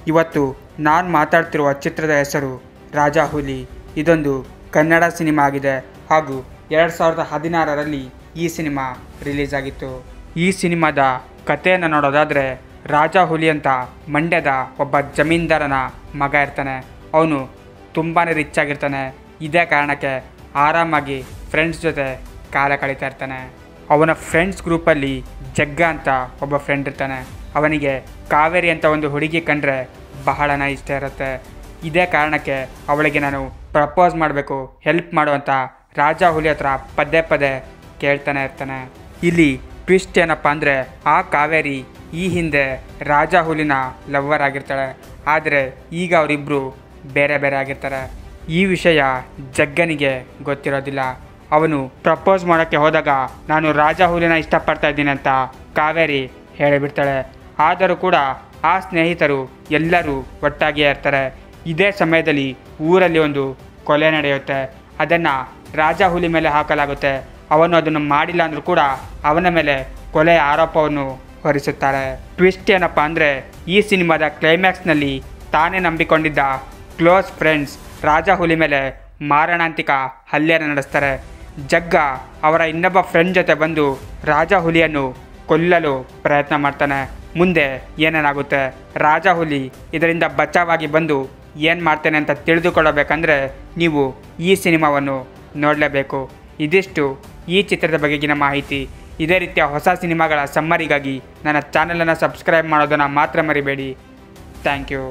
ಇವತ್ತು ನಾನು ಮಾತಾಡ್ತಿರುವ ಚಿತ್ರದ ಹೆಸರು ರಾಜಾ ಹುಲಿ ಇದೊಂದು ಕನ್ನಡ ಸಿನಿಮಾ ಆಗಿದೆ ಹಾಗೂ ಎರಡು ಸಾವಿರದ ಹದಿನಾರರಲ್ಲಿ ಈ ಸಿನಿಮಾ ರಿಲೀಸ್ ಆಗಿತ್ತು ಈ ಸಿನಿಮಾದ ಕಥೆಯನ್ನು ನೋಡೋದಾದರೆ ರಾಜಾ ಹುಲಿ ಅಂತ ಮಂಡ್ಯದ ಒಬ್ಬ ಜಮೀನ್ದಾರನ ಮಗ ಇರ್ತಾನೆ ಅವನು ತುಂಬಾ ರಿಚ್ ಆಗಿರ್ತಾನೆ ಇದೇ ಕಾರಣಕ್ಕೆ ಆರಾಮಾಗಿ ಫ್ರೆಂಡ್ಸ್ ಜೊತೆ ಕಾಲ ಕಳೀತಾ ಇರ್ತಾನೆ ಅವನ ಫ್ರೆಂಡ್ಸ್ ಗ್ರೂಪಲ್ಲಿ ಜಗ್ಗ ಅಂತ ಒಬ್ಬ ಫ್ರೆಂಡ್ ಇರ್ತಾನೆ ಅವನಿಗೆ ಕಾವೇರಿ ಅಂತ ಒಂದು ಹುಡುಗಿ ಕಂಡ್ರೆ ಬಹಳನ ಇಷ್ಟ ಇರುತ್ತೆ ಇದೇ ಕಾರಣಕ್ಕೆ ಅವಳಿಗೆ ನಾನು ಪ್ರಪೋಸ್ ಮಾಡಬೇಕು ಹೆಲ್ಪ್ ಮಾಡುವಂತ ರಾಜಾ ಹುಲಿ ಹತ್ರ ಪದೇ ಪದೇ ಕೇಳ್ತಾನೆ ಇರ್ತಾನೆ ಇಲ್ಲಿ ಟ್ವಿಸ್ಟ್ ಏನಪ್ಪ ಅಂದರೆ ಆ ಕಾವೇರಿ ಈ ಹಿಂದೆ ರಾಜಾ ಹುಲಿನ ಲವ್ವರ್ ಆಗಿರ್ತಾಳೆ ಆದರೆ ಈಗ ಅವರಿಬ್ಬರು ಬೇರೆ ಬೇರೆ ಆಗಿರ್ತಾರೆ ಈ ವಿಷಯ ಜಗ್ಗನಿಗೆ ಗೊತ್ತಿರೋದಿಲ್ಲ ಅವನು ಪ್ರಪೋಸ್ ಮಾಡೋಕ್ಕೆ ಹೋದಾಗ ನಾನು ರಾಜ ಹುಲಿನ ಇಷ್ಟಪಡ್ತಾ ಇದ್ದೀನಿ ಅಂತ ಕಾವೇರಿ ಹೇಳಿಬಿಡ್ತಾಳೆ ಆದರೂ ಕೂಡ ಆ ಸ್ನೇಹಿತರು ಎಲ್ಲರೂ ಒಟ್ಟಾಗಿಯೇ ಇರ್ತಾರೆ ಇದೇ ಸಮಯದಲ್ಲಿ ಊರಲ್ಲಿ ಒಂದು ಕೊಲೆ ನಡೆಯುತ್ತೆ ಅದನ್ನು ರಾಜ ಹುಲಿ ಮೇಲೆ ಹಾಕಲಾಗುತ್ತೆ ಅವನು ಅದನ್ನು ಮಾಡಿಲ್ಲ ಅಂದರೂ ಕೂಡ ಅವನ ಮೇಲೆ ಕೊಲೆ ಆರೋಪವನ್ನು ಹೊರಿಸುತ್ತಾರೆ ಟ್ವಿಸ್ಟ್ ಏನಪ್ಪ ಅಂದರೆ ಈ ಸಿನಿಮಾದ ಕ್ಲೈಮ್ಯಾಕ್ಸ್ನಲ್ಲಿ ತಾನೇ ನಂಬಿಕೊಂಡಿದ್ದ ಕ್ಲೋಸ್ ಫ್ರೆಂಡ್ಸ್ ರಾಜ ಹುಲಿ ಮೇಲೆ ಮಾರಣಾಂತಿಕ ಹಲ್ಲೆಯನ್ನು ನಡೆಸ್ತಾರೆ ಜಗ್ಗ ಅವರ ಇನ್ನೊಬ್ಬ ಫ್ರೆಂಡ್ ಜೊತೆ ಬಂದು ರಾಜ ಹುಲಿಯನ್ನು ಕೊಲ್ಲಲು ಪ್ರಯತ್ನ ಮಾಡ್ತಾನೆ ಮುಂದೆ ಏನೇನಾಗುತ್ತೆ ರಾಜ ಹುಲಿ ಇದರಿಂದ ಬಚಾವಾಗಿ ಬಂದು ಏನು ಮಾಡ್ತೇನೆ ಅಂತ ತಿಳಿದುಕೊಳ್ಳಬೇಕಂದ್ರೆ ನೀವು ಈ ಸಿನಿಮಾವನ್ನು ನೋಡಲೇಬೇಕು ಇದಿಷ್ಟು ಈ ಚಿತ್ರದ ಬಗೆಗಿನ ಮಾಹಿತಿ ಇದೇ ರೀತಿಯ ಹೊಸ ಸಿನಿಮಾಗಳ ಸಮ್ಮರಿಗಾಗಿ ನನ್ನ ಚಾನಲನ್ನು ಸಬ್ಸ್ಕ್ರೈಬ್ ಮಾಡೋದನ್ನು ಮಾತ್ರ ಮರಿಬೇಡಿ ಥ್ಯಾಂಕ್ ಯು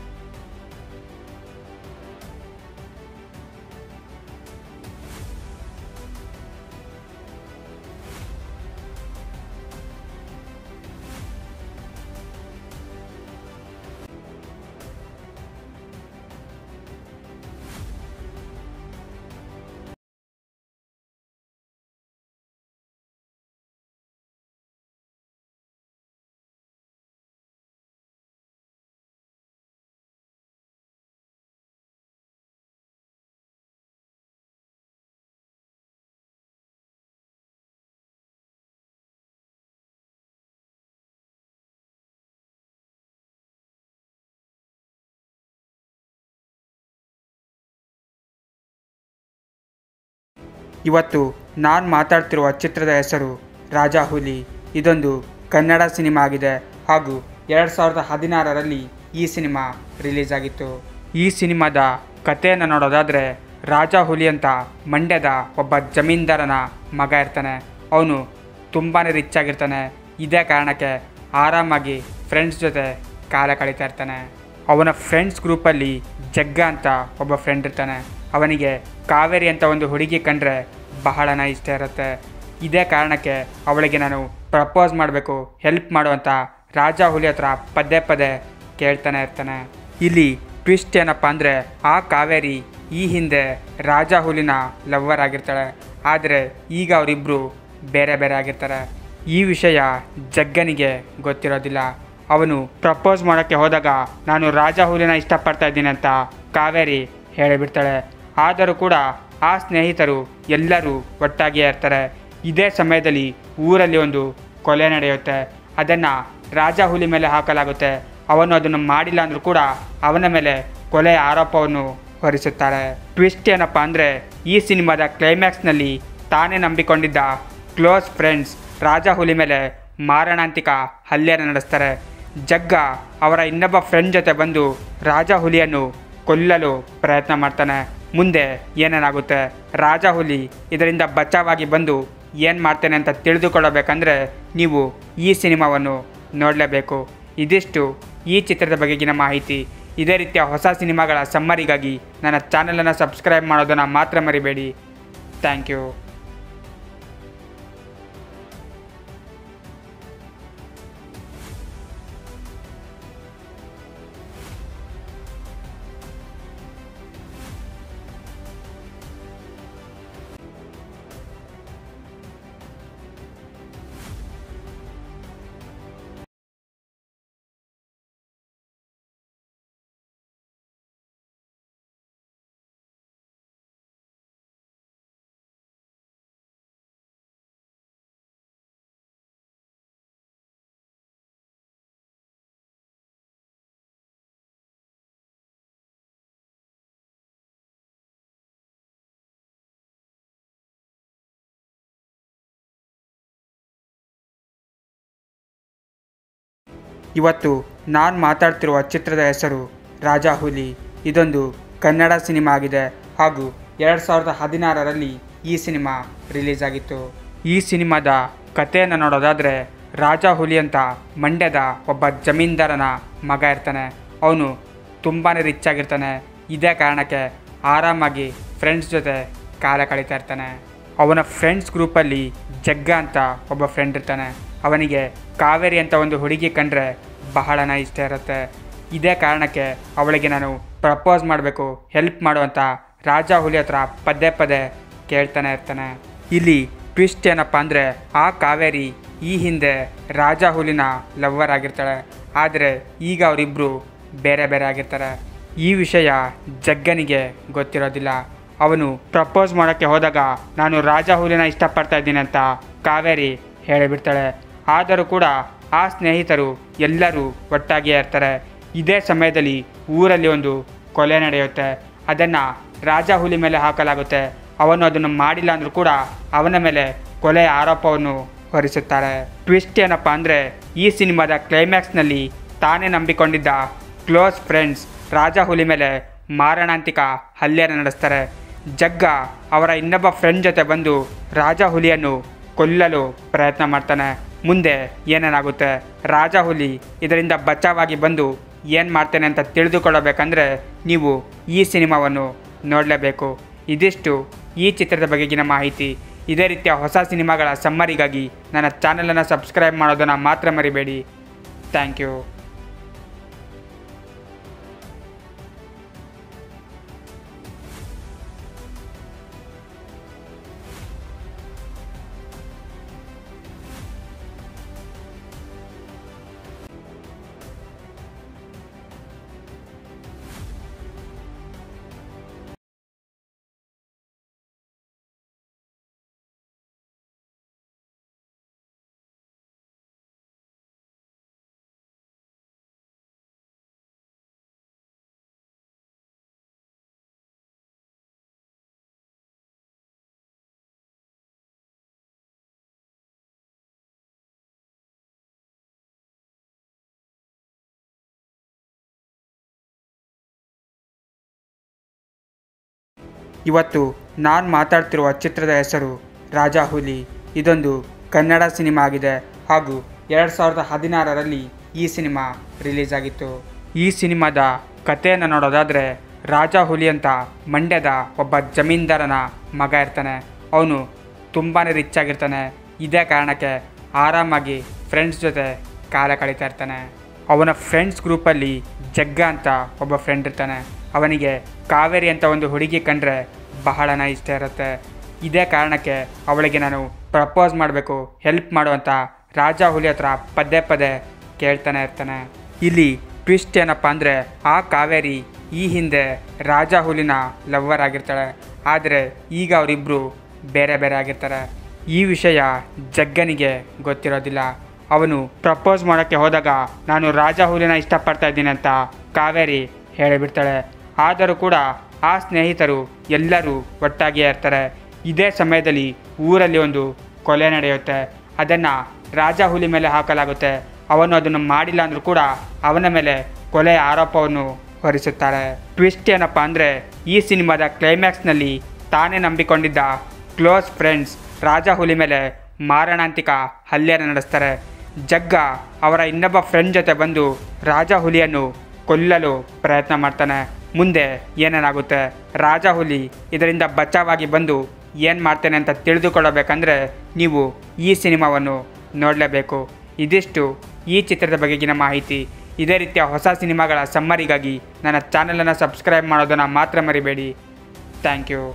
ಇವತ್ತು ನಾನು ಮಾತಾಡ್ತಿರುವ ಚಿತ್ರದ ಹೆಸರು ರಾಜಾ ಹುಲಿ ಇದೊಂದು ಕನ್ನಡ ಸಿನಿಮಾ ಆಗಿದೆ ಹಾಗೂ ಎರಡು ಸಾವಿರದ ಹದಿನಾರರಲ್ಲಿ ಈ ಸಿನಿಮಾ ರಿಲೀಸ್ ಆಗಿತ್ತು ಈ ಸಿನಿಮಾದ ಕಥೆಯನ್ನು ನೋಡೋದಾದರೆ ರಾಜಾ ಹುಲಿ ಅಂತ ಮಂಡ್ಯದ ಒಬ್ಬ ಜಮೀನ್ದಾರನ ಮಗ ಇರ್ತಾನೆ ಅವನು ತುಂಬಾ ರಿಚ್ ಆಗಿರ್ತಾನೆ ಇದೇ ಕಾರಣಕ್ಕೆ ಆರಾಮಾಗಿ ಫ್ರೆಂಡ್ಸ್ ಜೊತೆ ಕಾಲ ಕಳೀತಾ ಇರ್ತಾನೆ ಅವನ ಫ್ರೆಂಡ್ಸ್ ಗ್ರೂಪಲ್ಲಿ ಜಗ್ಗ ಅಂತ ಒಬ್ಬ ಫ್ರೆಂಡ್ ಇರ್ತಾನೆ ಅವನಿಗೆ ಕಾವೇರಿ ಅಂತ ಒಂದು ಹುಡುಗಿ ಕಂಡ್ರೆ ಬಹಳನ ಇಷ್ಟ ಇರುತ್ತೆ ಇದೇ ಕಾರಣಕ್ಕೆ ಅವಳಿಗೆ ನಾನು ಪ್ರಪೋಸ್ ಮಾಡಬೇಕು ಹೆಲ್ಪ್ ಮಾಡುವಂತ ರಾಜ ಹುಲಿ ಹತ್ರ ಪದೇ ಪದೇ ಕೇಳ್ತಾನೆ ಇರ್ತಾನೆ ಇಲ್ಲಿ ಟ್ವಿಸ್ಟ್ ಏನಪ್ಪ ಅಂದರೆ ಆ ಕಾವೇರಿ ಈ ಹಿಂದೆ ರಾಜ ಹುಲಿನ ಲವ್ವರ್ ಆಗಿರ್ತಾಳೆ ಆದರೆ ಈಗ ಅವರಿಬ್ಬರು ಬೇರೆ ಬೇರೆ ಆಗಿರ್ತಾರೆ ಈ ವಿಷಯ ಜಗ್ಗನಿಗೆ ಗೊತ್ತಿರೋದಿಲ್ಲ ಅವನು ಪ್ರಪೋಸ್ ಮಾಡೋಕ್ಕೆ ಹೋದಾಗ ನಾನು ರಾಜ ಹುಲಿನ ಇಷ್ಟಪಡ್ತಾ ಇದ್ದೀನಿ ಅಂತ ಕಾವೇರಿ ಹೇಳಿಬಿಡ್ತಾಳೆ ಆದರೂ ಕೂಡ ಆ ಸ್ನೇಹಿತರು ಎಲ್ಲರೂ ಒಟ್ಟಾಗಿಯೇ ಇರ್ತಾರೆ ಇದೇ ಸಮಯದಲ್ಲಿ ಊರಲ್ಲಿ ಒಂದು ಕೊಲೆ ನಡೆಯುತ್ತೆ ಅದನ್ನು ರಾಜ ಹುಲಿ ಮೇಲೆ ಹಾಕಲಾಗುತ್ತೆ ಅವನು ಅದನ್ನು ಮಾಡಿಲ್ಲ ಅಂದರೂ ಕೂಡ ಅವನ ಮೇಲೆ ಕೊಲೆ ಆರೋಪವನ್ನು ಹೊರಿಸುತ್ತಾರೆ ಟ್ವಿಸ್ಟ್ ಏನಪ್ಪ ಅಂದರೆ ಈ ಸಿನಿಮಾದ ಕ್ಲೈಮ್ಯಾಕ್ಸ್ನಲ್ಲಿ ತಾನೇ ನಂಬಿಕೊಂಡಿದ್ದ ಕ್ಲೋಸ್ ಫ್ರೆಂಡ್ಸ್ ರಾಜ ಹುಲಿ ಮೇಲೆ ಮಾರಣಾಂತಿಕ ಹಲ್ಲೆಯನ್ನು ನಡೆಸ್ತಾರೆ ಜಗ್ಗ ಅವರ ಇನ್ನೊಬ್ಬ ಫ್ರೆಂಡ್ ಜೊತೆ ಬಂದು ರಾಜ ಹುಲಿಯನ್ನು ಕೊಲ್ಲಲು ಪ್ರಯತ್ನ ಮಾಡ್ತಾನೆ ಮುಂದೆ ಏನೇನಾಗುತ್ತೆ ರಾಜ ಹುಲಿ ಇದರಿಂದ ಬಚಾವಾಗಿ ಬಂದು ಏನು ಮಾಡ್ತೇನೆ ಅಂತ ತಿಳಿದುಕೊಳ್ಳಬೇಕಂದ್ರೆ ನೀವು ಈ ಸಿನಿಮಾವನ್ನು ನೋಡಲೇಬೇಕು ಇದಿಷ್ಟು ಈ ಚಿತ್ರದ ಬಗೆಗಿನ ಮಾಹಿತಿ ಇದೇ ರೀತಿಯ ಹೊಸ ಸಿನಿಮಾಗಳ ಸಮ್ಮರಿಗಾಗಿ ನನ್ನ ಚಾನಲನ್ನು ಸಬ್ಸ್ಕ್ರೈಬ್ ಮಾಡೋದನ್ನು ಮಾತ್ರ ಮರಿಬೇಡಿ ಥ್ಯಾಂಕ್ ಯು ಇವತ್ತು ನಾನು ಮಾತಾಡ್ತಿರುವ ಚಿತ್ರದ ಹೆಸರು ರಾಜಾ ಹುಲಿ ಇದೊಂದು ಕನ್ನಡ ಸಿನಿಮಾ ಆಗಿದೆ ಹಾಗೂ ಎರಡು ಸಾವಿರದ ಹದಿನಾರರಲ್ಲಿ ಈ ಸಿನಿಮಾ ರಿಲೀಸ್ ಆಗಿತ್ತು ಈ ಸಿನಿಮಾದ ಕಥೆಯನ್ನು ನೋಡೋದಾದರೆ ರಾಜಾ ಹುಲಿ ಅಂತ ಮಂಡ್ಯದ ಒಬ್ಬ ಜಮೀನ್ದಾರನ ಮಗ ಇರ್ತಾನೆ ಅವನು ತುಂಬಾ ರಿಚ್ ಆಗಿರ್ತಾನೆ ಇದೇ ಕಾರಣಕ್ಕೆ ಆರಾಮಾಗಿ ಫ್ರೆಂಡ್ಸ್ ಜೊತೆ ಕಾಲ ಕಳೀತಾ ಇರ್ತಾನೆ ಅವನ ಫ್ರೆಂಡ್ಸ್ ಗ್ರೂಪಲ್ಲಿ ಜಗ್ಗ ಅಂತ ಒಬ್ಬ ಫ್ರೆಂಡ್ ಇರ್ತಾನೆ ಅವನಿಗೆ ಕಾವೇರಿ ಅಂತ ಒಂದು ಹುಡುಗಿ ಕಂಡ್ರೆ ಬಹಳನ ಇಷ್ಟ ಇರುತ್ತೆ ಇದೇ ಕಾರಣಕ್ಕೆ ಅವಳಿಗೆ ನಾನು ಪ್ರಪೋಸ್ ಮಾಡಬೇಕು ಹೆಲ್ಪ್ ಮಾಡು ಅಂತ ರಾಜಾ ಹುಲಿ ಹತ್ರ ಪದೇ ಪದೇ ಕೇಳ್ತಾನೆ ಇರ್ತಾನೆ ಇಲ್ಲಿ ಟ್ವಿಸ್ಟ್ ಏನಪ್ಪ ಅಂದರೆ ಆ ಕಾವೇರಿ ಈ ಹಿಂದೆ ರಾಜಾ ಹುಲಿನ ಲವ್ವರ್ ಆಗಿರ್ತಾಳೆ ಆದರೆ ಈಗ ಅವರಿಬ್ಬರು ಬೇರೆ ಬೇರೆ ಆಗಿರ್ತಾರೆ ಈ ವಿಷಯ ಜಗ್ಗನಿಗೆ ಗೊತ್ತಿರೋದಿಲ್ಲ ಅವನು ಪ್ರಪೋಸ್ ಮಾಡೋಕ್ಕೆ ಹೋದಾಗ ನಾನು ರಾಜ ಹುಲಿನ ಇಷ್ಟಪಡ್ತಾ ಇದ್ದೀನಿ ಅಂತ ಕಾವೇರಿ ಹೇಳಿಬಿಡ್ತಾಳೆ ಆದರೂ ಕೂಡ ಆ ಸ್ನೇಹಿತರು ಎಲ್ಲರೂ ಒಟ್ಟಾಗಿಯೇ ಇರ್ತಾರೆ ಇದೇ ಸಮಯದಲ್ಲಿ ಊರಲ್ಲಿ ಒಂದು ಕೊಲೆ ನಡೆಯುತ್ತೆ ಅದನ್ನು ರಾಜ ಹುಲಿ ಮೇಲೆ ಹಾಕಲಾಗುತ್ತೆ ಅವನು ಅದನ್ನು ಮಾಡಿಲ್ಲ ಅಂದರೂ ಕೂಡ ಅವನ ಮೇಲೆ ಕೊಲೆ ಆರೋಪವನ್ನು ಹೊರಿಸುತ್ತಾರೆ ಟ್ವಿಸ್ಟ್ ಏನಪ್ಪ ಅಂದರೆ ಈ ಸಿನಿಮಾದ ಕ್ಲೈಮ್ಯಾಕ್ಸ್ನಲ್ಲಿ ತಾನೇ ನಂಬಿಕೊಂಡಿದ್ದ ಕ್ಲೋಸ್ ಫ್ರೆಂಡ್ಸ್ ರಾಜ ಹುಲಿ ಮೇಲೆ ಮಾರಣಾಂತಿಕ ಹಲ್ಲೆಯನ್ನು ನಡೆಸ್ತಾರೆ ಜಗ್ಗ ಅವರ ಇನ್ನೊಬ್ಬ ಫ್ರೆಂಡ್ ಜೊತೆ ಬಂದು ರಾಜ ಹುಲಿಯನ್ನು ಕೊಲ್ಲಲು ಪ್ರಯತ್ನ ಮಾಡ್ತಾನೆ ಮುಂದೆ ಏನೇನಾಗುತ್ತೆ ರಾಜ ಹುಲಿ ಇದರಿಂದ ಬಚಾವಾಗಿ ಬಂದು ಏನು ಮಾಡ್ತೇನೆ ಅಂತ ತಿಳಿದುಕೊಳ್ಳಬೇಕಂದ್ರೆ ನೀವು ಈ ಸಿನಿಮಾವನ್ನು ನೋಡಲೇಬೇಕು ಇದಿಷ್ಟು ಈ ಚಿತ್ರದ ಬಗೆಗಿನ ಮಾಹಿತಿ ಇದೇ ರೀತಿಯ ಹೊಸ ಸಿನಿಮಾಗಳ ಸಮ್ಮರಿಗಾಗಿ ನನ್ನ ಚಾನಲನ್ನು ಸಬ್ಸ್ಕ್ರೈಬ್ ಮಾಡೋದನ್ನು ಮಾತ್ರ ಮರಿಬೇಡಿ ಥ್ಯಾಂಕ್ ಯು ಇವತ್ತು ನಾನು ಮಾತಾಡ್ತಿರುವ ಚಿತ್ರದ ಹೆಸರು ರಾಜಾ ಹುಲಿ ಇದೊಂದು ಕನ್ನಡ ಸಿನಿಮಾ ಆಗಿದೆ ಹಾಗೂ ಎರಡು ಸಾವಿರದ ಹದಿನಾರರಲ್ಲಿ ಈ ಸಿನಿಮಾ ರಿಲೀಸ್ ಆಗಿತ್ತು ಈ ಸಿನಿಮಾದ ಕಥೆಯನ್ನು ನೋಡೋದಾದರೆ ರಾಜಾ ಹುಲಿ ಅಂತ ಮಂಡ್ಯದ ಒಬ್ಬ ಜಮೀನ್ದಾರನ ಮಗ ಇರ್ತಾನೆ ಅವನು ತುಂಬಾ ರಿಚ್ ಆಗಿರ್ತಾನೆ ಇದೇ ಕಾರಣಕ್ಕೆ ಆರಾಮಾಗಿ ಫ್ರೆಂಡ್ಸ್ ಜೊತೆ ಕಾಲ ಕಳೀತಾ ಇರ್ತಾನೆ ಅವನ ಫ್ರೆಂಡ್ಸ್ ಗ್ರೂಪಲ್ಲಿ ಜಗ್ಗ ಅಂತ ಒಬ್ಬ ಫ್ರೆಂಡ್ ಇರ್ತಾನೆ ಅವನಿಗೆ ಕಾವೇರಿ ಅಂತ ಒಂದು ಹುಡುಗಿ ಕಂಡ್ರೆ ಬಹಳನ ಇಷ್ಟ ಇರುತ್ತೆ ಇದೇ ಕಾರಣಕ್ಕೆ ಅವಳಿಗೆ ನಾನು ಪ್ರಪೋಸ್ ಮಾಡಬೇಕು ಹೆಲ್ಪ್ ಮಾಡು ಅಂತ ರಾಜಾ ಹುಲಿ ಹತ್ರ ಪದೇ ಪದೇ ಕೇಳ್ತಾನೆ ಇರ್ತಾನೆ ಇಲ್ಲಿ ಟ್ವಿಸ್ಟ್ ಏನಪ್ಪ ಅಂದರೆ ಆ ಕಾವೇರಿ ಈ ಹಿಂದೆ ರಾಜಾ ಹುಲಿನ ಲವ್ವರ್ ಆಗಿರ್ತಾಳೆ ಆದರೆ ಈಗ ಅವರಿಬ್ಬರು ಬೇರೆ ಬೇರೆ ಆಗಿರ್ತಾರೆ ಈ ವಿಷಯ ಜಗ್ಗನಿಗೆ ಗೊತ್ತಿರೋದಿಲ್ಲ ಅವನು ಪ್ರಪೋಸ್ ಮಾಡೋಕ್ಕೆ ಹೋದಾಗ ನಾನು ರಾಜ ಹುಲಿನ ಇಷ್ಟಪಡ್ತಾ ಇದ್ದೀನಿ ಅಂತ ಕಾವೇರಿ ಹೇಳಿಬಿಡ್ತಾಳೆ ಆದರೂ ಕೂಡ ಆ ಸ್ನೇಹಿತರು ಎಲ್ಲರೂ ಒಟ್ಟಾಗಿಯೇ ಇರ್ತಾರೆ ಇದೇ ಸಮಯದಲ್ಲಿ ಊರಲ್ಲಿ ಒಂದು ಕೊಲೆ ನಡೆಯುತ್ತೆ ಅದನ್ನು ರಾಜ ಹುಲಿ ಮೇಲೆ ಹಾಕಲಾಗುತ್ತೆ ಅವನು ಅದನ್ನು ಮಾಡಿಲ್ಲ ಅಂದರೂ ಕೂಡ ಅವನ ಮೇಲೆ ಕೊಲೆ ಆರೋಪವನ್ನು ಹೊರಿಸುತ್ತಾರೆ ಟ್ವಿಸ್ಟ್ ಏನಪ್ಪ ಅಂದರೆ ಈ ಸಿನಿಮಾದ ಕ್ಲೈಮ್ಯಾಕ್ಸ್ನಲ್ಲಿ ತಾನೇ ನಂಬಿಕೊಂಡಿದ್ದ ಕ್ಲೋಸ್ ಫ್ರೆಂಡ್ಸ್ ರಾಜ ಹುಲಿ ಮೇಲೆ ಮಾರಣಾಂತಿಕ ಹಲ್ಲೆಯನ್ನು ನಡೆಸ್ತಾರೆ ಜಗ್ಗ ಅವರ ಇನ್ನೊಬ್ಬ ಫ್ರೆಂಡ್ ಜೊತೆ ಬಂದು ರಾಜ ಹುಲಿಯನ್ನು ಕೊಲ್ಲಲು ಪ್ರಯತ್ನ ಮಾಡ್ತಾನೆ ಮುಂದೆ ಏನೇನಾಗುತ್ತೆ ರಾಜ ಹುಲಿ ಇದರಿಂದ ಬಚಾವಾಗಿ ಬಂದು ಏನು ಮಾಡ್ತೇನೆ ಅಂತ ತಿಳಿದುಕೊಳ್ಳಬೇಕಂದ್ರೆ ನೀವು ಈ ಸಿನಿಮಾವನ್ನು ನೋಡಲೇಬೇಕು ಇದಿಷ್ಟು ಈ ಚಿತ್ರದ ಬಗೆಗಿನ ಮಾಹಿತಿ ಇದೇ ರೀತಿಯ ಹೊಸ ಸಿನಿಮಾಗಳ ಸಮ್ಮರಿಗಾಗಿ ನನ್ನ ಚಾನಲನ್ನು ಸಬ್ಸ್ಕ್ರೈಬ್ ಮಾಡೋದನ್ನು ಮಾತ್ರ ಮರಿಬೇಡಿ ಥ್ಯಾಂಕ್ ಯು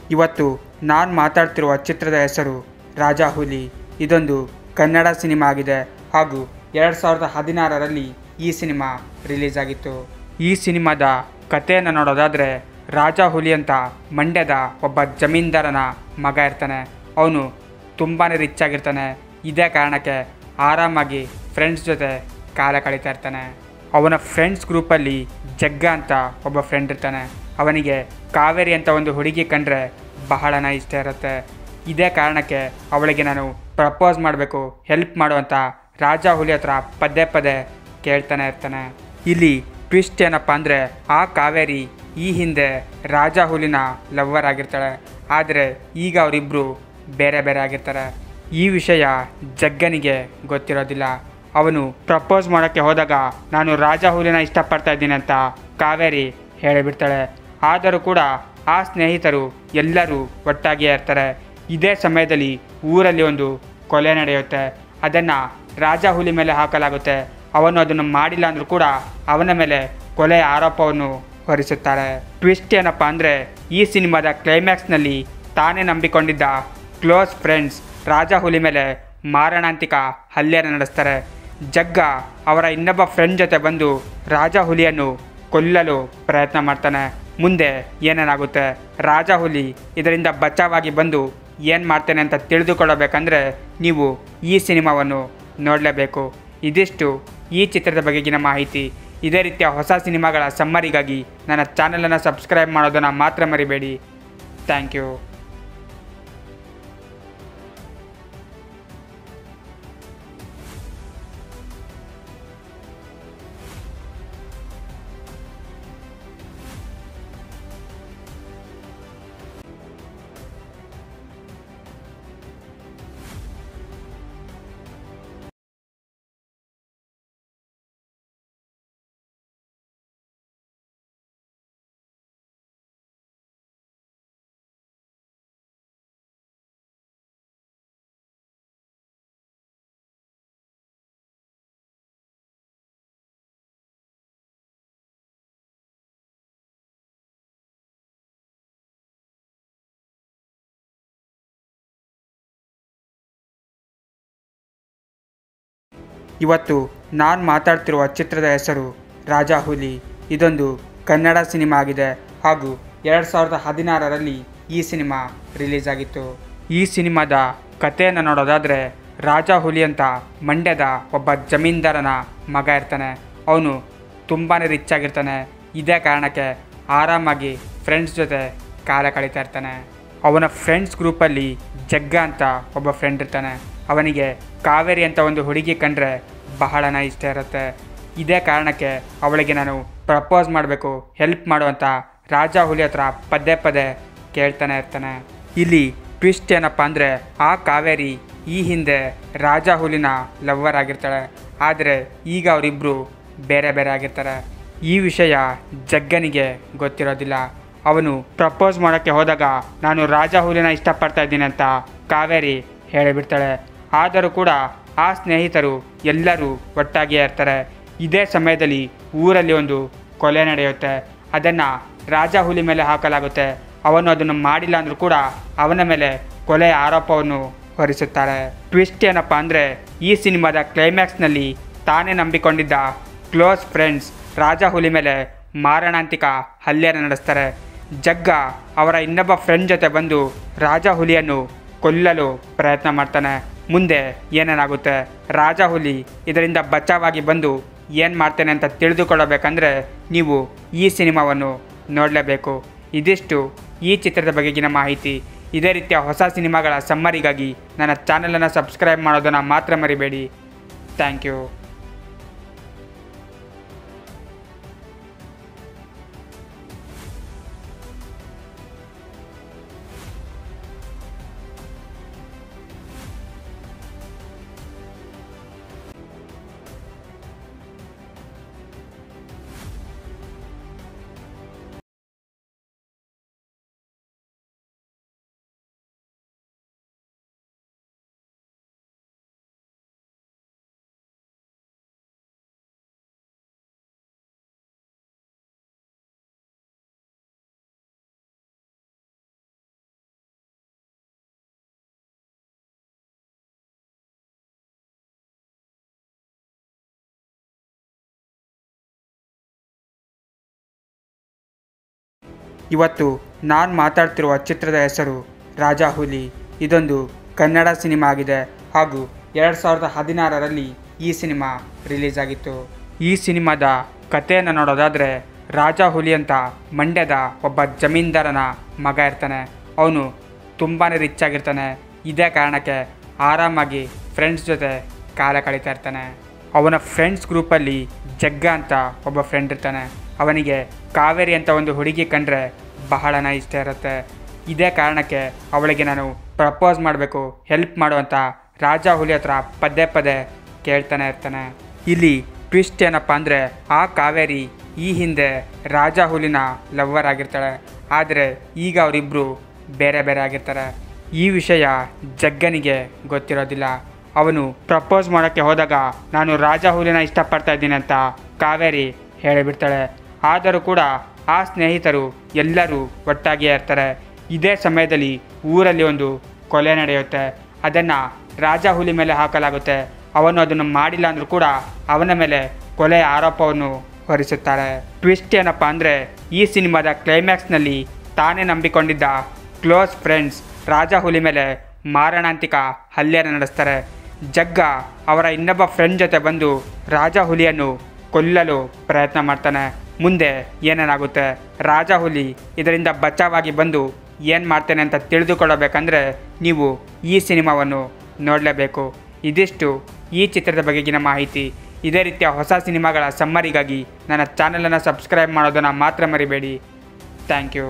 ಇವತ್ತು ನಾನು ಮಾತಾಡ್ತಿರುವ ಚಿತ್ರದ ಹೆಸರು ರಾಜಾ ಹುಲಿ ಇದೊಂದು ಕನ್ನಡ ಸಿನಿಮಾ ಆಗಿದೆ ಹಾಗೂ ಎರಡು ಸಾವಿರದ ಹದಿನಾರರಲ್ಲಿ ಈ ಸಿನಿಮಾ ರಿಲೀಸ್ ಆಗಿತ್ತು ಈ ಸಿನಿಮಾದ ಕಥೆಯನ್ನು ನೋಡೋದಾದರೆ ರಾಜಾ ಹುಲಿ ಅಂತ ಮಂಡ್ಯದ ಒಬ್ಬ ಜಮೀನ್ದಾರನ ಮಗ ಇರ್ತಾನೆ ಅವನು ತುಂಬಾ ರಿಚ್ ಆಗಿರ್ತಾನೆ ಇದೇ ಕಾರಣಕ್ಕೆ ಆರಾಮಾಗಿ ಫ್ರೆಂಡ್ಸ್ ಜೊತೆ ಕಾಲ ಕಳೀತಾ ಇರ್ತಾನೆ ಅವನ ಫ್ರೆಂಡ್ಸ್ ಗ್ರೂಪಲ್ಲಿ ಜಗ್ಗ ಅಂತ ಒಬ್ಬ ಫ್ರೆಂಡ್ ಇರ್ತಾನೆ ಅವನಿಗೆ ಕಾವೇರಿ ಅಂತ ಒಂದು ಹುಡುಗಿ ಕಂಡ್ರೆ ಬಹಳನ ಇಷ್ಟ ಇರುತ್ತೆ ಇದೇ ಕಾರಣಕ್ಕೆ ಅವಳಿಗೆ ನಾನು ಪ್ರಪೋಸ್ ಮಾಡಬೇಕು ಹೆಲ್ಪ್ ಮಾಡು ಅಂತ ರಾಜಾ ಹುಲಿ ಹತ್ರ ಪದೇ ಪದೇ ಕೇಳ್ತಾನೆ ಇರ್ತಾನೆ ಇಲ್ಲಿ ಟ್ವಿಸ್ಟ್ ಏನಪ್ಪ ಅಂದರೆ ಆ ಕಾವೇರಿ ಈ ಹಿಂದೆ ರಾಜಾ ಹುಲಿನ ಲವ್ವರ್ ಆಗಿರ್ತಾಳೆ ಆದರೆ ಈಗ ಅವರಿಬ್ಬರು ಬೇರೆ ಬೇರೆ ಆಗಿರ್ತಾರೆ ಈ ವಿಷಯ ಜಗ್ಗನಿಗೆ ಗೊತ್ತಿರೋದಿಲ್ಲ ಅವನು ಪ್ರಪೋಸ್ ಮಾಡೋಕ್ಕೆ ಹೋದಾಗ ನಾನು ರಾಜಾ ಹುಲಿನ ಇಷ್ಟಪಡ್ತಾ ಇದ್ದೀನಿ ಅಂತ ಕಾವೇರಿ ಹೇಳಿಬಿಡ್ತಾಳೆ ಆದರೂ ಕೂಡ ಆ ಸ್ನೇಹಿತರು ಎಲ್ಲರೂ ಒಟ್ಟಾಗಿಯೇ ಇರ್ತಾರೆ ಇದೇ ಸಮಯದಲ್ಲಿ ಊರಲ್ಲಿ ಒಂದು ಕೊಲೆ ನಡೆಯುತ್ತೆ ಅದನ್ನು ರಾಜಾ ಹುಲಿ ಮೇಲೆ ಹಾಕಲಾಗುತ್ತೆ ಅವನು ಅದನ್ನು ಮಾಡಿಲ್ಲ ಅಂದರೂ ಕೂಡ ಅವನ ಮೇಲೆ ಕೊಲೆ ಆರೋಪವನ್ನು ಹೊರಿಸುತ್ತಾರೆ ಟ್ವಿಸ್ಟ್ ಏನಪ್ಪ ಅಂದರೆ ಈ ಸಿನಿಮಾದ ಕ್ಲೈಮ್ಯಾಕ್ಸ್ನಲ್ಲಿ ತಾನೇ ನಂಬಿಕೊಂಡಿದ್ದ ಕ್ಲೋಸ್ ಫ್ರೆಂಡ್ಸ್ ರಾಜಾ ಹುಲಿ ಮೇಲೆ ಮಾರಣಾಂತಿಕ ಹಲ್ಲೆಯನ್ನು ನಡೆಸ್ತಾರೆ ಜಗ್ಗ ಅವರ ಇನ್ನೊಬ್ಬ ಫ್ರೆಂಡ್ ಜೊತೆ ಬಂದು ರಾಜಾ ಹುಲಿಯನ್ನು ಕೊಲ್ಲಲು ಪ್ರಯತ್ನ ಮಾಡ್ತಾನೆ ಮುಂದೆ ಏನೇನಾಗುತ್ತೆ ರಾಜಾ ಹುಲಿ ಇದರಿಂದ ಬಚಾವಾಗಿ ಬಂದು ಏನು ಮಾಡ್ತೇನೆ ಅಂತ ತಿಳಿದುಕೊಳ್ಳಬೇಕಂದ್ರೆ ನೀವು ಈ ಸಿನಿಮಾವನ್ನು ನೋಡಲೇಬೇಕು ಇದಿಷ್ಟು ಈ ಚಿತ್ರದ ಬಗೆಗಿನ ಮಾಹಿತಿ ಇದೇ ರೀತಿಯ ಹೊಸ ಸಿನಿಮಾಗಳ ಸಮ್ಮರಿಗಾಗಿ ನನ್ನ ಚಾನಲನ್ನು ಸಬ್ಸ್ಕ್ರೈಬ್ ಮಾಡೋದನ್ನು ಮಾತ್ರ ಮರಿಬೇಡಿ ಥ್ಯಾಂಕ್ ಯು ಇವತ್ತು ನಾನು ಮಾತಾಡ್ತಿರುವ ಚಿತ್ರದ ಹೆಸರು ರಾಜಾ ಹುಲಿ ಇದೊಂದು ಕನ್ನಡ ಸಿನಿಮಾ ಆಗಿದೆ ಹಾಗೂ ಎರಡು ಸಾವಿರದ ಹದಿನಾರರಲ್ಲಿ ಈ ಸಿನಿಮಾ ರಿಲೀಸ್ ಆಗಿತ್ತು ಈ ಸಿನಿಮಾದ ಕಥೆಯನ್ನು ನೋಡೋದಾದರೆ ರಾಜಾ ಹುಲಿ ಅಂತ ಮಂಡ್ಯದ ಒಬ್ಬ ಜಮೀನ್ದಾರನ ಮಗ ಇರ್ತಾನೆ ಅವನು ತುಂಬಾ ರಿಚ್ ಆಗಿರ್ತಾನೆ ಇದೇ ಕಾರಣಕ್ಕೆ ಆರಾಮಾಗಿ ಫ್ರೆಂಡ್ಸ್ ಜೊತೆ ಕಾಲ ಕಳೀತಾ ಇರ್ತಾನೆ ಅವನ ಫ್ರೆಂಡ್ಸ್ ಗ್ರೂಪಲ್ಲಿ ಜಗ್ಗ ಅಂತ ಒಬ್ಬ ಫ್ರೆಂಡ್ ಇರ್ತಾನೆ ಅವನಿಗೆ ಕಾವೇರಿ ಅಂತ ಒಂದು ಹುಡುಗಿ ಕಂಡ್ರೆ ಬಹಳನ ಇಷ್ಟ ಇರುತ್ತೆ ಇದೇ ಕಾರಣಕ್ಕೆ ಅವಳಿಗೆ ನಾನು ಪ್ರಪೋಸ್ ಮಾಡಬೇಕು ಹೆಲ್ಪ್ ಮಾಡು ಅಂತ ರಾಜಾ ಹುಲಿ ಹತ್ರ ಪದೇ ಪದೇ ಕೇಳ್ತಾನೆ ಇರ್ತಾನೆ ಇಲ್ಲಿ ಟ್ವಿಸ್ಟ್ ಏನಪ್ಪ ಅಂದರೆ ಆ ಕಾವೇರಿ ಈ ಹಿಂದೆ ರಾಜಾ ಹುಲಿನ ಲವ್ವರ್ ಆಗಿರ್ತಾಳೆ ಆದರೆ ಈಗ ಅವರಿಬ್ಬರು ಬೇರೆ ಬೇರೆ ಆಗಿರ್ತಾರೆ ಈ ವಿಷಯ ಜಗ್ಗನಿಗೆ ಗೊತ್ತಿರೋದಿಲ್ಲ ಅವನು ಪ್ರಪೋಸ್ ಮಾಡೋಕ್ಕೆ ಹೋದಾಗ ನಾನು ರಾಜಾ ಹುಲಿನ ಇಷ್ಟಪಡ್ತಾ ಇದ್ದೀನಿ ಅಂತ ಕಾವೇರಿ ಹೇಳಿಬಿಡ್ತಾಳೆ ಆದರೂ ಕೂಡ ಆ ಸ್ನೇಹಿತರು ಎಲ್ಲರೂ ಒಟ್ಟಾಗಿಯೇ ಇರ್ತಾರೆ ಇದೇ ಸಮಯದಲ್ಲಿ ಊರಲ್ಲಿ ಒಂದು ಕೊಲೆ ನಡೆಯುತ್ತೆ ಅದನ್ನು ರಾಜಾ ಹುಲಿ ಮೇಲೆ ಹಾಕಲಾಗುತ್ತೆ ಅವನು ಅದನ್ನು ಮಾಡಿಲ್ಲ ಅಂದರೂ ಕೂಡ ಅವನ ಮೇಲೆ ಕೊಲೆ ಆರೋಪವನ್ನು ಹೊರಿಸುತ್ತಾರೆ ಟ್ವಿಸ್ಟ್ ಏನಪ್ಪ ಅಂದರೆ ಈ ಸಿನಿಮಾದ ಕ್ಲೈಮ್ಯಾಕ್ಸ್ನಲ್ಲಿ ತಾನೇ ನಂಬಿಕೊಂಡಿದ್ದ ಕ್ಲೋಸ್ ಫ್ರೆಂಡ್ಸ್ ರಾಜಾ ಹುಲಿ ಮೇಲೆ ಮಾರಣಾಂತಿಕ ಹಲ್ಲೆಯನ್ನು ನಡೆಸ್ತಾರೆ ಜಗ್ಗ ಅವರ ಇನ್ನೊಬ್ಬ ಫ್ರೆಂಡ್ ಜೊತೆ ಬಂದು ರಾಜಾ ಹುಲಿಯನ್ನು ಕೊಲ್ಲಲು ಪ್ರಯತ್ನ ಮಾಡ್ತಾನೆ ಮುಂದೆ ಏನೇನಾಗುತ್ತೆ ರಾಜಾ ಹುಲಿ ಇದರಿಂದ ಬಚಾವಾಗಿ ಬಂದು ಏನು ಮಾಡ್ತೇನೆ ಅಂತ ತಿಳಿದುಕೊಳ್ಳಬೇಕಂದ್ರೆ ನೀವು ಈ ಸಿನಿಮಾವನ್ನು ನೋಡಲೇಬೇಕು ಇದಿಷ್ಟು ಈ ಚಿತ್ರದ ಬಗೆಗಿನ ಮಾಹಿತಿ ಇದೇ ರೀತಿಯ ಹೊಸ ಸಿನಿಮಾಗಳ ಸಮ್ಮರಿಗಾಗಿ ನನ್ನ ಚಾನಲನ್ನು ಸಬ್ಸ್ಕ್ರೈಬ್ ಮಾಡೋದನ್ನು ಮಾತ್ರ ಮರಿಬೇಡಿ ಥ್ಯಾಂಕ್ ಯು ಇವತ್ತು ನಾನು ಮಾತಾಡ್ತಿರುವ ಚಿತ್ರದ ಹೆಸರು ರಾಜಾ ಹುಲಿ ಇದೊಂದು ಕನ್ನಡ ಸಿನಿಮಾ ಆಗಿದೆ ಹಾಗೂ ಎರಡು ಸಾವಿರದ ಹದಿನಾರರಲ್ಲಿ ಈ ಸಿನಿಮಾ ರಿಲೀಸ್ ಆಗಿತ್ತು ಈ ಸಿನಿಮಾದ ಕಥೆಯನ್ನು ನೋಡೋದಾದರೆ ರಾಜಾ ಹುಲಿ ಅಂತ ಮಂಡ್ಯದ ಒಬ್ಬ ಜಮೀನ್ದಾರನ ಮಗ ಇರ್ತಾನೆ ಅವನು ತುಂಬಾ ರಿಚ್ ಆಗಿರ್ತಾನೆ ಇದೇ ಕಾರಣಕ್ಕೆ ಆರಾಮಾಗಿ ಫ್ರೆಂಡ್ಸ್ ಜೊತೆ ಕಾಲ ಕಳೀತಾ ಇರ್ತಾನೆ ಅವನ ಫ್ರೆಂಡ್ಸ್ ಗ್ರೂಪಲ್ಲಿ ಜಗ್ಗ ಅಂತ ಒಬ್ಬ ಫ್ರೆಂಡ್ ಇರ್ತಾನೆ ಅವನಿಗೆ ಕಾವೇರಿ ಅಂತ ಒಂದು ಹುಡುಗಿ ಕಂಡ್ರೆ ಬಹಳನ ಇಷ್ಟ ಇರುತ್ತೆ ಇದೇ ಕಾರಣಕ್ಕೆ ಅವಳಿಗೆ ನಾನು ಪ್ರಪೋಸ್ ಮಾಡಬೇಕು ಹೆಲ್ಪ್ ಮಾಡುವಂತ ರಾಜಾ ಹುಲಿ ಹತ್ರ ಪದೇ ಪದೇ ಕೇಳ್ತಾನೆ ಇರ್ತಾನೆ ಇಲ್ಲಿ ಟ್ವಿಸ್ಟ್ ಏನಪ್ಪ ಅಂದರೆ ಆ ಕಾವೇರಿ ಈ ಹಿಂದೆ ರಾಜಾ ಹುಲಿನ ಲವ್ವರ್ ಆಗಿರ್ತಾಳೆ ಆದರೆ ಈಗ ಅವರಿಬ್ಬರು ಬೇರೆ ಬೇರೆ ಆಗಿರ್ತಾರೆ ಈ ವಿಷಯ ಜಗ್ಗನಿಗೆ ಗೊತ್ತಿರೋದಿಲ್ಲ ಅವನು ಪ್ರಪೋಸ್ ಮಾಡೋಕ್ಕೆ ಹೋದಾಗ ನಾನು ರಾಜಾ ಹುಲಿನ ಇಷ್ಟಪಡ್ತಾ ಇದ್ದೀನಿ ಅಂತ ಕಾವೇರಿ ಹೇಳಿಬಿಡ್ತಾಳೆ ಆದರೂ ಕೂಡ ಆ ಸ್ನೇಹಿತರು ಎಲ್ಲರೂ ಒಟ್ಟಾಗಿಯೇ ಇರ್ತಾರೆ ಇದೇ ಸಮಯದಲ್ಲಿ ಊರಲ್ಲಿ ಒಂದು ಕೊಲೆ ನಡೆಯುತ್ತೆ ಅದನ್ನು ರಾಜಾ ಹುಲಿ ಮೇಲೆ ಹಾಕಲಾಗುತ್ತೆ ಅವನು ಅದನ್ನು ಮಾಡಿಲ್ಲ ಅಂದರೂ ಕೂಡ ಅವನ ಮೇಲೆ ಕೊಲೆ ಆರೋಪವನ್ನು ಹೊರಿಸುತ್ತಾರೆ ಟ್ವಿಸ್ಟ್ ಏನಪ್ಪ ಅಂದರೆ ಈ ಸಿನಿಮಾದ ಕ್ಲೈಮ್ಯಾಕ್ಸ್ನಲ್ಲಿ ತಾನೇ ನಂಬಿಕೊಂಡಿದ್ದ ಕ್ಲೋಸ್ ಫ್ರೆಂಡ್ಸ್ ರಾಜಾ ಹುಲಿ ಮೇಲೆ ಮಾರಣಾಂತಿಕ ಹಲ್ಲೆಯನ್ನು ನಡೆಸ್ತಾರೆ ಜಗ್ಗ ಅವರ ಇನ್ನೊಬ್ಬ ಫ್ರೆಂಡ್ ಜೊತೆ ಬಂದು ರಾಜಾ ಹುಲಿಯನ್ನು ಕೊಲ್ಲಲು ಪ್ರಯತ್ನ ಮಾಡ್ತಾನೆ ಮುಂದೆ ಏನೇನಾಗುತ್ತೆ ರಾಜಾ ಹುಲಿ ಇದರಿಂದ ಬಚಾವಾಗಿ ಬಂದು ಏನು ಮಾಡ್ತೇನೆ ಅಂತ ತಿಳಿದುಕೊಳ್ಳಬೇಕಂದ್ರೆ ನೀವು ಈ ಸಿನಿಮಾವನ್ನು ನೋಡಲೇಬೇಕು ಇದಿಷ್ಟು ಈ ಚಿತ್ರದ ಬಗೆಗಿನ ಮಾಹಿತಿ ಇದೇ ರೀತಿಯ ಹೊಸ ಸಿನಿಮಾಗಳ ಸಮ್ಮರಿಗಾಗಿ ನನ್ನ ಚಾನಲನ್ನು ಸಬ್ಸ್ಕ್ರೈಬ್ ಮಾಡೋದನ್ನು ಮಾತ್ರ ಮರಿಬೇಡಿ ಥ್ಯಾಂಕ್ ಯು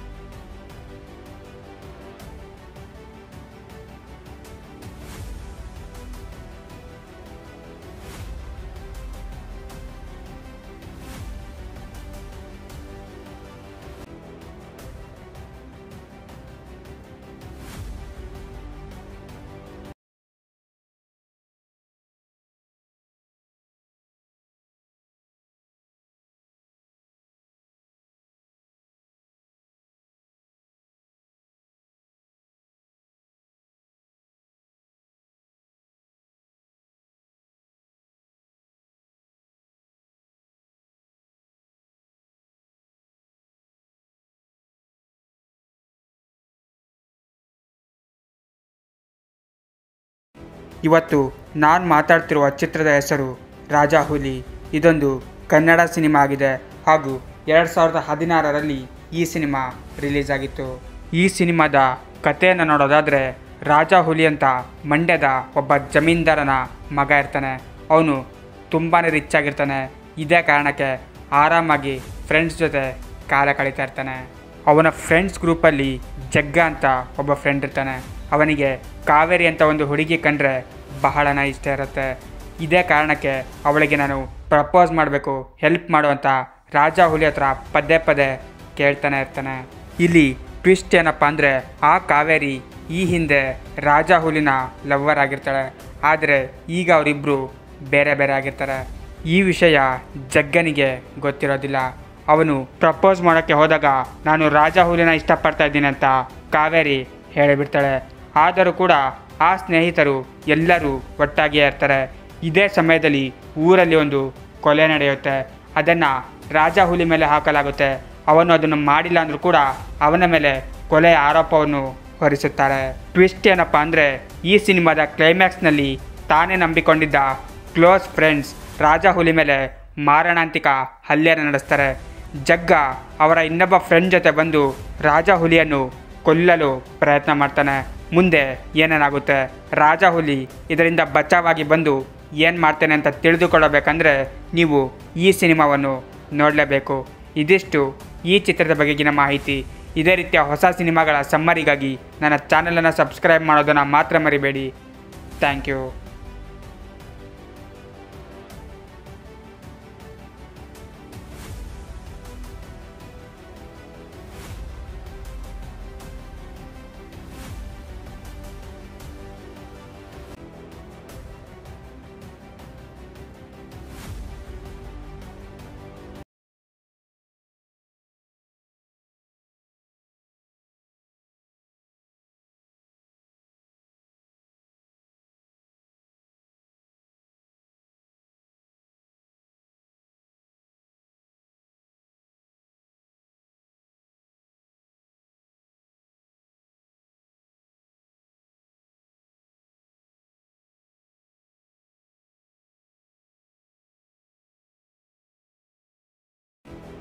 ಇವತ್ತು ನಾನು ಮಾತಾಡ್ತಿರುವ ಚಿತ್ರದ ಹೆಸರು ರಾಜಾ ಹುಲಿ ಇದೊಂದು ಕನ್ನಡ ಸಿನಿಮಾ ಆಗಿದೆ ಹಾಗೂ ಎರಡು ಸಾವಿರದ ಹದಿನಾರರಲ್ಲಿ ಈ ಸಿನಿಮಾ ರಿಲೀಸ್ ಆಗಿತ್ತು ಈ ಸಿನಿಮಾದ ಕಥೆಯನ್ನು ನೋಡೋದಾದರೆ ರಾಜಾ ಹುಲಿ ಅಂತ ಮಂಡ್ಯದ ಒಬ್ಬ ಜಮೀನ್ದಾರನ ಮಗ ಇರ್ತಾನೆ ಅವನು ತುಂಬಾ ರಿಚ್ ಆಗಿರ್ತಾನೆ ಇದೇ ಕಾರಣಕ್ಕೆ ಆರಾಮಾಗಿ ಫ್ರೆಂಡ್ಸ್ ಜೊತೆ ಕಾಲ ಕಳೀತಾ ಇರ್ತಾನೆ ಅವನ ಫ್ರೆಂಡ್ಸ್ ಗ್ರೂಪಲ್ಲಿ ಜಗ್ಗ ಅಂತ ಒಬ್ಬ ಫ್ರೆಂಡ್ ಇರ್ತಾನೆ ಅವನಿಗೆ ಕಾವೇರಿ ಅಂತ ಒಂದು ಹುಡುಗಿ ಕಂಡ್ರೆ ಬಹಳನ ಇಷ್ಟ ಇರುತ್ತೆ ಇದೇ ಕಾರಣಕ್ಕೆ ಅವಳಿಗೆ ನಾನು ಪ್ರಪೋಸ್ ಮಾಡಬೇಕು ಹೆಲ್ಪ್ ಮಾಡುವಂತ ರಾಜಾ ಹುಲಿ ಹತ್ರ ಪದೇ ಪದೇ ಕೇಳ್ತಾನೆ ಇರ್ತಾನೆ ಇಲ್ಲಿ ಟ್ವಿಸ್ಟ್ ಏನಪ್ಪ ಅಂದರೆ ಆ ಕಾವೇರಿ ಈ ಹಿಂದೆ ರಾಜಾ ಹುಲಿನ ಲವ್ವರ್ ಆಗಿರ್ತಾಳೆ ಆದರೆ ಈಗ ಅವರಿಬ್ಬರು ಬೇರೆ ಬೇರೆ ಆಗಿರ್ತಾರೆ ಈ ವಿಷಯ ಜಗ್ಗನಿಗೆ ಗೊತ್ತಿರೋದಿಲ್ಲ ಅವನು ಪ್ರಪೋಸ್ ಮಾಡೋಕ್ಕೆ ಹೋದಾಗ ನಾನು ರಾಜಾ ಹುಲಿನ ಇಷ್ಟಪಡ್ತಾ ಇದ್ದೀನಿ ಅಂತ ಕಾವೇರಿ ಹೇಳಿಬಿಡ್ತಾಳೆ ಆದರೂ ಕೂಡ ಆ ಸ್ನೇಹಿತರು ಎಲ್ಲರೂ ಒಟ್ಟಾಗಿಯೇ ಇರ್ತಾರೆ ಇದೇ ಸಮಯದಲ್ಲಿ ಊರಲ್ಲಿ ಒಂದು ಕೊಲೆ ನಡೆಯುತ್ತೆ ಅದನ್ನು ರಾಜಾ ಹುಲಿ ಮೇಲೆ ಹಾಕಲಾಗುತ್ತೆ ಅವನು ಅದನ್ನು ಮಾಡಿಲ್ಲ ಅಂದರೂ ಕೂಡ ಅವನ ಮೇಲೆ ಕೊಲೆ ಆರೋಪವನ್ನು ಹೊರಿಸುತ್ತಾರೆ ಟ್ವಿಸ್ಟ್ ಏನಪ್ಪ ಅಂದರೆ ಈ ಸಿನಿಮಾದ ಕ್ಲೈಮ್ಯಾಕ್ಸ್ನಲ್ಲಿ ತಾನೇ ನಂಬಿಕೊಂಡಿದ್ದ ಕ್ಲೋಸ್ ಫ್ರೆಂಡ್ಸ್ ರಾಜಾ ಹುಲಿ ಮೇಲೆ ಮಾರಣಾಂತಿಕ ಹಲ್ಲೆಯನ್ನು ನಡೆಸ್ತಾರೆ ಜಗ್ಗ ಅವರ ಇನ್ನೊಬ್ಬ ಫ್ರೆಂಡ್ ಜೊತೆ ಬಂದು ರಾಜಾ ಹುಲಿಯನ್ನು ಕೊಲ್ಲಲು ಪ್ರಯತ್ನ ಮಾಡ್ತಾನೆ ಮುಂದೆ ಏನೇನಾಗುತ್ತೆ ರಾಜಾ ಹುಲಿ ಇದರಿಂದ ಬಚಾವಾಗಿ ಬಂದು ಏನು ಮಾಡ್ತೇನೆ ಅಂತ ತಿಳಿದುಕೊಳ್ಳಬೇಕಂದ್ರೆ ನೀವು ಈ ಸಿನಿಮಾವನ್ನು ನೋಡಲೇಬೇಕು ಇದಿಷ್ಟು ಈ ಚಿತ್ರದ ಬಗೆಗಿನ ಮಾಹಿತಿ ಇದೇ ರೀತಿಯ ಹೊಸ ಸಿನಿಮಾಗಳ ಸಮ್ಮರಿಗಾಗಿ ನನ್ನ ಚಾನಲನ್ನು ಸಬ್ಸ್ಕ್ರೈಬ್ ಮಾಡೋದನ್ನು ಮಾತ್ರ ಮರಿಬೇಡಿ ಥ್ಯಾಂಕ್ ಯು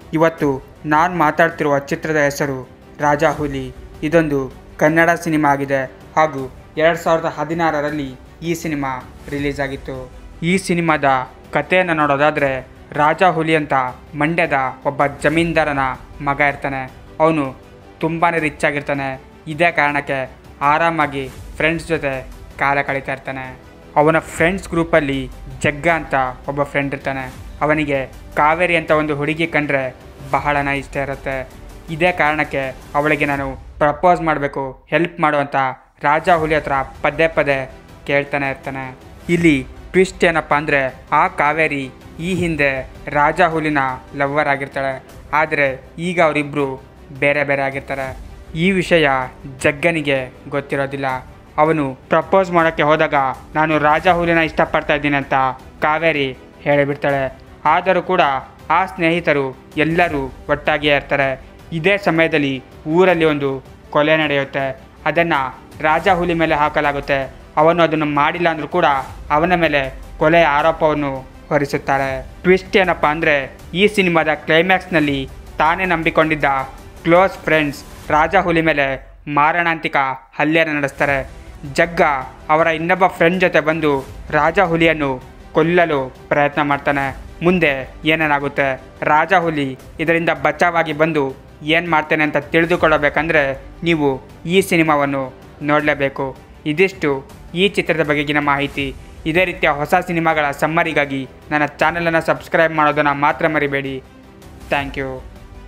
ಇವತ್ತು ನಾನು ಮಾತಾಡ್ತಿರುವ ಚಿತ್ರದ ಹೆಸರು ರಾಜಾ ಹುಲಿ ಇದೊಂದು ಕನ್ನಡ ಸಿನಿಮಾ ಆಗಿದೆ ಹಾಗೂ ಎರಡು ಸಾವಿರದ ಹದಿನಾರರಲ್ಲಿ ಈ ಸಿನಿಮಾ ರಿಲೀಸ್ ಆಗಿತ್ತು ಈ ಸಿನಿಮಾದ ಕಥೆಯನ್ನು ನೋಡೋದಾದರೆ ರಾಜಾ ಹುಲಿ ಅಂತ ಮಂಡ್ಯದ ಒಬ್ಬ ಜಮೀನ್ದಾರನ ಮಗ ಇರ್ತಾನೆ ಅವನು ತುಂಬಾ ರಿಚ್ ಆಗಿರ್ತಾನೆ ಇದೇ ಕಾರಣಕ್ಕೆ ಆರಾಮಾಗಿ ಫ್ರೆಂಡ್ಸ್ ಜೊತೆ ಕಾಲ ಕಳೀತಾ ಇರ್ತಾನೆ ಅವನ ಫ್ರೆಂಡ್ಸ್ ಗ್ರೂಪಲ್ಲಿ ಜಗ್ಗ ಅಂತ ಒಬ್ಬ ಫ್ರೆಂಡ್ ಇರ್ತಾನೆ ಅವನಿಗೆ ಕಾವೇರಿ ಅಂತ ಒಂದು ಹುಡುಗಿ ಕಂಡ್ರೆ ಬಹಳನ ಇಷ್ಟ ಇರುತ್ತೆ ಇದೇ ಕಾರಣಕ್ಕೆ ಅವಳಿಗೆ ನಾನು ಪ್ರಪೋಸ್ ಮಾಡಬೇಕು ಹೆಲ್ಪ್ ಮಾಡು ಅಂತ ರಾಜಾ ಹುಲಿ ಹತ್ರ ಪದೇ ಪದೇ ಕೇಳ್ತಾನೆ ಇರ್ತಾನೆ ಇಲ್ಲಿ ಟ್ವಿಸ್ಟ್ ಏನಪ್ಪ ಅಂದರೆ ಆ ಕಾವೇರಿ ಈ ಹಿಂದೆ ರಾಜಾ ಹುಲಿನ ಲವ್ವರ್ ಆಗಿರ್ತಾಳೆ ಆದರೆ ಈಗ ಅವರಿಬ್ಬರು ಬೇರೆ ಬೇರೆ ಆಗಿರ್ತಾರೆ ಈ ವಿಷಯ ಜಗ್ಗನಿಗೆ ಗೊತ್ತಿರೋದಿಲ್ಲ ಅವನು ಪ್ರಪೋಸ್ ಮಾಡೋಕ್ಕೆ ಹೋದಾಗ ನಾನು ರಾಜಾ ಹುಲಿನ ಇಷ್ಟಪಡ್ತಾ ಇದ್ದೀನಿ ಅಂತ ಕಾವೇರಿ ಹೇಳಿಬಿಡ್ತಾಳೆ ಆದರೂ ಕೂಡ ಆ ಸ್ನೇಹಿತರು ಎಲ್ಲರೂ ಒಟ್ಟಾಗಿಯೇ ಇರ್ತಾರೆ ಇದೇ ಸಮಯದಲ್ಲಿ ಊರಲ್ಲಿ ಒಂದು ಕೊಲೆ ನಡೆಯುತ್ತೆ ಅದನ್ನು ರಾಜಾ ಹುಲಿ ಮೇಲೆ ಹಾಕಲಾಗುತ್ತೆ ಅವನು ಅದನ್ನು ಮಾಡಿಲ್ಲ ಅಂದರೂ ಕೂಡ ಅವನ ಮೇಲೆ ಕೊಲೆಯ ಆರೋಪವನ್ನು ಹೊರಿಸುತ್ತಾರೆ ಟ್ವಿಸ್ಟ್ ಏನಪ್ಪ ಅಂದರೆ ಈ ಸಿನಿಮಾದ ಕ್ಲೈಮ್ಯಾಕ್ಸ್ನಲ್ಲಿ ತಾನೇ ನಂಬಿಕೊಂಡಿದ್ದ ಕ್ಲೋಸ್ ಫ್ರೆಂಡ್ಸ್ ರಾಜಾ ಹುಲಿ ಮೇಲೆ ಮಾರಣಾಂತಿಕ ಹಲ್ಲೆಯನ್ನು ನಡೆಸ್ತಾರೆ ಜಗ್ಗ ಅವರ ಇನ್ನೊಬ್ಬ ಫ್ರೆಂಡ್ ಜೊತೆ ಬಂದು ರಾಜಾ ಹುಲಿಯನ್ನು ಕೊಲ್ಲಲು ಪ್ರಯತ್ನ ಮಾಡ್ತಾನೆ ಮುಂದೆ ಏನೇನಾಗುತ್ತೆ ರಾಜಾ ಹುಲಿ ಇದರಿಂದ ಬಚಾವಾಗಿ ಬಂದು ಏನು ಮಾಡ್ತೇನೆ ಅಂತ ತಿಳಿದುಕೊಳ್ಳಬೇಕಂದ್ರೆ ನೀವು ಈ ಸಿನಿಮಾವನ್ನು ನೋಡಲೇಬೇಕು ಇದಿಷ್ಟು ಈ ಚಿತ್ರದ ಬಗೆಗಿನ ಮಾಹಿತಿ ಇದೇ ರೀತಿಯ ಹೊಸ ಸಿನಿಮಾಗಳ ಸಮ್ಮರಿಗಾಗಿ ನನ್ನ ಚಾನಲನ್ನು ಸಬ್ಸ್ಕ್ರೈಬ್ ಮಾಡೋದನ್ನು ಮಾತ್ರ ಮರಿಬೇಡಿ ಥ್ಯಾಂಕ್ ಯು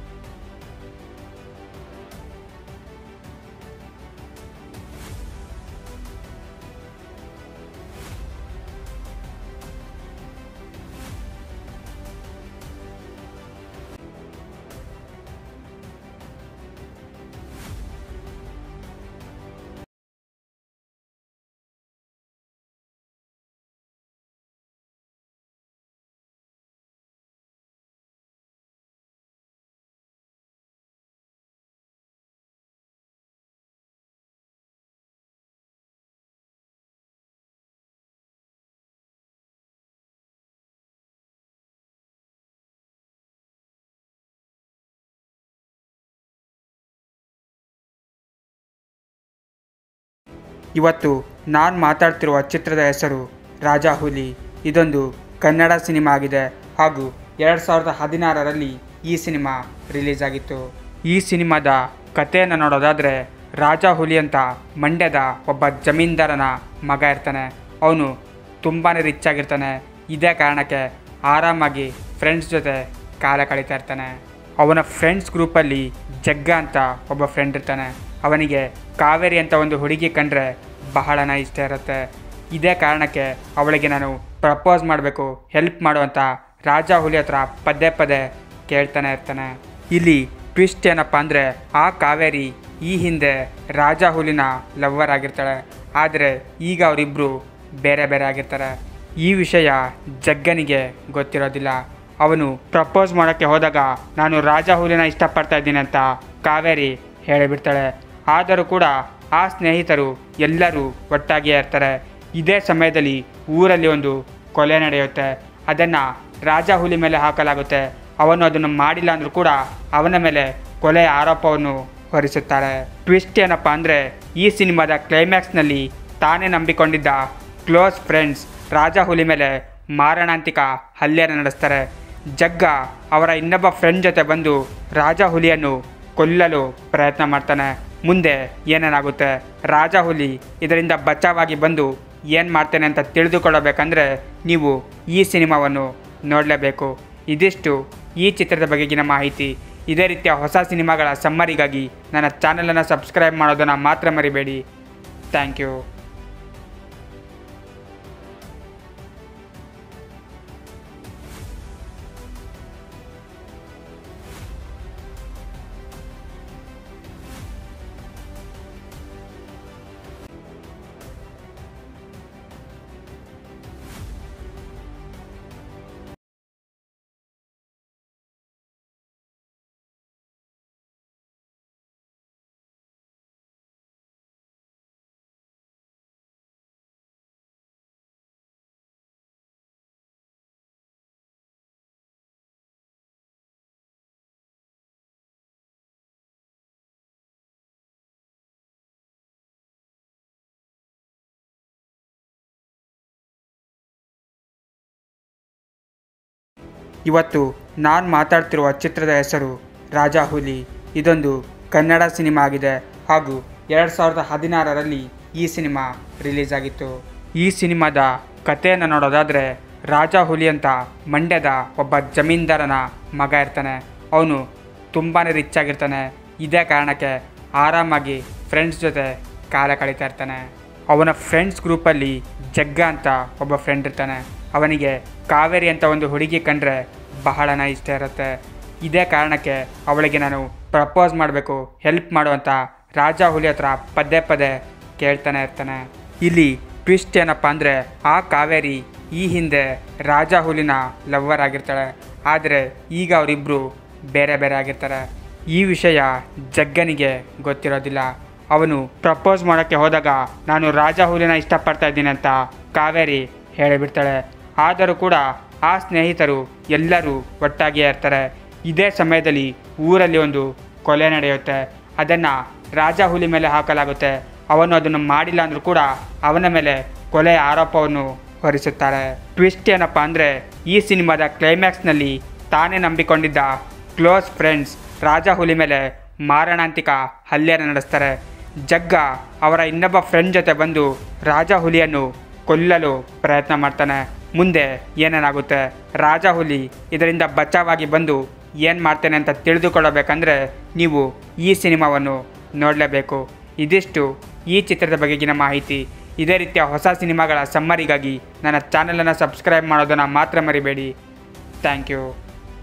ಇವತ್ತು ನಾನು ಮಾತಾಡ್ತಿರುವ ಚಿತ್ರದ ಹೆಸರು ರಾಜಾ ಹುಲಿ ಇದೊಂದು ಕನ್ನಡ ಸಿನಿಮಾ ಆಗಿದೆ ಹಾಗೂ ಎರಡು ಸಾವಿರದ ಹದಿನಾರರಲ್ಲಿ ಈ ಸಿನಿಮಾ ರಿಲೀಸ್ ಆಗಿತ್ತು ಈ ಸಿನಿಮಾದ ಕಥೆಯನ್ನು ನೋಡೋದಾದರೆ ರಾಜಾ ಹುಲಿ ಅಂತ ಮಂಡ್ಯದ ಒಬ್ಬ ಜಮೀನ್ದಾರನ ಮಗ ಇರ್ತಾನೆ ಅವನು ತುಂಬಾ ರಿಚ್ ಆಗಿರ್ತಾನೆ ಇದೇ ಕಾರಣಕ್ಕೆ ಆರಾಮಾಗಿ ಫ್ರೆಂಡ್ಸ್ ಜೊತೆ ಕಾಲ ಕಳೀತಾ ಇರ್ತಾನೆ ಅವನ ಫ್ರೆಂಡ್ಸ್ ಗ್ರೂಪಲ್ಲಿ ಜಗ್ಗ ಅಂತ ಒಬ್ಬ ಫ್ರೆಂಡ್ ಇರ್ತಾನೆ ಅವನಿಗೆ ಕಾವೇರಿ ಅಂತ ಒಂದು ಹುಡುಗಿ ಕಂಡ್ರೆ ಬಹಳನ ಇಷ್ಟ ಇರುತ್ತೆ ಇದೇ ಕಾರಣಕ್ಕೆ ಅವಳಿಗೆ ನಾನು ಪ್ರಪೋಸ್ ಮಾಡಬೇಕು ಹೆಲ್ಪ್ ಮಾಡು ಅಂತ ರಾಜಾ ಹುಲಿ ಹತ್ರ ಪದೇ ಪದೇ ಕೇಳ್ತಾನೆ ಇರ್ತಾನೆ ಇಲ್ಲಿ ಟ್ವಿಸ್ಟ್ ಏನಪ್ಪ ಅಂದರೆ ಆ ಕಾವೇರಿ ಈ ಹಿಂದೆ ರಾಜಾ ಹುಲಿನ ಲವ್ವರ್ ಆಗಿರ್ತಾಳೆ ಆದರೆ ಈಗ ಅವರಿಬ್ಬರು ಬೇರೆ ಬೇರೆ ಆಗಿರ್ತಾರೆ ಈ ವಿಷಯ ಜಗ್ಗನಿಗೆ ಗೊತ್ತಿರೋದಿಲ್ಲ ಅವನು ಪ್ರಪೋಸ್ ಮಾಡೋಕ್ಕೆ ಹೋದಾಗ ನಾನು ರಾಜಾ ಹುಲಿನ ಇಷ್ಟಪಡ್ತಾ ಇದ್ದೀನಿ ಅಂತ ಕಾವೇರಿ ಹೇಳಿಬಿಡ್ತಾಳೆ ಆದರೂ ಕೂಡ ಆ ಸ್ನೇಹಿತರು ಎಲ್ಲರೂ ಒಟ್ಟಾಗಿಯೇ ಇರ್ತಾರೆ ಇದೇ ಸಮಯದಲ್ಲಿ ಊರಲ್ಲಿ ಒಂದು ಕೊಲೆ ನಡೆಯುತ್ತೆ ಅದನ್ನು ರಾಜಾ ಹುಲಿ ಮೇಲೆ ಹಾಕಲಾಗುತ್ತೆ ಅವನು ಅದನ್ನು ಮಾಡಿಲ್ಲ ಅಂದರೂ ಕೂಡ ಅವನ ಮೇಲೆ ಕೊಲೆಯ ಆರೋಪವನ್ನು ಹೊರಿಸುತ್ತಾರೆ ಟ್ವಿಸ್ಟ್ ಏನಪ್ಪ ಅಂದರೆ ಈ ಸಿನಿಮಾದ ಕ್ಲೈಮ್ಯಾಕ್ಸ್ನಲ್ಲಿ ತಾನೇ ನಂಬಿಕೊಂಡಿದ್ದ ಕ್ಲೋಸ್ ಫ್ರೆಂಡ್ಸ್ ರಾಜಾ ಹುಲಿ ಮೇಲೆ ಮಾರಣಾಂತಿಕ ಹಲ್ಲೆಯನ್ನು ನಡೆಸ್ತಾರೆ ಜಗ್ಗ ಅವರ ಇನ್ನೊಬ್ಬ ಫ್ರೆಂಡ್ ಜೊತೆ ಬಂದು ರಾಜಾ ಹುಲಿಯನ್ನು ಕೊಲ್ಲಲು ಪ್ರಯತ್ನ ಮಾಡ್ತಾನೆ ಮುಂದೆ ಏನೇನಾಗುತ್ತೆ ರಾಜಾ ಹುಲಿ ಇದರಿಂದ ಬಚಾವಾಗಿ ಬಂದು ಏನು ಮಾಡ್ತೇನೆ ಅಂತ ತಿಳಿದುಕೊಳ್ಳಬೇಕಂದ್ರೆ ನೀವು ಈ ಸಿನಿಮಾವನ್ನು ನೋಡಲೇಬೇಕು ಇದಿಷ್ಟು ಈ ಚಿತ್ರದ ಬಗೆಗಿನ ಮಾಹಿತಿ ಇದೇ ರೀತಿಯ ಹೊಸ ಸಿನಿಮಾಗಳ ಸಮ್ಮರಿಗಾಗಿ ನನ್ನ ಚಾನಲನ್ನು ಸಬ್ಸ್ಕ್ರೈಬ್ ಮಾಡೋದನ್ನು ಮಾತ್ರ ಮರಿಬೇಡಿ ಥ್ಯಾಂಕ್ ಯು ಇವತ್ತು ನಾನು ಮಾತಾಡ್ತಿರುವ ಚಿತ್ರದ ಹೆಸರು ರಾಜಾ ಹುಲಿ ಇದೊಂದು ಕನ್ನಡ ಸಿನಿಮಾ ಆಗಿದೆ ಹಾಗೂ ಎರಡು ಸಾವಿರದ ಹದಿನಾರರಲ್ಲಿ ಈ ಸಿನಿಮಾ ರಿಲೀಸ್ ಆಗಿತ್ತು ಈ ಸಿನಿಮಾದ ಕಥೆಯನ್ನು ನೋಡೋದಾದರೆ ರಾಜಾ ಹುಲಿ ಅಂತ ಮಂಡ್ಯದ ಒಬ್ಬ ಜಮೀನ್ದಾರನ ಮಗ ಇರ್ತಾನೆ ಅವನು ತುಂಬಾ ರಿಚ್ ಆಗಿರ್ತಾನೆ ಇದೇ ಕಾರಣಕ್ಕೆ ಆರಾಮಾಗಿ ಫ್ರೆಂಡ್ಸ್ ಜೊತೆ ಕಾಲ ಕಳೀತಾ ಇರ್ತಾನೆ ಅವನ ಫ್ರೆಂಡ್ಸ್ ಗ್ರೂಪಲ್ಲಿ ಜಗ್ಗ ಅಂತ ಒಬ್ಬ ಫ್ರೆಂಡ್ ಇರ್ತಾನೆ ಅವನಿಗೆ ಕಾವೇರಿ ಅಂತ ಒಂದು ಹುಡುಗಿ ಕಂಡ್ರೆ ಬಹಳನ ಇಷ್ಟ ಇರುತ್ತೆ ಇದೇ ಕಾರಣಕ್ಕೆ ಅವಳಿಗೆ ನಾನು ಪ್ರಪೋಸ್ ಮಾಡಬೇಕು ಹೆಲ್ಪ್ ಮಾಡು ಅಂತ ರಾಜಾ ಹುಲಿ ಹತ್ರ ಪದೇ ಪದೇ ಕೇಳ್ತಾನೆ ಇರ್ತಾನೆ ಇಲ್ಲಿ ಟ್ವಿಸ್ಟ್ ಏನಪ್ಪ ಅಂದರೆ ಆ ಕಾವೇರಿ ಈ ಹಿಂದೆ ರಾಜಾ ಹುಲಿನ ಲವ್ವರ್ ಆಗಿರ್ತಾಳೆ ಆದರೆ ಈಗ ಅವರಿಬ್ಬರು ಬೇರೆ ಬೇರೆ ಆಗಿರ್ತಾರೆ ಈ ವಿಷಯ ಜಗ್ಗನಿಗೆ ಗೊತ್ತಿರೋದಿಲ್ಲ ಅವನು ಪ್ರಪೋಸ್ ಮಾಡೋಕ್ಕೆ ಹೋದಾಗ ನಾನು ರಾಜಾ ಹುಲಿನ ಇಷ್ಟಪಡ್ತಾ ಇದ್ದೀನಿ ಅಂತ ಕಾವೇರಿ ಹೇಳಿಬಿಡ್ತಾಳೆ ಆದರೂ ಕೂಡ ಆ ಸ್ನೇಹಿತರು ಎಲ್ಲರೂ ಒಟ್ಟಾಗಿಯೇ ಇರ್ತಾರೆ ಇದೇ ಸಮಯದಲ್ಲಿ ಊರಲ್ಲಿ ಒಂದು ಕೊಲೆ ನಡೆಯುತ್ತೆ ಅದನ್ನು ರಾಜಾ ಹುಲಿ ಮೇಲೆ ಹಾಕಲಾಗುತ್ತೆ ಅವನು ಅದನ್ನು ಮಾಡಿಲ್ಲ ಅಂದರೂ ಕೂಡ ಅವನ ಮೇಲೆ ಕೊಲೆ ಆರೋಪವನ್ನು ಹೊರಿಸುತ್ತಾರೆ ಟ್ವಿಸ್ಟ್ ಏನಪ್ಪ ಅಂದರೆ ಈ ಸಿನಿಮಾದ ಕ್ಲೈಮ್ಯಾಕ್ಸ್ನಲ್ಲಿ ತಾನೇ ನಂಬಿಕೊಂಡಿದ್ದ ಕ್ಲೋಸ್ ಫ್ರೆಂಡ್ಸ್ ರಾಜಾ ಹುಲಿ ಮೇಲೆ ಮಾರಣಾಂತಿಕ ಹಲ್ಲೆಯನ್ನು ನಡೆಸ್ತಾರೆ ಜಗ್ಗ ಅವರ ಇನ್ನೊಬ್ಬ ಫ್ರೆಂಡ್ ಜೊತೆ ಬಂದು ರಾಜಾ ಹುಲಿಯನ್ನು ಕೊಲ್ಲಲು ಪ್ರಯತ್ನ ಮಾಡ್ತಾನೆ ಮುಂದೆ ಏನೇನಾಗುತ್ತೆ ರಾಜಾ ಹುಲಿ ಇದರಿಂದ ಬಚಾವಾಗಿ ಬಂದು ಏನು ಮಾಡ್ತೇನೆ ಅಂತ ತಿಳಿದುಕೊಳ್ಳಬೇಕಂದ್ರೆ ನೀವು ಈ ಸಿನಿಮಾವನ್ನು ನೋಡಲೇಬೇಕು ಇದಿಷ್ಟು ಈ ಚಿತ್ರದ ಬಗೆಗಿನ ಮಾಹಿತಿ ಇದೇ ರೀತಿಯ ಹೊಸ ಸಿನಿಮಾಗಳ ಸಮ್ಮರಿಗಾಗಿ ನನ್ನ ಚಾನಲನ್ನು ಸಬ್ಸ್ಕ್ರೈಬ್ ಮಾಡೋದನ್ನು ಮಾತ್ರ ಮರಿಬೇಡಿ ಥ್ಯಾಂಕ್ ಯು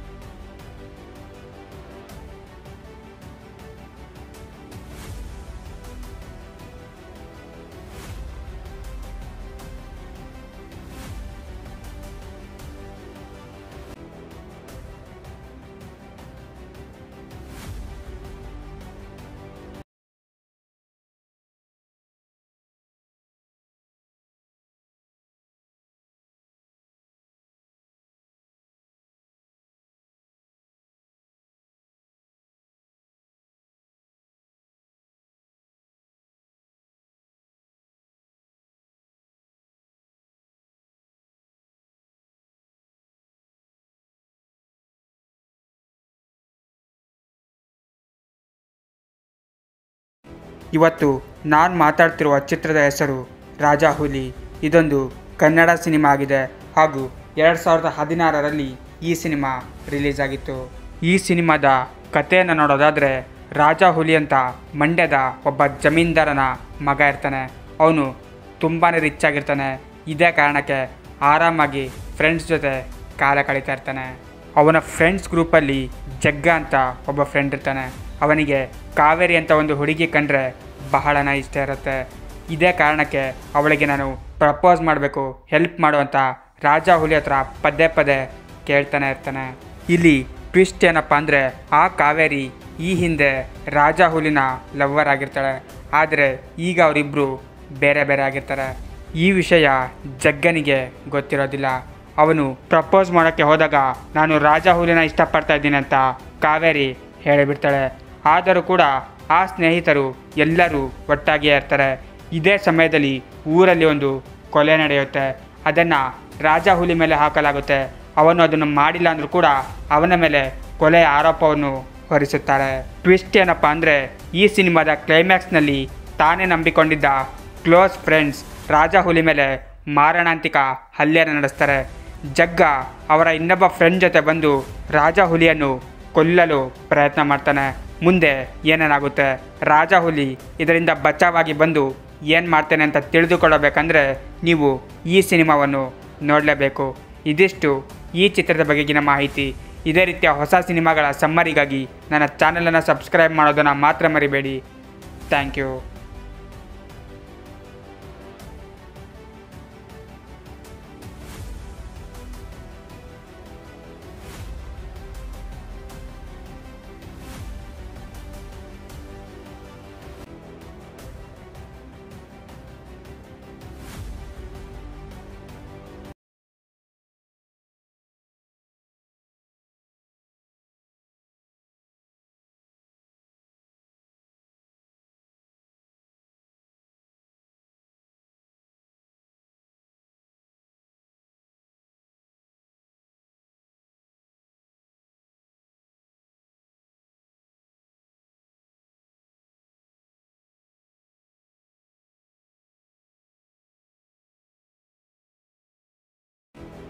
ಇವತ್ತು ನಾನು ಮಾತಾಡ್ತಿರುವ ಚಿತ್ರದ ಹೆಸರು ರಾಜಾ ಹುಲಿ ಇದೊಂದು ಕನ್ನಡ ಸಿನಿಮಾ ಆಗಿದೆ ಹಾಗೂ ಎರಡು ಸಾವಿರದ ಹದಿನಾರರಲ್ಲಿ ಈ ಸಿನಿಮಾ ರಿಲೀಸ್ ಆಗಿತ್ತು ಈ ಸಿನಿಮಾದ ಕಥೆಯನ್ನು ನೋಡೋದಾದರೆ ರಾಜಾ ಹುಲಿ ಅಂತ ಮಂಡ್ಯದ ಒಬ್ಬ ಜಮೀನ್ದಾರನ ಮಗ ಇರ್ತಾನೆ ಅವನು ತುಂಬಾ ರಿಚ್ ಆಗಿರ್ತಾನೆ ಇದೇ ಕಾರಣಕ್ಕೆ ಆರಾಮಾಗಿ ಫ್ರೆಂಡ್ಸ್ ಜೊತೆ ಕಾಲ ಕಳೀತಾ ಇರ್ತಾನೆ ಅವನ ಫ್ರೆಂಡ್ಸ್ ಗ್ರೂಪಲ್ಲಿ ಜಗ್ಗ ಅಂತ ಒಬ್ಬ ಫ್ರೆಂಡ್ ಇರ್ತಾನೆ ಅವನಿಗೆ ಕಾವೇರಿ ಅಂತ ಒಂದು ಹುಡುಗಿ ಕಂಡ್ರೆ ಬಹಳನ ಇಷ್ಟ ಇರುತ್ತೆ ಇದೇ ಕಾರಣಕ್ಕೆ ಅವಳಿಗೆ ನಾನು ಪ್ರಪೋಸ್ ಮಾಡಬೇಕು ಹೆಲ್ಪ್ ಮಾಡು ಅಂತ ರಾಜಾ ಹುಲಿ ಹತ್ರ ಪದೇ ಪದೇ ಕೇಳ್ತಾನೆ ಇರ್ತಾನೆ ಇಲ್ಲಿ ಟ್ವಿಸ್ಟ್ ಏನಪ್ಪ ಅಂದರೆ ಆ ಕಾವೇರಿ ಈ ಹಿಂದೆ ರಾಜಾ ಹುಲಿನ ಲವ್ವರ್ ಆಗಿರ್ತಾಳೆ ಆದರೆ ಈಗ ಅವರಿಬ್ಬರು ಬೇರೆ ಬೇರೆ ಆಗಿರ್ತಾರೆ ಈ ವಿಷಯ ಜಗ್ಗನಿಗೆ ಗೊತ್ತಿರೋದಿಲ್ಲ ಅವನು ಪ್ರಪೋಸ್ ಮಾಡೋಕ್ಕೆ ಹೋದಾಗ ನಾನು ರಾಜಾ ಹುಲಿನ ಇಷ್ಟಪಡ್ತಾ ಇದ್ದೀನಿ ಅಂತ ಕಾವೇರಿ ಹೇಳಿಬಿಡ್ತಾಳೆ ಆದರೂ ಕೂಡ ಆ ಸ್ನೇಹಿತರು ಎಲ್ಲರೂ ಒಟ್ಟಾಗಿಯೇ ಇರ್ತಾರೆ ಇದೇ ಸಮಯದಲ್ಲಿ ಊರಲ್ಲಿ ಒಂದು ಕೊಲೆ ನಡೆಯುತ್ತೆ ಅದನ್ನು ರಾಜಾ ಹುಲಿ ಮೇಲೆ ಹಾಕಲಾಗುತ್ತೆ ಅವನು ಅದನ್ನು ಮಾಡಿಲ್ಲ ಅಂದರೂ ಕೂಡ ಅವನ ಮೇಲೆ ಕೊಲೆ ಆರೋಪವನ್ನು ಹೊರಿಸುತ್ತಾರೆ ಟ್ವಿಸ್ಟ್ ಏನಪ್ಪ ಅಂದರೆ ಈ ಸಿನಿಮಾದ ಕ್ಲೈಮ್ಯಾಕ್ಸ್ನಲ್ಲಿ ತಾನೇ ನಂಬಿಕೊಂಡಿದ್ದ ಕ್ಲೋಸ್ ಫ್ರೆಂಡ್ಸ್ ರಾಜಾ ಹುಲಿ ಮೇಲೆ ಮಾರಣಾಂತಿಕ ಹಲ್ಲೆಯನ್ನು ನಡೆಸ್ತಾರೆ ಜಗ್ಗ ಅವರ ಇನ್ನೊಬ್ಬ ಫ್ರೆಂಡ್ ಜೊತೆ ಬಂದು ರಾಜಾ ಹುಲಿಯನ್ನು ಕೊಲ್ಲಲು ಪ್ರಯತ್ನ ಮಾಡ್ತಾನೆ ಮುಂದೆ ಏನೇನಾಗುತ್ತೆ ರಾಜಾ ಹುಲಿ ಇದರಿಂದ ಬಚಾವಾಗಿ ಬಂದು ಏನು ಮಾಡ್ತೇನೆ ಅಂತ ತಿಳಿದುಕೊಳ್ಳಬೇಕಂದ್ರೆ ನೀವು ಈ ಸಿನಿಮಾವನ್ನು ನೋಡಲೇಬೇಕು ಇದಿಷ್ಟು ಈ ಚಿತ್ರದ ಬಗೆಗಿನ ಮಾಹಿತಿ ಇದೇ ರೀತಿಯ ಹೊಸ ಸಿನಿಮಾಗಳ ಸಮ್ಮರಿಗಾಗಿ ನನ್ನ ಚಾನಲನ್ನು ಸಬ್ಸ್ಕ್ರೈಬ್ ಮಾಡೋದನ್ನು ಮಾತ್ರ ಮರಿಬೇಡಿ ಥ್ಯಾಂಕ್ ಯು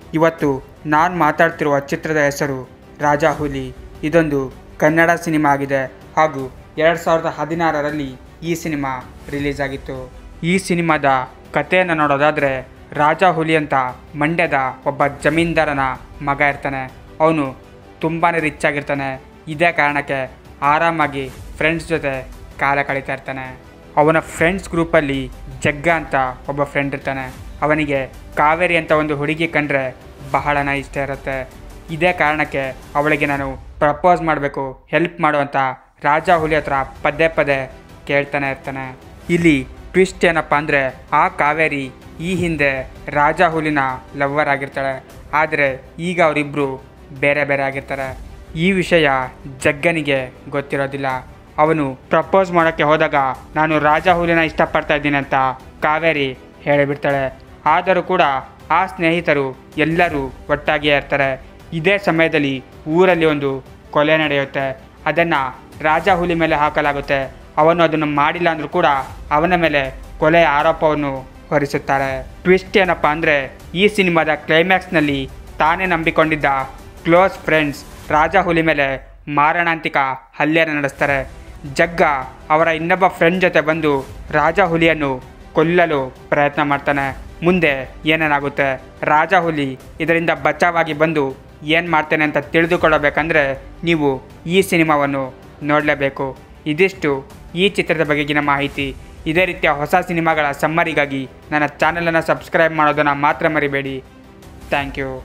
ಇವತ್ತು ನಾನು ಮಾತಾಡ್ತಿರುವ ಚಿತ್ರದ ಹೆಸರು ರಾಜಾ ಹುಲಿ ಇದೊಂದು ಕನ್ನಡ ಸಿನಿಮಾ ಆಗಿದೆ ಹಾಗೂ ಎರಡು ಸಾವಿರದ ಹದಿನಾರರಲ್ಲಿ ಈ ಸಿನಿಮಾ ರಿಲೀಸ್ ಆಗಿತ್ತು ಈ ಸಿನಿಮಾದ ಕಥೆಯನ್ನು ನೋಡೋದಾದರೆ ರಾಜಾ ಹುಲಿ ಅಂತ ಮಂಡ್ಯದ ಒಬ್ಬ ಜಮೀನ್ದಾರನ ಮಗ ಇರ್ತಾನೆ ಅವನು ತುಂಬಾ ರಿಚ್ ಆಗಿರ್ತಾನೆ ಇದೇ ಕಾರಣಕ್ಕೆ ಆರಾಮಾಗಿ ಫ್ರೆಂಡ್ಸ್ ಜೊತೆ ಕಾಲ ಕಳೀತಾ ಇರ್ತಾನೆ ಅವನ ಫ್ರೆಂಡ್ಸ್ ಗ್ರೂಪಲ್ಲಿ ಜಗ್ಗ ಅಂತ ಒಬ್ಬ ಫ್ರೆಂಡ್ ಇರ್ತಾನೆ ಅವನಿಗೆ ಕಾವೇರಿ ಅಂತ ಒಂದು ಹುಡುಗಿ ಕಂಡ್ರೆ ಬಹಳನ ಇಷ್ಟ ಇರುತ್ತೆ ಇದೇ ಕಾರಣಕ್ಕೆ ಅವಳಿಗೆ ನಾನು ಪ್ರಪೋಸ್ ಮಾಡಬೇಕು ಹೆಲ್ಪ್ ಮಾಡು ಅಂತ ರಾಜಾ ಹುಲಿ ಹತ್ರ ಪದೇ ಪದೇ ಕೇಳ್ತಾನೆ ಇರ್ತಾನೆ ಇಲ್ಲಿ ಟ್ವಿಸ್ಟ್ ಏನಪ್ಪ ಅಂದರೆ ಆ ಕಾವೇರಿ ಈ ಹಿಂದೆ ರಾಜಾ ಹುಲಿನ ಲವ್ವರ್ ಆಗಿರ್ತಾಳೆ ಆದರೆ ಈಗ ಅವರಿಬ್ಬರು ಬೇರೆ ಬೇರೆ ಆಗಿರ್ತಾರೆ ಈ ವಿಷಯ ಜಗ್ಗನಿಗೆ ಗೊತ್ತಿರೋದಿಲ್ಲ ಅವನು ಪ್ರಪೋಸ್ ಮಾಡೋಕ್ಕೆ ಹೋದಾಗ ನಾನು ರಾಜ ಹುಲಿನ ಇಷ್ಟಪಡ್ತಾ ಇದ್ದೀನಿ ಅಂತ ಕಾವೇರಿ ಹೇಳಿಬಿಡ್ತಾಳೆ ಆದರೂ ಕೂಡ ಆ ಸ್ನೇಹಿತರು ಎಲ್ಲರೂ ಒಟ್ಟಾಗಿಯೇ ಇರ್ತಾರೆ ಇದೇ ಸಮಯದಲ್ಲಿ ಊರಲ್ಲಿ ಒಂದು ಕೊಲೆ ನಡೆಯುತ್ತೆ ಅದನ್ನು ರಾಜ ಹುಲಿ ಮೇಲೆ ಹಾಕಲಾಗುತ್ತೆ ಅವನು ಅದನ್ನು ಮಾಡಿಲ್ಲ ಅಂದರೂ ಕೂಡ ಅವನ ಮೇಲೆ ಕೊಲೆ ಆರೋಪವನ್ನು ಹೊರಿಸುತ್ತಾರೆ ಟ್ವಿಸ್ಟ್ ಏನಪ್ಪ ಅಂದರೆ ಈ ಸಿನಿಮಾದ ಕ್ಲೈಮ್ಯಾಕ್ಸ್ನಲ್ಲಿ ತಾನೇ ನಂಬಿಕೊಂಡಿದ್ದ ಕ್ಲೋಸ್ ಫ್ರೆಂಡ್ಸ್ ರಾಜ ಹುಲಿ ಮೇಲೆ ಮಾರಣಾಂತಿಕ ಹಲ್ಲೆಯನ್ನು ನಡೆಸ್ತಾರೆ ಜಗ್ಗ ಅವರ ಇನ್ನೊಬ್ಬ ಫ್ರೆಂಡ್ ಜೊತೆ ಬಂದು ರಾಜ ಹುಲಿಯನ್ನು ಕೊಲ್ಲಲು ಪ್ರಯತ್ನ ಮಾಡ್ತಾನೆ ಮುಂದೆ ಏನೇನಾಗುತ್ತೆ ರಾಜ ಹುಲಿ ಇದರಿಂದ ಬಚಾವಾಗಿ ಬಂದು ಏನು ಮಾಡ್ತೇನೆ ಅಂತ ತಿಳಿದುಕೊಳ್ಳಬೇಕಂದ್ರೆ ನೀವು ಈ ಸಿನಿಮಾವನ್ನು ನೋಡಲೇಬೇಕು ಇದಿಷ್ಟು ಈ ಚಿತ್ರದ ಬಗೆಗಿನ ಮಾಹಿತಿ ಇದೇ ರೀತಿಯ ಹೊಸ ಸಿನಿಮಾಗಳ ಸಮ್ಮರಿಗಾಗಿ ನನ್ನ ಚಾನಲನ್ನು ಸಬ್ಸ್ಕ್ರೈಬ್ ಮಾಡೋದನ್ನು ಮಾತ್ರ ಮರಿಬೇಡಿ ಥ್ಯಾಂಕ್ ಯು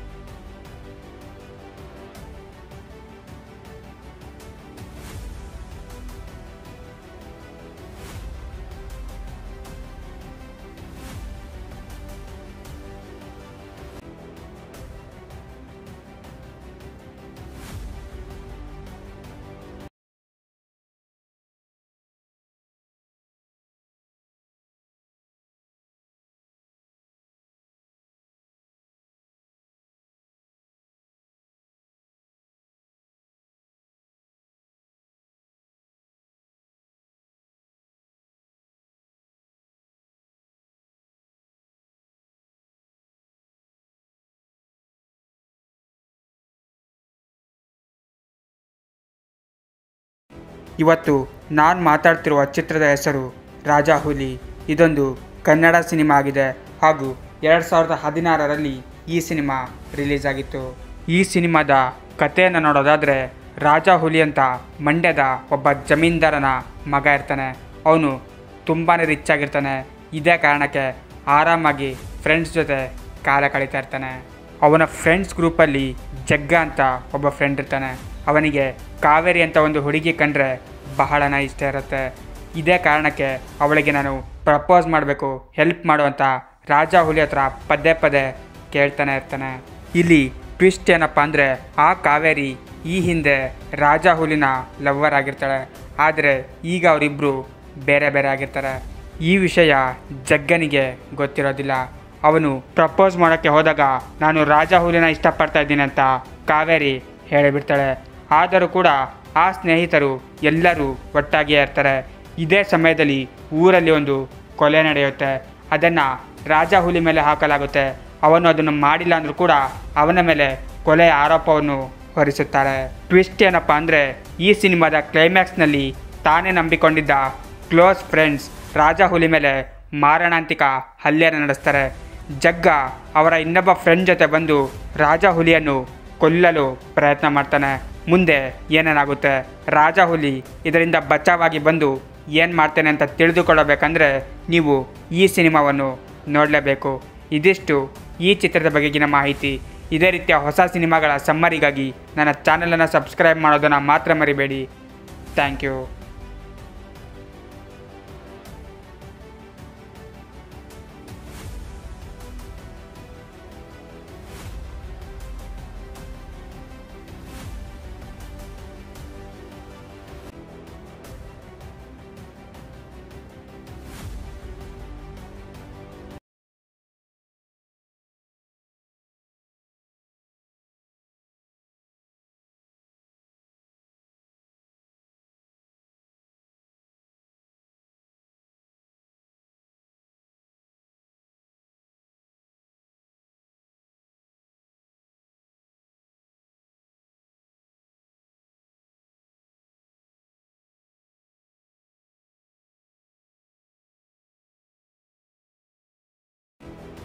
ಇವತ್ತು ನಾನು ಮಾತಾಡ್ತಿರುವ ಚಿತ್ರದ ಹೆಸರು ರಾಜಾ ಹುಲಿ ಇದೊಂದು ಕನ್ನಡ ಸಿನಿಮಾ ಆಗಿದೆ ಹಾಗೂ ಎರಡು ಸಾವಿರದ ಹದಿನಾರರಲ್ಲಿ ಈ ಸಿನಿಮಾ ರಿಲೀಸ್ ಆಗಿತ್ತು ಈ ಸಿನಿಮಾದ ಕಥೆಯನ್ನು ನೋಡೋದಾದರೆ ರಾಜಾ ಹುಲಿ ಅಂತ ಮಂಡ್ಯದ ಒಬ್ಬ ಜಮೀನ್ದಾರನ ಮಗ ಇರ್ತಾನೆ ಅವನು ತುಂಬಾ ರಿಚ್ ಆಗಿರ್ತಾನೆ ಇದೇ ಕಾರಣಕ್ಕೆ ಆರಾಮಾಗಿ ಫ್ರೆಂಡ್ಸ್ ಜೊತೆ ಕಾಲ ಕಳೀತಾ ಇರ್ತಾನೆ ಅವನ ಫ್ರೆಂಡ್ಸ್ ಗ್ರೂಪಲ್ಲಿ ಜಗ್ಗ ಅಂತ ಒಬ್ಬ ಫ್ರೆಂಡ್ ಇರ್ತಾನೆ ಅವನಿಗೆ ಕಾವೇರಿ ಅಂತ ಒಂದು ಹುಡುಗಿ ಕಂಡ್ರೆ ಬಹಳನ ಇಷ್ಟ ಇರುತ್ತೆ ಇದೇ ಕಾರಣಕ್ಕೆ ಅವಳಿಗೆ ನಾನು ಪ್ರಪೋಸ್ ಮಾಡಬೇಕು ಹೆಲ್ಪ್ ಮಾಡು ಅಂತ ರಾಜಾ ಹುಲಿ ಹತ್ರ ಪದೇ ಪದೇ ಕೇಳ್ತಾನೆ ಇರ್ತಾನೆ ಇಲ್ಲಿ ಟ್ವಿಸ್ಟ್ ಏನಪ್ಪ ಅಂದರೆ ಆ ಕಾವೇರಿ ಈ ಹಿಂದೆ ರಾಜಾ ಹುಲಿನ ಲವ್ವರ್ ಆಗಿರ್ತಾಳೆ ಆದರೆ ಈಗ ಅವರಿಬ್ಬರು ಬೇರೆ ಬೇರೆ ಆಗಿರ್ತಾರೆ ಈ ವಿಷಯ ಜಗ್ಗನಿಗೆ ಗೊತ್ತಿರೋದಿಲ್ಲ ಅವನು ಪ್ರಪೋಸ್ ಮಾಡೋಕ್ಕೆ ಹೋದಾಗ ನಾನು ರಾಜ ಹುಲಿನ ಇಷ್ಟಪಡ್ತಾ ಇದ್ದೀನಿ ಅಂತ ಕಾವೇರಿ ಹೇಳಿಬಿಡ್ತಾಳೆ ಆದರೂ ಕೂಡ ಆ ಸ್ನೇಹಿತರು ಎಲ್ಲರೂ ಒಟ್ಟಾಗಿಯೇ ಇರ್ತಾರೆ ಇದೇ ಸಮಯದಲ್ಲಿ ಊರಲ್ಲಿ ಒಂದು ಕೊಲೆ ನಡೆಯುತ್ತೆ ಅದನ್ನು ರಾಜ ಹುಲಿ ಮೇಲೆ ಹಾಕಲಾಗುತ್ತೆ ಅವನು ಅದನ್ನು ಮಾಡಿಲ್ಲ ಅಂದರೂ ಕೂಡ ಅವನ ಮೇಲೆ ಕೊಲೆ ಆರೋಪವನ್ನು ಹೊರಿಸುತ್ತಾರೆ ಟ್ವಿಸ್ಟ್ ಏನಪ್ಪ ಅಂದರೆ ಈ ಸಿನಿಮಾದ ಕ್ಲೈಮ್ಯಾಕ್ಸ್ನಲ್ಲಿ ತಾನೇ ನಂಬಿಕೊಂಡಿದ್ದ ಕ್ಲೋಸ್ ಫ್ರೆಂಡ್ಸ್ ರಾಜ ಹುಲಿ ಮೇಲೆ ಮಾರಣಾಂತಿಕ ಹಲ್ಲೆಯನ್ನು ನಡೆಸ್ತಾರೆ ಜಗ್ಗ ಅವರ ಇನ್ನೊಬ್ಬ ಫ್ರೆಂಡ್ ಜೊತೆ ಬಂದು ರಾಜ ಹುಲಿಯನ್ನು ಕೊಲ್ಲಲು ಪ್ರಯತ್ನ ಮಾಡ್ತಾನೆ ಮುಂದೆ ಏನೇನಾಗುತ್ತೆ ರಾಜ ಹುಲಿ ಇದರಿಂದ ಬಚಾವಾಗಿ ಬಂದು ಏನು ಮಾಡ್ತೇನೆ ಅಂತ ತಿಳಿದುಕೊಳ್ಳಬೇಕಂದ್ರೆ ನೀವು ಈ ಸಿನಿಮಾವನ್ನು ನೋಡಲೇಬೇಕು ಇದಿಷ್ಟು ಈ ಚಿತ್ರದ ಬಗೆಗಿನ ಮಾಹಿತಿ ಇದೇ ರೀತಿಯ ಹೊಸ ಸಿನಿಮಾಗಳ ಸಮ್ಮರಿಗಾಗಿ ನನ್ನ ಚಾನಲನ್ನು ಸಬ್ಸ್ಕ್ರೈಬ್ ಮಾಡೋದನ್ನು ಮಾತ್ರ ಮರಿಬೇಡಿ ಥ್ಯಾಂಕ್ ಯು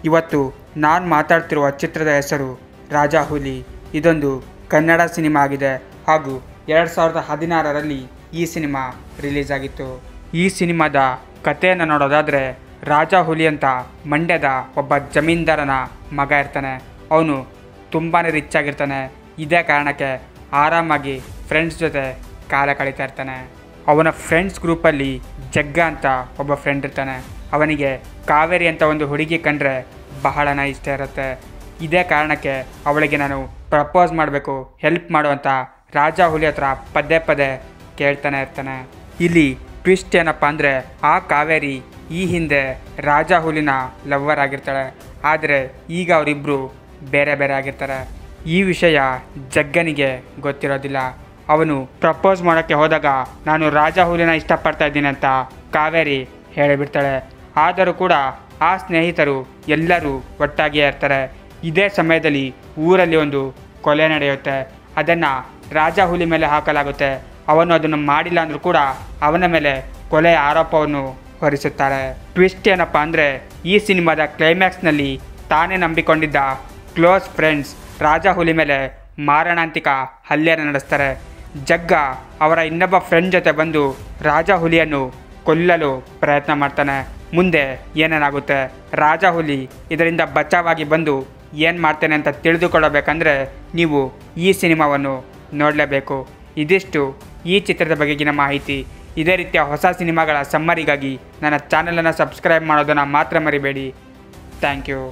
ಇವತ್ತು ನಾನು ಮಾತಾಡ್ತಿರುವ ಚಿತ್ರದ ಹೆಸರು ರಾಜಾ ಹುಲಿ ಇದೊಂದು ಕನ್ನಡ ಸಿನಿಮಾ ಆಗಿದೆ ಹಾಗೂ ಎರಡು ಸಾವಿರದ ಹದಿನಾರರಲ್ಲಿ ಈ ಸಿನಿಮಾ ರಿಲೀಸ್ ಆಗಿತ್ತು ಈ ಸಿನಿಮಾದ ಕಥೆಯನ್ನು ನೋಡೋದಾದರೆ ರಾಜಾ ಹುಲಿ ಅಂತ ಮಂಡ್ಯದ ಒಬ್ಬ ಜಮೀನ್ದಾರನ ಮಗ ಇರ್ತಾನೆ ಅವನು ತುಂಬಾ ರಿಚ್ ಆಗಿರ್ತಾನೆ ಇದೇ ಕಾರಣಕ್ಕೆ ಆರಾಮಾಗಿ ಫ್ರೆಂಡ್ಸ್ ಜೊತೆ ಕಾಲ ಕಳೀತಾ ಇರ್ತಾನೆ ಅವನ ಫ್ರೆಂಡ್ಸ್ ಗ್ರೂಪಲ್ಲಿ ಜಗ್ಗ ಅಂತ ಒಬ್ಬ ಫ್ರೆಂಡ್ ಇರ್ತಾನೆ ಅವನಿಗೆ ಕಾವೇರಿ ಅಂತ ಒಂದು ಹುಡುಗಿ ಕಂಡ್ರೆ ಬಹಳನ ಇಷ್ಟ ಇರುತ್ತೆ ಇದೇ ಕಾರಣಕ್ಕೆ ಅವಳಿಗೆ ನಾನು ಪ್ರಪೋಸ್ ಮಾಡಬೇಕು ಹೆಲ್ಪ್ ಮಾಡು ಅಂತ ರಾಜಾ ಹುಲಿ ಹತ್ರ ಪದೇ ಪದೇ ಕೇಳ್ತಾನೆ ಇರ್ತಾನೆ ಇಲ್ಲಿ ಟ್ವಿಸ್ಟ್ ಏನಪ್ಪ ಅಂದರೆ ಆ ಕಾವೇರಿ ಈ ಹಿಂದೆ ರಾಜಾ ಹುಲಿನ ಲವ್ವರ್ ಆಗಿರ್ತಾಳೆ ಆದರೆ ಈಗ ಅವರಿಬ್ಬರು ಬೇರೆ ಬೇರೆ ಆಗಿರ್ತಾರೆ ಈ ವಿಷಯ ಜಗ್ಗನಿಗೆ ಗೊತ್ತಿರೋದಿಲ್ಲ ಅವನು ಪ್ರಪೋಸ್ ಮಾಡೋಕ್ಕೆ ಹೋದಾಗ ನಾನು ರಾಜ ಹುಲಿನ ಇಷ್ಟಪಡ್ತಾ ಇದ್ದೀನಿ ಅಂತ ಕಾವೇರಿ ಹೇಳಿಬಿಡ್ತಾಳೆ ಆದರೂ ಕೂಡ ಆ ಸ್ನೇಹಿತರು ಎಲ್ಲರೂ ಒಟ್ಟಾಗಿಯೇ ಇರ್ತಾರೆ ಇದೇ ಸಮಯದಲ್ಲಿ ಊರಲ್ಲಿ ಒಂದು ಕೊಲೆ ನಡೆಯುತ್ತೆ ಅದನ್ನು ರಾಜ ಹುಲಿ ಮೇಲೆ ಹಾಕಲಾಗುತ್ತೆ ಅವನು ಅದನ್ನು ಮಾಡಿಲ್ಲ ಅಂದರೂ ಕೂಡ ಅವನ ಮೇಲೆ ಕೊಲೆ ಆರೋಪವನ್ನು ಹೊರಿಸುತ್ತಾರೆ ಟ್ವಿಸ್ಟ್ ಏನಪ್ಪ ಅಂದರೆ ಈ ಸಿನಿಮಾದ ಕ್ಲೈಮ್ಯಾಕ್ಸ್ನಲ್ಲಿ ತಾನೇ ನಂಬಿಕೊಂಡಿದ್ದ ಕ್ಲೋಸ್ ಫ್ರೆಂಡ್ಸ್ ರಾಜ ಹುಲಿ ಮೇಲೆ ಮಾರಣಾಂತಿಕ ಹಲ್ಲೆಯನ್ನು ನಡೆಸ್ತಾರೆ ಜಗ್ಗ ಅವರ ಇನ್ನೊಬ್ಬ ಫ್ರೆಂಡ್ ಜೊತೆ ಬಂದು ರಾಜ ಹುಲಿಯನ್ನು ಕೊಲ್ಲಲು ಪ್ರಯತ್ನ ಮಾಡ್ತಾನೆ ಮುಂದೆ ಏನೇನಾಗುತ್ತೆ ರಾಜ ಹುಲಿ ಇದರಿಂದ ಬಚಾವಾಗಿ ಬಂದು ಏನು ಮಾಡ್ತೇನೆ ಅಂತ ತಿಳಿದುಕೊಳ್ಳಬೇಕಂದ್ರೆ ನೀವು ಈ ಸಿನಿಮಾವನ್ನು ನೋಡಲೇಬೇಕು ಇದಿಷ್ಟು ಈ ಚಿತ್ರದ ಬಗೆಗಿನ ಮಾಹಿತಿ ಇದೇ ರೀತಿಯ ಹೊಸ ಸಿನಿಮಾಗಳ ಸಮ್ಮರಿಗಾಗಿ ನನ್ನ ಚಾನಲನ್ನು ಸಬ್ಸ್ಕ್ರೈಬ್ ಮಾಡೋದನ್ನು ಮಾತ್ರ ಮರಿಬೇಡಿ ಥ್ಯಾಂಕ್ ಯು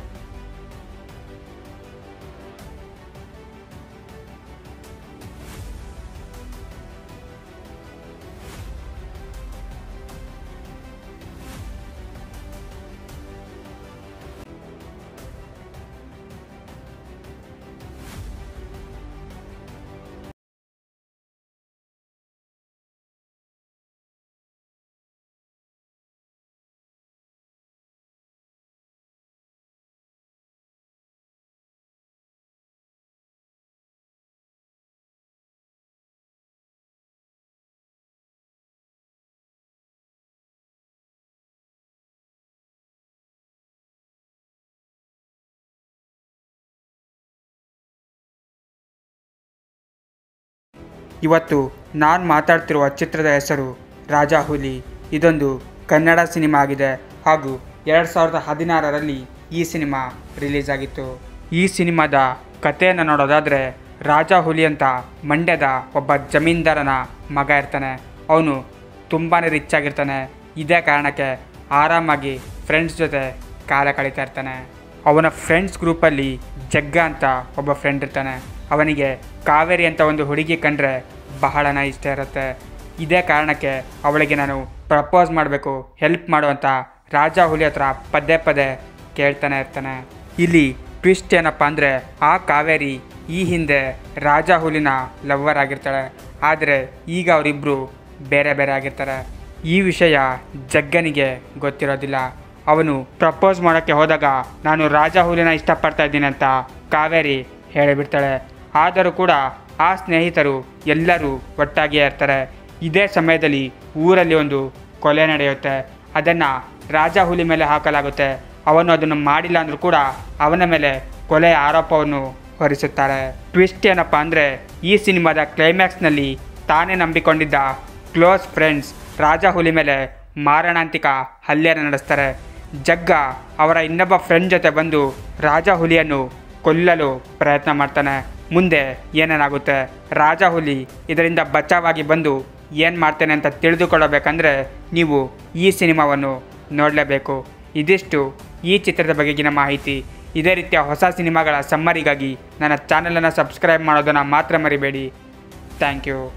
ಇವತ್ತು ನಾನು ಮಾತಾಡ್ತಿರುವ ಚಿತ್ರದ ಹೆಸರು ರಾಜಾ ಹುಲಿ ಇದೊಂದು ಕನ್ನಡ ಸಿನಿಮಾ ಆಗಿದೆ ಹಾಗೂ ಎರಡು ಸಾವಿರದ ಹದಿನಾರರಲ್ಲಿ ಈ ಸಿನಿಮಾ ರಿಲೀಸ್ ಆಗಿತ್ತು ಈ ಸಿನಿಮಾದ ಕಥೆಯನ್ನು ನೋಡೋದಾದರೆ ರಾಜಾ ಹುಲಿ ಅಂತ ಮಂಡ್ಯದ ಒಬ್ಬ ಜಮೀನ್ದಾರನ ಮಗ ಇರ್ತಾನೆ ಅವನು ತುಂಬಾ ರಿಚ್ ಆಗಿರ್ತಾನೆ ಇದೇ ಕಾರಣಕ್ಕೆ ಆರಾಮಾಗಿ ಫ್ರೆಂಡ್ಸ್ ಜೊತೆ ಕಾಲ ಕಳೀತಾ ಇರ್ತಾನೆ ಅವನ ಫ್ರೆಂಡ್ಸ್ ಗ್ರೂಪಲ್ಲಿ ಜಗ್ಗ ಅಂತ ಒಬ್ಬ ಫ್ರೆಂಡ್ ಇರ್ತಾನೆ ಅವನಿಗೆ ಕಾವೇರಿ ಅಂತ ಒಂದು ಹುಡುಗಿ ಕಂಡ್ರೆ ಬಹಳನ ಇಷ್ಟ ಇರುತ್ತೆ ಇದೇ ಕಾರಣಕ್ಕೆ ಅವಳಿಗೆ ನಾನು ಪ್ರಪೋಸ್ ಮಾಡಬೇಕು ಹೆಲ್ಪ್ ಮಾಡು ಅಂತ ರಾಜಾ ಹುಲಿ ಹತ್ರ ಪದೇ ಪದೇ ಕೇಳ್ತಾನೆ ಇರ್ತಾನೆ ಇಲ್ಲಿ ಟ್ವಿಸ್ಟ್ ಏನಪ್ಪ ಅಂದರೆ ಆ ಕಾವೇರಿ ಈ ಹಿಂದೆ ರಾಜಾ ಹುಲಿನ ಲವ್ವರ್ ಆಗಿರ್ತಾಳೆ ಆದರೆ ಈಗ ಅವರಿಬ್ಬರು ಬೇರೆ ಬೇರೆ ಆಗಿರ್ತಾರೆ ಈ ವಿಷಯ ಜಗ್ಗನಿಗೆ ಗೊತ್ತಿರೋದಿಲ್ಲ ಅವನು ಪ್ರಪೋಸ್ ಮಾಡೋಕ್ಕೆ ಹೋದಾಗ ನಾನು ರಾಜ ಹುಲಿನ ಇಷ್ಟಪಡ್ತಾ ಇದ್ದೀನಿ ಅಂತ ಕಾವೇರಿ ಹೇಳಿಬಿಡ್ತಾಳೆ ಆದರೂ ಕೂಡ ಆ ಸ್ನೇಹಿತರು ಎಲ್ಲರೂ ಒಟ್ಟಾಗಿಯೇ ಇರ್ತಾರೆ ಇದೇ ಸಮಯದಲ್ಲಿ ಊರಲ್ಲಿ ಒಂದು ಕೊಲೆ ನಡೆಯುತ್ತೆ ಅದನ್ನು ರಾಜ ಹುಲಿ ಮೇಲೆ ಹಾಕಲಾಗುತ್ತೆ ಅವನು ಅದನ್ನು ಮಾಡಿಲ್ಲ ಅಂದರೂ ಕೂಡ ಅವನ ಮೇಲೆ ಕೊಲೆ ಆರೋಪವನ್ನು ಹೊರಿಸುತ್ತಾರೆ ಟ್ವಿಸ್ಟ್ ಏನಪ್ಪ ಅಂದರೆ ಈ ಸಿನಿಮಾದ ಕ್ಲೈಮ್ಯಾಕ್ಸ್ನಲ್ಲಿ ತಾನೇ ನಂಬಿಕೊಂಡಿದ್ದ ಕ್ಲೋಸ್ ಫ್ರೆಂಡ್ಸ್ ರಾಜ ಹುಲಿ ಮೇಲೆ ಮಾರಣಾಂತಿಕ ಹಲ್ಲೆಯನ್ನು ನಡೆಸ್ತಾರೆ ಜಗ್ಗ ಅವರ ಇನ್ನೊಬ್ಬ ಫ್ರೆಂಡ್ ಜೊತೆ ಬಂದು ರಾಜ ಹುಲಿಯನ್ನು ಕೊಲ್ಲಲು ಪ್ರಯತ್ನ ಮಾಡ್ತಾನೆ ಮುಂದೆ ಏನೇನಾಗುತ್ತೆ ರಾಜ ಹುಲಿ ಇದರಿಂದ ಬಚಾವಾಗಿ ಬಂದು ಏನು ಮಾಡ್ತೇನೆ ಅಂತ ತಿಳಿದುಕೊಳ್ಳಬೇಕಂದ್ರೆ ನೀವು ಈ ಸಿನಿಮಾವನ್ನು ನೋಡಲೇಬೇಕು ಇದಿಷ್ಟು ಈ ಚಿತ್ರದ ಬಗೆಗಿನ ಮಾಹಿತಿ ಇದೇ ರೀತಿಯ ಹೊಸ ಸಿನಿಮಾಗಳ ಸಮ್ಮರಿಗಾಗಿ ನನ್ನ ಚಾನಲನ್ನು ಸಬ್ಸ್ಕ್ರೈಬ್ ಮಾಡೋದನ್ನು ಮಾತ್ರ ಮರಿಬೇಡಿ ಥ್ಯಾಂಕ್ ಯು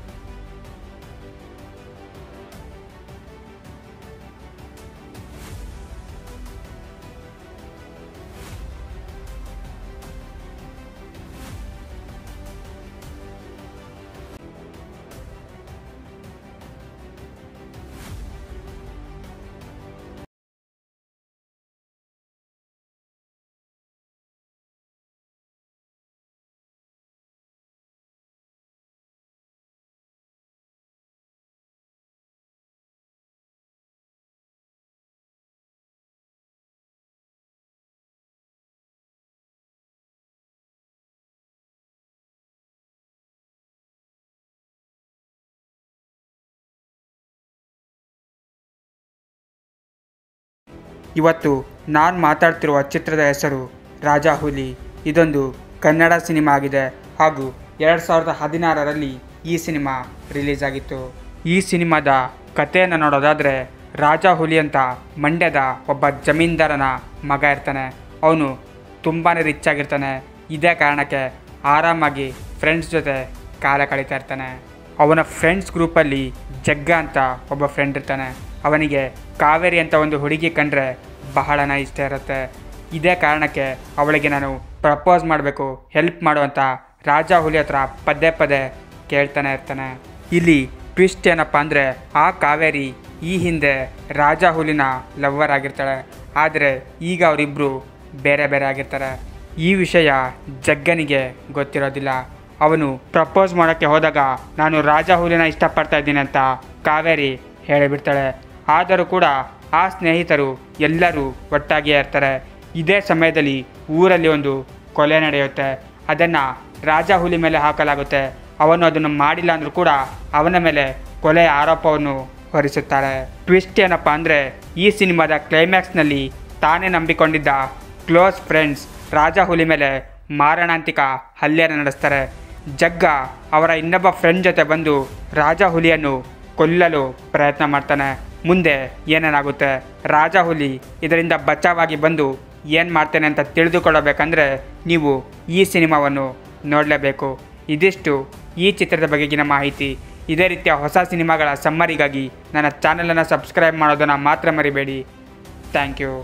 ಇವತ್ತು ನಾನು ಮಾತಾಡ್ತಿರುವ ಚಿತ್ರದ ಹೆಸರು ರಾಜಾ ಹುಲಿ ಇದೊಂದು ಕನ್ನಡ ಸಿನಿಮಾ ಆಗಿದೆ ಹಾಗೂ ಎರಡು ಸಾವಿರದ ಹದಿನಾರರಲ್ಲಿ ಈ ಸಿನಿಮಾ ರಿಲೀಸ್ ಆಗಿತ್ತು ಈ ಸಿನಿಮಾದ ಕಥೆಯನ್ನು ನೋಡೋದಾದರೆ ರಾಜಾ ಹುಲಿ ಅಂತ ಮಂಡ್ಯದ ಒಬ್ಬ ಜಮೀನ್ದಾರನ ಮಗ ಇರ್ತಾನೆ ಅವನು ತುಂಬಾ ರಿಚ್ ಆಗಿರ್ತಾನೆ ಇದೇ ಕಾರಣಕ್ಕೆ ಆರಾಮಾಗಿ ಫ್ರೆಂಡ್ಸ್ ಜೊತೆ ಕಾಲ ಕಳೀತಾ ಇರ್ತಾನೆ ಅವನ ಫ್ರೆಂಡ್ಸ್ ಗ್ರೂಪಲ್ಲಿ ಜಗ್ಗ ಅಂತ ಒಬ್ಬ ಫ್ರೆಂಡ್ ಇರ್ತಾನೆ ಅವನಿಗೆ ಕಾವೇರಿ ಅಂತ ಒಂದು ಹುಡುಗಿ ಕಂಡ್ರೆ ಬಹಳನ ಇಷ್ಟ ಇರುತ್ತೆ ಇದೇ ಕಾರಣಕ್ಕೆ ಅವಳಿಗೆ ನಾನು ಪ್ರಪೋಸ್ ಮಾಡಬೇಕು ಹೆಲ್ಪ್ ಮಾಡು ಅಂತ ರಾಜಾ ಹುಲಿ ಹತ್ರ ಪದೇ ಪದೇ ಕೇಳ್ತಾನೆ ಇರ್ತಾನೆ ಇಲ್ಲಿ ಟ್ವಿಸ್ಟ್ ಏನಪ್ಪ ಅಂದರೆ ಆ ಕಾವೇರಿ ಈ ಹಿಂದೆ ರಾಜಾ ಹುಲಿನ ಲವ್ವರ್ ಆಗಿರ್ತಾಳೆ ಆದರೆ ಈಗ ಅವರಿಬ್ಬರು ಬೇರೆ ಬೇರೆ ಆಗಿರ್ತಾರೆ ಈ ವಿಷಯ ಜಗ್ಗನಿಗೆ ಗೊತ್ತಿರೋದಿಲ್ಲ ಅವನು ಪ್ರಪೋಸ್ ಮಾಡೋಕ್ಕೆ ಹೋದಾಗ ನಾನು ರಾಜ ಹುಲಿನ ಇಷ್ಟಪಡ್ತಾ ಇದ್ದೀನಿ ಅಂತ ಕಾವೇರಿ ಹೇಳಿಬಿಡ್ತಾಳೆ ಆದರೂ ಕೂಡ ಆ ಸ್ನೇಹಿತರು ಎಲ್ಲರೂ ಒಟ್ಟಾಗಿಯೇ ಇರ್ತಾರೆ ಇದೇ ಸಮಯದಲ್ಲಿ ಊರಲ್ಲಿ ಒಂದು ಕೊಲೆ ನಡೆಯುತ್ತೆ ಅದನ್ನು ರಾಜ ಹುಲಿ ಮೇಲೆ ಹಾಕಲಾಗುತ್ತೆ ಅವನು ಅದನ್ನು ಮಾಡಿಲ್ಲ ಅಂದರೂ ಕೂಡ ಅವನ ಮೇಲೆ ಕೊಲೆ ಆರೋಪವನ್ನು ಹೊರಿಸುತ್ತಾರೆ ಟ್ವಿಸ್ಟ್ ಏನಪ್ಪ ಅಂದರೆ ಈ ಸಿನಿಮಾದ ಕ್ಲೈಮ್ಯಾಕ್ಸ್ನಲ್ಲಿ ತಾನೇ ನಂಬಿಕೊಂಡಿದ್ದ ಕ್ಲೋಸ್ ಫ್ರೆಂಡ್ಸ್ ರಾಜ ಹುಲಿ ಮೇಲೆ ಮಾರಣಾಂತಿಕ ಹಲ್ಲೆಯನ್ನು ನಡೆಸ್ತಾರೆ ಜಗ್ಗ ಅವರ ಇನ್ನೊಬ್ಬ ಫ್ರೆಂಡ್ ಜೊತೆ ಬಂದು ರಾಜ ಹುಲಿಯನ್ನು ಕೊಲ್ಲಲು ಪ್ರಯತ್ನ ಮಾಡ್ತಾನೆ ಮುಂದೆ ಏನೇನಾಗುತ್ತೆ ರಾಜ ಹುಲಿ ಇದರಿಂದ ಬಚಾವಾಗಿ ಬಂದು ಏನು ಮಾಡ್ತೇನೆ ಅಂತ ತಿಳಿದುಕೊಳ್ಳಬೇಕಂದ್ರೆ ನೀವು ಈ ಸಿನಿಮಾವನ್ನು ನೋಡಲೇಬೇಕು ಇದಿಷ್ಟು ಈ ಚಿತ್ರದ ಬಗೆಗಿನ ಮಾಹಿತಿ ಇದೇ ರೀತಿಯ ಹೊಸ ಸಿನಿಮಾಗಳ ಸಮ್ಮರಿಗಾಗಿ ನನ್ನ ಚಾನಲನ್ನು ಸಬ್ಸ್ಕ್ರೈಬ್ ಮಾಡೋದನ್ನು ಮಾತ್ರ ಮರಿಬೇಡಿ ಥ್ಯಾಂಕ್ ಯು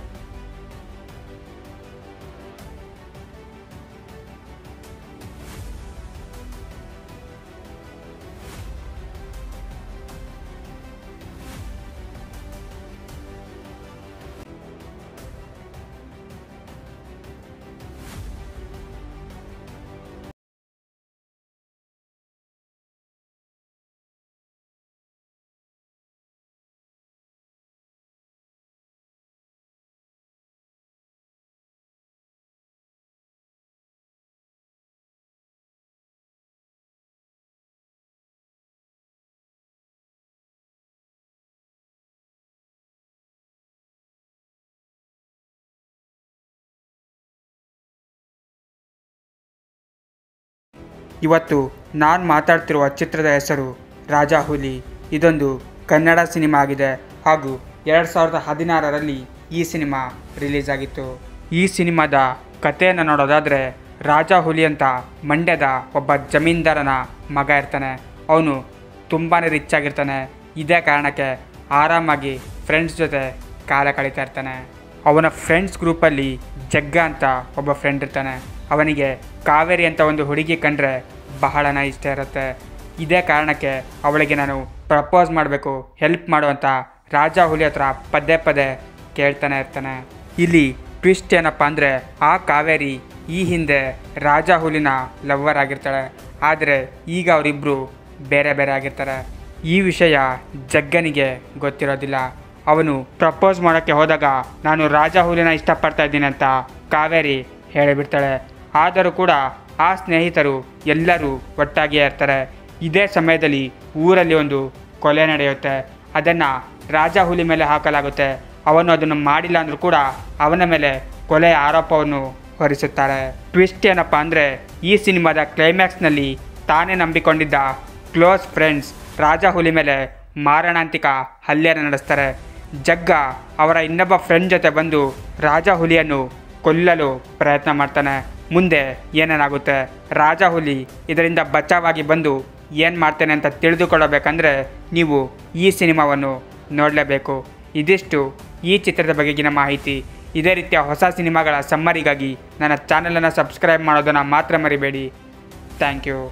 ಇವತ್ತು ನಾನು ಮಾತಾಡ್ತಿರುವ ಚಿತ್ರದ ಹೆಸರು ರಾಜಾ ಹುಲಿ ಇದೊಂದು ಕನ್ನಡ ಸಿನಿಮಾ ಆಗಿದೆ ಹಾಗೂ ಎರಡು ಸಾವಿರದ ಹದಿನಾರರಲ್ಲಿ ಈ ಸಿನಿಮಾ ರಿಲೀಸ್ ಆಗಿತ್ತು ಈ ಸಿನಿಮಾದ ಕಥೆಯನ್ನು ನೋಡೋದಾದರೆ ರಾಜಾ ಹುಲಿ ಅಂತ ಮಂಡ್ಯದ ಒಬ್ಬ ಜಮೀನ್ದಾರನ ಮಗ ಇರ್ತಾನೆ ಅವನು ತುಂಬಾ ರಿಚ್ ಆಗಿರ್ತಾನೆ ಇದೇ ಕಾರಣಕ್ಕೆ ಆರಾಮಾಗಿ ಫ್ರೆಂಡ್ಸ್ ಜೊತೆ ಕಾಲ ಕಳೀತಾ ಇರ್ತಾನೆ ಅವನ ಫ್ರೆಂಡ್ಸ್ ಗ್ರೂಪಲ್ಲಿ ಜಗ್ಗ ಅಂತ ಒಬ್ಬ ಫ್ರೆಂಡ್ ಇರ್ತಾನೆ ಅವನಿಗೆ ಕಾವೇರಿ ಅಂತ ಒಂದು ಹುಡುಗಿ ಕಂಡ್ರೆ ಬಹಳನ ಇಷ್ಟ ಇರುತ್ತೆ ಇದೇ ಕಾರಣಕ್ಕೆ ಅವಳಿಗೆ ನಾನು ಪ್ರಪೋಸ್ ಮಾಡಬೇಕು ಹೆಲ್ಪ್ ಮಾಡು ಅಂತ ರಾಜಾ ಹುಲಿ ಹತ್ರ ಪದೇ ಪದೇ ಕೇಳ್ತಾನೆ ಇರ್ತಾನೆ ಇಲ್ಲಿ ಟ್ವಿಸ್ಟ್ ಏನಪ್ಪ ಅಂದರೆ ಆ ಕಾವೇರಿ ಈ ಹಿಂದೆ ರಾಜಾ ಹುಲಿನ ಲವ್ವರ್ ಆಗಿರ್ತಾಳೆ ಆದರೆ ಈಗ ಅವರಿಬ್ಬರು ಬೇರೆ ಬೇರೆ ಆಗಿರ್ತಾರೆ ಈ ವಿಷಯ ಜಗ್ಗನಿಗೆ ಗೊತ್ತಿರೋದಿಲ್ಲ ಅವನು ಪ್ರಪೋಸ್ ಮಾಡೋಕ್ಕೆ ಹೋದಾಗ ನಾನು ರಾಜ ಹುಲಿನ ಇಷ್ಟಪಡ್ತಾ ಇದ್ದೀನಿ ಅಂತ ಕಾವೇರಿ ಹೇಳಿಬಿಡ್ತಾಳೆ ಆದರೂ ಕೂಡ ಆ ಸ್ನೇಹಿತರು ಎಲ್ಲರೂ ಒಟ್ಟಾಗಿಯೇ ಇರ್ತಾರೆ ಇದೇ ಸಮಯದಲ್ಲಿ ಊರಲ್ಲಿ ಒಂದು ಕೊಲೆ ನಡೆಯುತ್ತೆ ಅದನ್ನು ರಾಜ ಹುಲಿ ಮೇಲೆ ಹಾಕಲಾಗುತ್ತೆ ಅವನು ಅದನ್ನು ಮಾಡಿಲ್ಲ ಅಂದರೂ ಕೂಡ ಅವನ ಮೇಲೆ ಕೊಲೆ ಆರೋಪವನ್ನು ಹೊರಿಸುತ್ತಾರೆ ಟ್ವಿಸ್ಟ್ ಏನಪ್ಪ ಅಂದರೆ ಈ ಸಿನಿಮಾದ ಕ್ಲೈಮ್ಯಾಕ್ಸ್ನಲ್ಲಿ ತಾನೇ ನಂಬಿಕೊಂಡಿದ್ದ ಕ್ಲೋಸ್ ಫ್ರೆಂಡ್ಸ್ ರಾಜ ಹುಲಿ ಮೇಲೆ ಮಾರಣಾಂತಿಕ ಹಲ್ಲೆಯನ್ನು ನಡೆಸ್ತಾರೆ ಜಗ್ಗ ಅವರ ಇನ್ನೊಬ್ಬ ಫ್ರೆಂಡ್ ಜೊತೆ ಬಂದು ರಾಜ ಹುಲಿಯನ್ನು ಕೊಲ್ಲಲು ಪ್ರಯತ್ನ ಮಾಡ್ತಾನೆ ಮುಂದೆ ಏನೇನಾಗುತ್ತೆ ರಾಜ ಹುಲಿ ಇದರಿಂದ ಬಚಾವಾಗಿ ಬಂದು ಏನು ಮಾಡ್ತೇನೆ ಅಂತ ತಿಳಿದುಕೊಳ್ಳಬೇಕಂದ್ರೆ ನೀವು ಈ ಸಿನಿಮಾವನ್ನು ನೋಡಲೇಬೇಕು ಇದಿಷ್ಟು ಈ ಚಿತ್ರದ ಬಗೆಗಿನ ಮಾಹಿತಿ ಇದೇ ರೀತಿಯ ಹೊಸ ಸಿನಿಮಾಗಳ ಸಮ್ಮರಿಗಾಗಿ ನನ್ನ ಚಾನಲನ್ನು ಸಬ್ಸ್ಕ್ರೈಬ್ ಮಾಡೋದನ್ನು ಮಾತ್ರ ಮರಿಬೇಡಿ ಥ್ಯಾಂಕ್ ಯು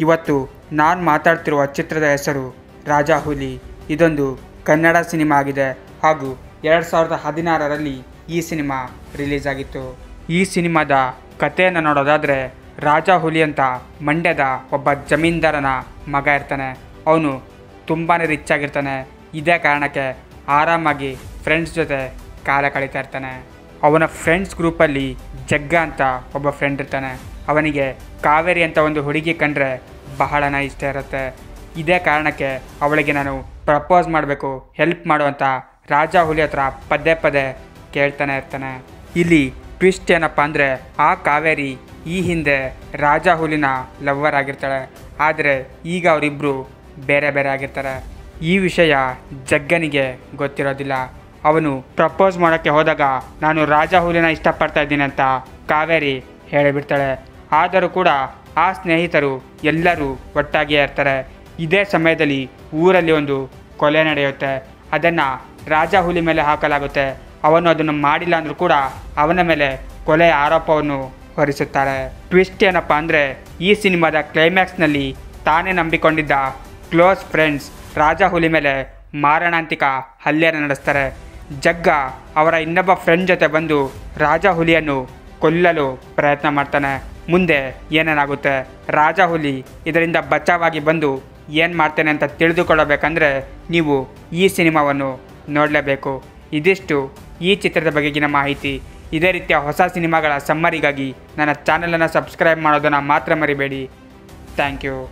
ಇವತ್ತು ನಾನು ಮಾತಾಡ್ತಿರುವ ಚಿತ್ರದ ಹೆಸರು ರಾಜಾ ಹುಲಿ ಇದೊಂದು ಕನ್ನಡ ಸಿನಿಮಾ ಆಗಿದೆ ಹಾಗೂ ಎರಡು ಸಾವಿರದ ಹದಿನಾರರಲ್ಲಿ ಈ ಸಿನಿಮಾ ರಿಲೀಸ್ ಆಗಿತ್ತು ಈ ಸಿನಿಮಾದ ಕಥೆಯನ್ನು ನೋಡೋದಾದರೆ ರಾಜಾ ಹುಲಿ ಅಂತ ಮಂಡ್ಯದ ಒಬ್ಬ ಜಮೀನ್ದಾರನ ಮಗ ಇರ್ತಾನೆ ಅವನು ತುಂಬಾ ರಿಚ್ ಆಗಿರ್ತಾನೆ ಇದೇ ಕಾರಣಕ್ಕೆ ಆರಾಮಾಗಿ ಫ್ರೆಂಡ್ಸ್ ಜೊತೆ ಕಾಲ ಕಳೀತಾ ಇರ್ತಾನೆ ಅವನ ಫ್ರೆಂಡ್ಸ್ ಗ್ರೂಪಲ್ಲಿ ಜಗ್ಗ ಅಂತ ಒಬ್ಬ ಫ್ರೆಂಡ್ ಇರ್ತಾನೆ ಅವನಿಗೆ ಕಾವೇರಿ ಅಂತ ಒಂದು ಹುಡುಗಿ ಕಂಡ್ರೆ ಬಹಳನ ಇಷ್ಟ ಇರುತ್ತೆ ಇದೇ ಕಾರಣಕ್ಕೆ ಅವಳಿಗೆ ನಾನು ಪ್ರಪೋಸ್ ಮಾಡಬೇಕು ಹೆಲ್ಪ್ ಮಾಡು ಅಂತ ರಾಜ ಹುಲಿ ಹತ್ರ ಪದೇ ಪದೇ ಕೇಳ್ತಾನೆ ಇರ್ತಾನೆ ಇಲ್ಲಿ ಟ್ವಿಸ್ಟ್ ಏನಪ್ಪ ಅಂದರೆ ಆ ಕಾವೇರಿ ಈ ಹಿಂದೆ ರಾಜ ಹುಲಿನ ಲವ್ವರ್ ಆಗಿರ್ತಾಳೆ ಆದರೆ ಈಗ ಅವರಿಬ್ಬರು ಬೇರೆ ಬೇರೆ ಆಗಿರ್ತಾರೆ ಈ ವಿಷಯ ಜಗ್ಗನಿಗೆ ಗೊತ್ತಿರೋದಿಲ್ಲ ಅವನು ಪ್ರಪೋಸ್ ಮಾಡೋಕ್ಕೆ ಹೋದಾಗ ನಾನು ರಾಜ ಹುಲಿನ ಇಷ್ಟಪಡ್ತಾ ಇದ್ದೀನಿ ಅಂತ ಕಾವೇರಿ ಹೇಳಿಬಿಡ್ತಾಳೆ ಆದರೂ ಕೂಡ ಆ ಸ್ನೇಹಿತರು ಎಲ್ಲರೂ ಒಟ್ಟಾಗಿಯೇ ಇರ್ತಾರೆ ಇದೇ ಸಮಯದಲ್ಲಿ ಊರಲ್ಲಿ ಒಂದು ಕೊಲೆ ನಡೆಯುತ್ತೆ ಅದನ್ನು ರಾಜ ಹುಲಿ ಮೇಲೆ ಹಾಕಲಾಗುತ್ತೆ ಅವನು ಅದನ್ನು ಮಾಡಿಲ್ಲ ಅಂದರೂ ಕೂಡ ಅವನ ಮೇಲೆ ಕೊಲೆ ಆರೋಪವನ್ನು ಹೊರಿಸುತ್ತಾರೆ ಟ್ವಿಸ್ಟ್ ಏನಪ್ಪ ಅಂದರೆ ಈ ಸಿನಿಮಾದ ಕ್ಲೈಮ್ಯಾಕ್ಸ್ನಲ್ಲಿ ತಾನೇ ನಂಬಿಕೊಂಡಿದ್ದ ಕ್ಲೋಸ್ ಫ್ರೆಂಡ್ಸ್ ರಾಜ ಹುಲಿ ಮೇಲೆ ಮಾರಣಾಂತಿಕ ಹಲ್ಲೆಯನ್ನು ನಡೆಸ್ತಾರೆ ಜಗ್ಗ ಅವರ ಇನ್ನೊಬ್ಬ ಫ್ರೆಂಡ್ ಜೊತೆ ಬಂದು ರಾಜ ಹುಲಿಯನ್ನು ಕೊಲ್ಲಲು ಪ್ರಯತ್ನ ಮಾಡ್ತಾನೆ ಮುಂದೆ ಏನೇನಾಗುತ್ತೆ ರಾಜ ಹುಲಿ ಇದರಿಂದ ಬಚಾವಾಗಿ ಬಂದು ಏನು ಮಾಡ್ತೇನೆ ಅಂತ ತಿಳಿದುಕೊಳ್ಳಬೇಕಂದ್ರೆ ನೀವು ಈ ಸಿನಿಮಾವನ್ನು ನೋಡಲೇಬೇಕು ಇದಿಷ್ಟು ಈ ಚಿತ್ರದ ಬಗೆಗಿನ ಮಾಹಿತಿ ಇದೇ ರೀತಿಯ ಹೊಸ ಸಿನಿಮಾಗಳ ಸಮ್ಮರಿಗಾಗಿ ನನ್ನ ಚಾನಲನ್ನು ಸಬ್ಸ್ಕ್ರೈಬ್ ಮಾಡೋದನ್ನು ಮಾತ್ರ ಮರಿಬೇಡಿ ಥ್ಯಾಂಕ್ ಯು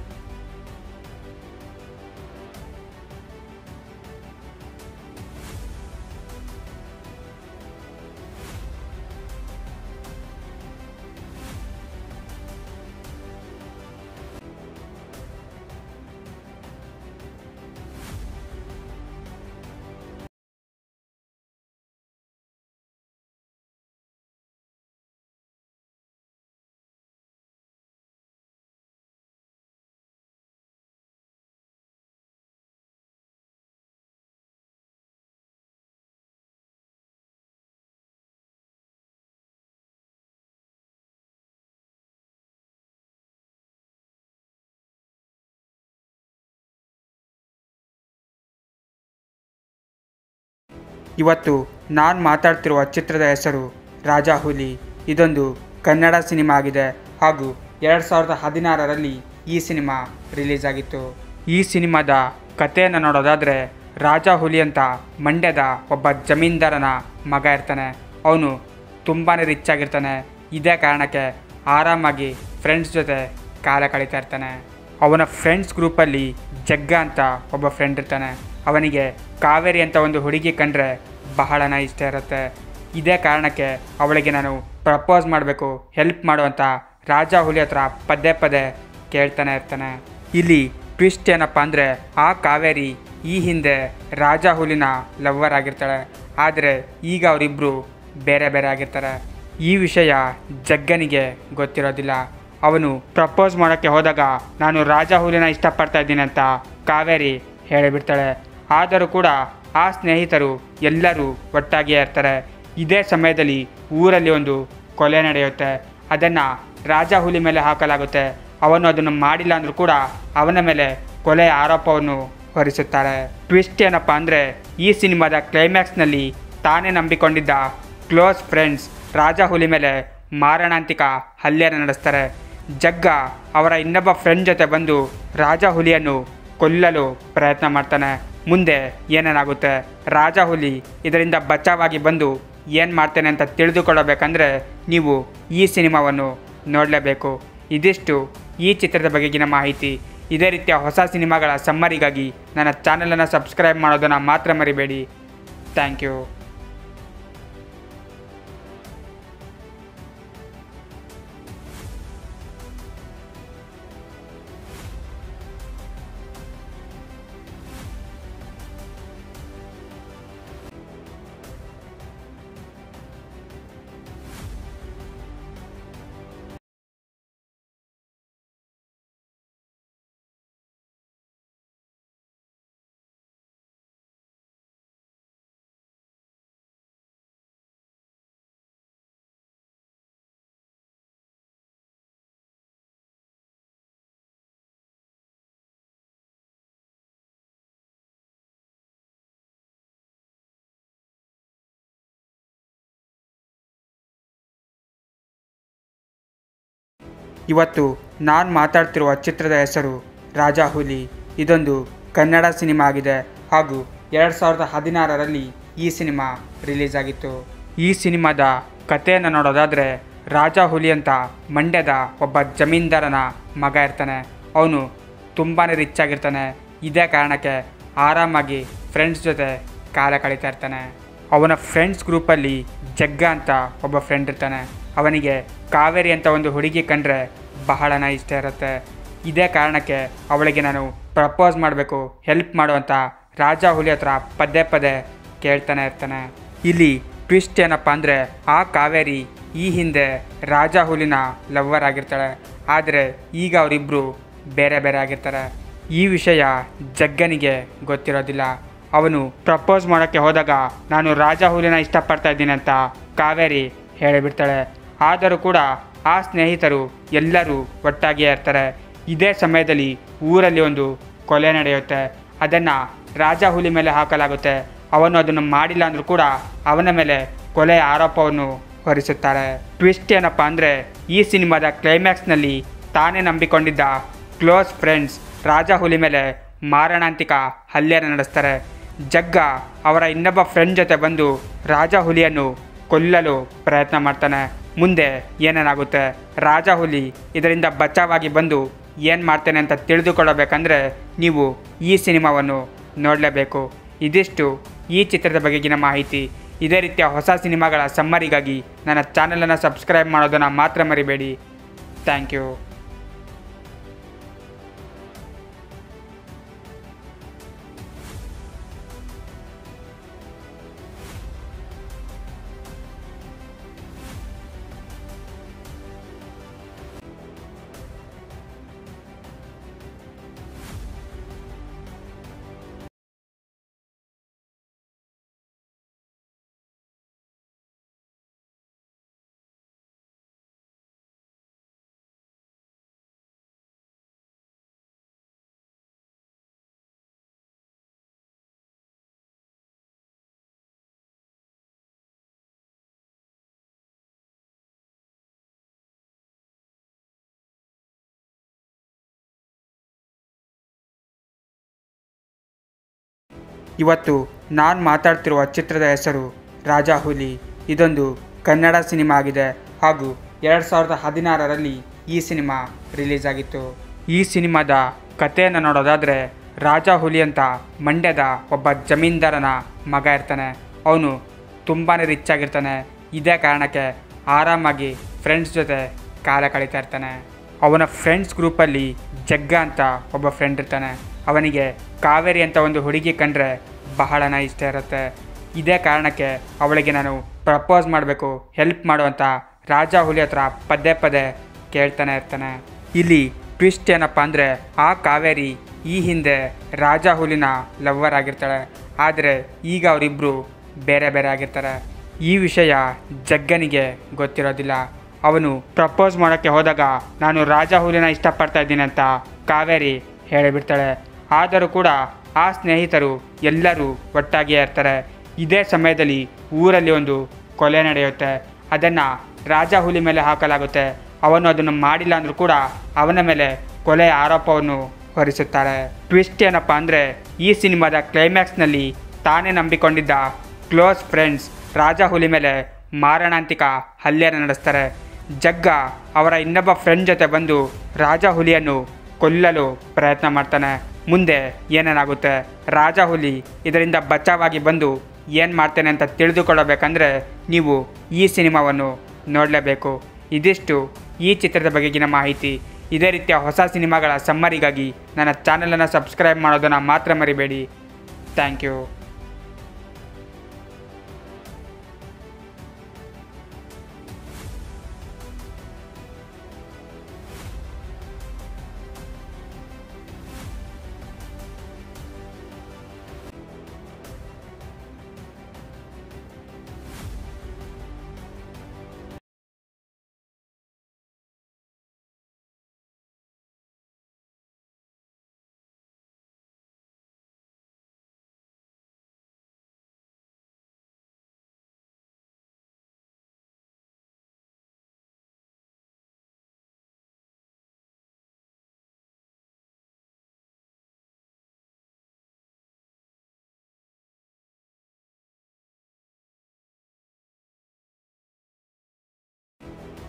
ಇವತ್ತು ನಾನು ಮಾತಾಡ್ತಿರುವ ಚಿತ್ರದ ಹೆಸರು ರಾಜಾ ಹುಲಿ ಇದೊಂದು ಕನ್ನಡ ಸಿನಿಮಾ ಆಗಿದೆ ಹಾಗೂ ಎರಡು ಸಾವಿರದ ಹದಿನಾರರಲ್ಲಿ ಈ ಸಿನಿಮಾ ರಿಲೀಸ್ ಆಗಿತ್ತು ಈ ಸಿನಿಮಾದ ಕಥೆಯನ್ನು ನೋಡೋದಾದರೆ ರಾಜಾ ಹುಲಿ ಅಂತ ಮಂಡ್ಯದ ಒಬ್ಬ ಜಮೀನ್ದಾರನ ಮಗ ಇರ್ತಾನೆ ಅವನು ತುಂಬಾ ರಿಚ್ ಆಗಿರ್ತಾನೆ ಇದೇ ಕಾರಣಕ್ಕೆ ಆರಾಮಾಗಿ ಫ್ರೆಂಡ್ಸ್ ಜೊತೆ ಕಾಲ ಕಳೀತಾ ಇರ್ತಾನೆ ಅವನ ಫ್ರೆಂಡ್ಸ್ ಗ್ರೂಪಲ್ಲಿ ಜಗ್ಗ ಅಂತ ಒಬ್ಬ ಫ್ರೆಂಡ್ ಇರ್ತಾನೆ ಅವನಿಗೆ ಕಾವೇರಿ ಅಂತ ಒಂದು ಹುಡುಗಿ ಕಂಡ್ರೆ ಬಹಳನ ಇಷ್ಟ ಇರುತ್ತೆ ಇದೇ ಕಾರಣಕ್ಕೆ ಅವಳಿಗೆ ನಾನು ಪ್ರಪೋಸ್ ಮಾಡಬೇಕು ಹೆಲ್ಪ್ ಮಾಡು ಅಂತ ರಾಜ ಹುಲಿ ಹತ್ರ ಪದೇ ಪದೇ ಕೇಳ್ತಾನೆ ಇರ್ತಾನೆ ಇಲ್ಲಿ ಟ್ವಿಸ್ಟ್ ಏನಪ್ಪ ಅಂದರೆ ಆ ಕಾವೇರಿ ಈ ಹಿಂದೆ ರಾಜ ಹುಲಿನ ಲವ್ವರ್ ಆಗಿರ್ತಾಳೆ ಆದರೆ ಈಗ ಅವರಿಬ್ಬರು ಬೇರೆ ಬೇರೆ ಆಗಿರ್ತಾರೆ ಈ ವಿಷಯ ಜಗ್ಗನಿಗೆ ಗೊತ್ತಿರೋದಿಲ್ಲ ಅವನು ಪ್ರಪೋಸ್ ಮಾಡೋಕ್ಕೆ ಹೋದಾಗ ನಾನು ರಾಜ ಹುಲಿನ ಇಷ್ಟಪಡ್ತಾ ಇದ್ದೀನಿ ಅಂತ ಕಾವೇರಿ ಹೇಳಿಬಿಡ್ತಾಳೆ ಆದರೂ ಕೂಡ ಆ ಸ್ನೇಹಿತರು ಎಲ್ಲರೂ ಒಟ್ಟಾಗಿಯೇ ಇರ್ತಾರೆ ಇದೇ ಸಮಯದಲ್ಲಿ ಊರಲ್ಲಿ ಒಂದು ಕೊಲೆ ನಡೆಯುತ್ತೆ ಅದನ್ನು ರಾಜ ಹುಲಿ ಮೇಲೆ ಹಾಕಲಾಗುತ್ತೆ ಅವನು ಅದನ್ನು ಮಾಡಿಲ್ಲ ಅಂದರೂ ಕೂಡ ಅವನ ಮೇಲೆ ಕೊಲೆ ಆರೋಪವನ್ನು ಹೊರಿಸುತ್ತಾರೆ ಟ್ವಿಸ್ಟ್ ಏನಪ್ಪ ಅಂದರೆ ಈ ಸಿನಿಮಾದ ಕ್ಲೈಮ್ಯಾಕ್ಸ್ನಲ್ಲಿ ತಾನೇ ನಂಬಿಕೊಂಡಿದ್ದ ಕ್ಲೋಸ್ ಫ್ರೆಂಡ್ಸ್ ರಾಜ ಹುಲಿ ಮೇಲೆ ಮಾರಣಾಂತಿಕ ಹಲ್ಲೆಯನ್ನು ನಡೆಸ್ತಾರೆ ಜಗ್ಗ ಅವರ ಇನ್ನೊಬ್ಬ ಫ್ರೆಂಡ್ ಜೊತೆ ಬಂದು ರಾಜ ಹುಲಿಯನ್ನು ಕೊಲ್ಲಲು ಪ್ರಯತ್ನ ಮಾಡ್ತಾನೆ ಮುಂದೆ ಏನೇನಾಗುತ್ತೆ ರಾಜ ಹುಲಿ ಇದರಿಂದ ಬಚಾವಾಗಿ ಬಂದು ಏನು ಮಾಡ್ತೇನೆ ಅಂತ ತಿಳಿದುಕೊಳ್ಳಬೇಕಂದ್ರೆ ನೀವು ಈ ಸಿನಿಮಾವನ್ನು ನೋಡಲೇಬೇಕು ಇದಿಷ್ಟು ಈ ಚಿತ್ರದ ಬಗೆಗಿನ ಮಾಹಿತಿ ಇದೇ ರೀತಿಯ ಹೊಸ ಸಿನಿಮಾಗಳ ಸಮ್ಮರಿಗಾಗಿ ನನ್ನ ಚಾನಲನ್ನು ಸಬ್ಸ್ಕ್ರೈಬ್ ಮಾಡೋದನ್ನು ಮಾತ್ರ ಮರಿಬೇಡಿ ಥ್ಯಾಂಕ್ ಯು ಇವತ್ತು ನಾನು ಮಾತಾಡ್ತಿರುವ ಚಿತ್ರದ ಹೆಸರು ರಾಜಾ ಹುಲಿ ಇದೊಂದು ಕನ್ನಡ ಸಿನಿಮಾ ಆಗಿದೆ ಹಾಗೂ ಎರಡು ಸಾವಿರದ ಹದಿನಾರರಲ್ಲಿ ಈ ಸಿನಿಮಾ ರಿಲೀಸ್ ಆಗಿತ್ತು ಈ ಸಿನಿಮಾದ ಕಥೆಯನ್ನು ನೋಡೋದಾದರೆ ರಾಜಾ ಹುಲಿ ಅಂತ ಮಂಡ್ಯದ ಒಬ್ಬ ಜಮೀನ್ದಾರನ ಮಗ ಇರ್ತಾನೆ ಅವನು ತುಂಬಾ ರಿಚ್ ಆಗಿರ್ತಾನೆ ಇದೇ ಕಾರಣಕ್ಕೆ ಆರಾಮಾಗಿ ಫ್ರೆಂಡ್ಸ್ ಜೊತೆ ಕಾಲ ಕಳೀತಾ ಇರ್ತಾನೆ ಅವನ ಫ್ರೆಂಡ್ಸ್ ಗ್ರೂಪಲ್ಲಿ ಜಗ್ಗ ಅಂತ ಒಬ್ಬ ಫ್ರೆಂಡ್ ಇರ್ತಾನೆ ಅವನಿಗೆ ಕಾವೇರಿ ಅಂತ ಒಂದು ಹುಡುಗಿ ಕಂಡ್ರೆ ಬಹಳನ ಇಷ್ಟ ಇರುತ್ತೆ ಇದೇ ಕಾರಣಕ್ಕೆ ಅವಳಿಗೆ ನಾನು ಪ್ರಪೋಸ್ ಮಾಡಬೇಕು ಹೆಲ್ಪ್ ಮಾಡುವಂತ ರಾಜ ಹುಲಿ ಹತ್ರ ಪದೇ ಪದೇ ಕೇಳ್ತಾನೆ ಇರ್ತಾನೆ ಇಲ್ಲಿ ಟ್ವಿಸ್ಟ್ ಏನಪ್ಪ ಅಂದರೆ ಆ ಕಾವೇರಿ ಈ ಹಿಂದೆ ರಾಜ ಹುಲಿನ ಲವ್ವರ್ ಆಗಿರ್ತಾಳೆ ಆದರೆ ಈಗ ಅವರಿಬ್ಬರು ಬೇರೆ ಬೇರೆ ಆಗಿರ್ತಾರೆ ಈ ವಿಷಯ ಜಗ್ಗನಿಗೆ ಗೊತ್ತಿರೋದಿಲ್ಲ ಅವನು ಪ್ರಪೋಸ್ ಮಾಡೋಕ್ಕೆ ಹೋದಾಗ ನಾನು ರಾಜ ಹುಲಿನ ಇಷ್ಟಪಡ್ತಾ ಇದ್ದೀನಿ ಅಂತ ಕಾವೇರಿ ಹೇಳಿಬಿಡ್ತಾಳೆ ಆದರೂ ಕೂಡ ಆ ಸ್ನೇಹಿತರು ಎಲ್ಲರೂ ಒಟ್ಟಾಗಿಯೇ ಇರ್ತಾರೆ ಇದೇ ಸಮಯದಲ್ಲಿ ಊರಲ್ಲಿ ಒಂದು ಕೊಲೆ ನಡೆಯುತ್ತೆ ಅದನ್ನು ರಾಜ ಹುಲಿ ಮೇಲೆ ಹಾಕಲಾಗುತ್ತೆ ಅವನು ಅದನ್ನು ಮಾಡಿಲ್ಲ ಅಂದರೂ ಕೂಡ ಅವನ ಮೇಲೆ ಕೊಲೆಯ ಆರೋಪವನ್ನು ಹೊರಿಸುತ್ತಾರೆ ಟ್ವಿಸ್ಟ್ ಏನಪ್ಪ ಅಂದರೆ ಈ ಸಿನಿಮಾದ ಕ್ಲೈಮ್ಯಾಕ್ಸ್ನಲ್ಲಿ ತಾನೇ ನಂಬಿಕೊಂಡಿದ್ದ ಕ್ಲೋಸ್ ಫ್ರೆಂಡ್ಸ್ ರಾಜ ಹುಲಿ ಮೇಲೆ ಮಾರಣಾಂತಿಕ ಹಲ್ಲೆಯನ್ನು ನಡೆಸ್ತಾರೆ ಜಗ್ಗ ಅವರ ಇನ್ನೊಬ್ಬ ಫ್ರೆಂಡ್ ಜೊತೆ ಬಂದು ರಾಜ ಹುಲಿಯನ್ನು ಕೊಲ್ಲಲು ಪ್ರಯತ್ನ ಮಾಡ್ತಾನೆ ಮುಂದೆ ಏನೇನಾಗುತ್ತೆ ರಾಜ ಹುಲಿ ಇದರಿಂದ ಬಚಾವಾಗಿ ಬಂದು ಏನು ಮಾಡ್ತೇನೆ ಅಂತ ತಿಳಿದುಕೊಳ್ಳಬೇಕಂದ್ರೆ ನೀವು ಈ ಸಿನಿಮಾವನ್ನು ನೋಡಲೇಬೇಕು ಇದಿಷ್ಟು ಈ ಚಿತ್ರದ ಬಗೆಗಿನ ಮಾಹಿತಿ ಇದೇ ರೀತಿಯ ಹೊಸ ಸಿನಿಮಾಗಳ ಸಮ್ಮರಿಗಾಗಿ ನನ್ನ ಚಾನಲನ್ನು ಸಬ್ಸ್ಕ್ರೈಬ್ ಮಾಡೋದನ್ನು ಮಾತ್ರ ಮರಿಬೇಡಿ ಥ್ಯಾಂಕ್ ಯು ಇವತ್ತು ನಾನು ಮಾತಾಡ್ತಿರುವ ಚಿತ್ರದ ಹೆಸರು ರಾಜಾ ಹುಲಿ ಇದೊಂದು ಕನ್ನಡ ಸಿನಿಮಾ ಆಗಿದೆ ಹಾಗೂ ಎರಡು ಸಾವಿರದ ಹದಿನಾರರಲ್ಲಿ ಈ ಸಿನಿಮಾ ರಿಲೀಸ್ ಆಗಿತ್ತು ಈ ಸಿನಿಮಾದ ಕಥೆಯನ್ನು ನೋಡೋದಾದರೆ ರಾಜಾ ಹುಲಿ ಅಂತ ಮಂಡ್ಯದ ಒಬ್ಬ ಜಮೀನ್ದಾರನ ಮಗ ಇರ್ತಾನೆ ಅವನು ತುಂಬಾ ರಿಚ್ ಆಗಿರ್ತಾನೆ ಇದೇ ಕಾರಣಕ್ಕೆ ಆರಾಮಾಗಿ ಫ್ರೆಂಡ್ಸ್ ಜೊತೆ ಕಾಲ ಕಳೀತಾ ಇರ್ತಾನೆ ಅವನ ಫ್ರೆಂಡ್ಸ್ ಗ್ರೂಪಲ್ಲಿ ಜಗ್ಗ ಅಂತ ಒಬ್ಬ ಫ್ರೆಂಡ್ ಇರ್ತಾನೆ ಅವನಿಗೆ ಕಾವೇರಿ ಅಂತ ಒಂದು ಹುಡುಗಿ ಕಂಡ್ರೆ ಬಹಳನ ಇಷ್ಟ ಇರುತ್ತೆ ಇದೇ ಕಾರಣಕ್ಕೆ ಅವಳಿಗೆ ನಾನು ಪ್ರಪೋಸ್ ಮಾಡಬೇಕು ಹೆಲ್ಪ್ ಮಾಡುವಂತ ರಾಜ ಹುಲಿ ಹತ್ರ ಪದೇ ಪದೇ ಕೇಳ್ತಾನೆ ಇರ್ತಾನೆ ಇಲ್ಲಿ ಟ್ವಿಸ್ಟ್ ಏನಪ್ಪ ಅಂದರೆ ಆ ಕಾವೇರಿ ಈ ಹಿಂದೆ ರಾಜ ಹುಲಿನ ಲವ್ವರ್ ಆಗಿರ್ತಾಳೆ ಆದರೆ ಈಗ ಅವರಿಬ್ಬರು ಬೇರೆ ಬೇರೆ ಆಗಿರ್ತಾರೆ ಈ ವಿಷಯ ಜಗ್ಗನಿಗೆ ಗೊತ್ತಿರೋದಿಲ್ಲ ಅವನು ಪ್ರಪೋಸ್ ಮಾಡೋಕ್ಕೆ ಹೋದಾಗ ನಾನು ರಾಜ ಹುಲಿನ ಇಷ್ಟಪಡ್ತಾ ಇದ್ದೀನಿ ಅಂತ ಕಾವೇರಿ ಹೇಳಿಬಿಡ್ತಾಳೆ ಆದರೂ ಕೂಡ ಆ ಸ್ನೇಹಿತರು ಎಲ್ಲರೂ ಒಟ್ಟಾಗಿಯೇ ಇರ್ತಾರೆ ಇದೇ ಸಮಯದಲ್ಲಿ ಊರಲ್ಲಿ ಒಂದು ಕೊಲೆ ನಡೆಯುತ್ತೆ ಅದನ್ನು ರಾಜ ಹುಲಿ ಮೇಲೆ ಹಾಕಲಾಗುತ್ತೆ ಅವನು ಅದನ್ನು ಮಾಡಿಲ್ಲ ಅಂದರೂ ಕೂಡ ಅವನ ಮೇಲೆ ಕೊಲೆಯ ಆರೋಪವನ್ನು ಹೊರಿಸುತ್ತಾರೆ ಟ್ವಿಸ್ಟ್ ಏನಪ್ಪ ಅಂದರೆ ಈ ಸಿನಿಮಾದ ಕ್ಲೈಮ್ಯಾಕ್ಸ್ನಲ್ಲಿ ತಾನೇ ನಂಬಿಕೊಂಡಿದ್ದ ಕ್ಲೋಸ್ ಫ್ರೆಂಡ್ಸ್ ರಾಜ ಹುಲಿ ಮೇಲೆ ಮಾರಣಾಂತಿಕ ಹಲ್ಲೆಯನ್ನು ನಡೆಸ್ತಾರೆ ಜಗ್ಗ ಅವರ ಇನ್ನೊಬ್ಬ ಫ್ರೆಂಡ್ ಜೊತೆ ಬಂದು ರಾಜ ಹುಲಿಯನ್ನು ಕೊಲ್ಲಲು ಪ್ರಯತ್ನ ಮಾಡ್ತಾನೆ ಮುಂದೆ ಏನೇನಾಗುತ್ತೆ ರಾಜ ಹುಲಿ ಇದರಿಂದ ಬಚಾವಾಗಿ ಬಂದು ಏನು ಮಾಡ್ತೇನೆ ಅಂತ ತಿಳಿದುಕೊಳ್ಳಬೇಕಂದ್ರೆ ನೀವು ಈ ಸಿನಿಮಾವನ್ನು ನೋಡಲೇಬೇಕು ಇದಿಷ್ಟು ಈ ಚಿತ್ರದ ಬಗೆಗಿನ ಮಾಹಿತಿ ಇದೇ ರೀತಿಯ ಹೊಸ ಸಿನಿಮಾಗಳ ಸಮ್ಮರಿಗಾಗಿ ನನ್ನ ಚಾನಲನ್ನು ಸಬ್ಸ್ಕ್ರೈಬ್ ಮಾಡೋದನ್ನು ಮಾತ್ರ ಮರಿಬೇಡಿ ಥ್ಯಾಂಕ್ ಯು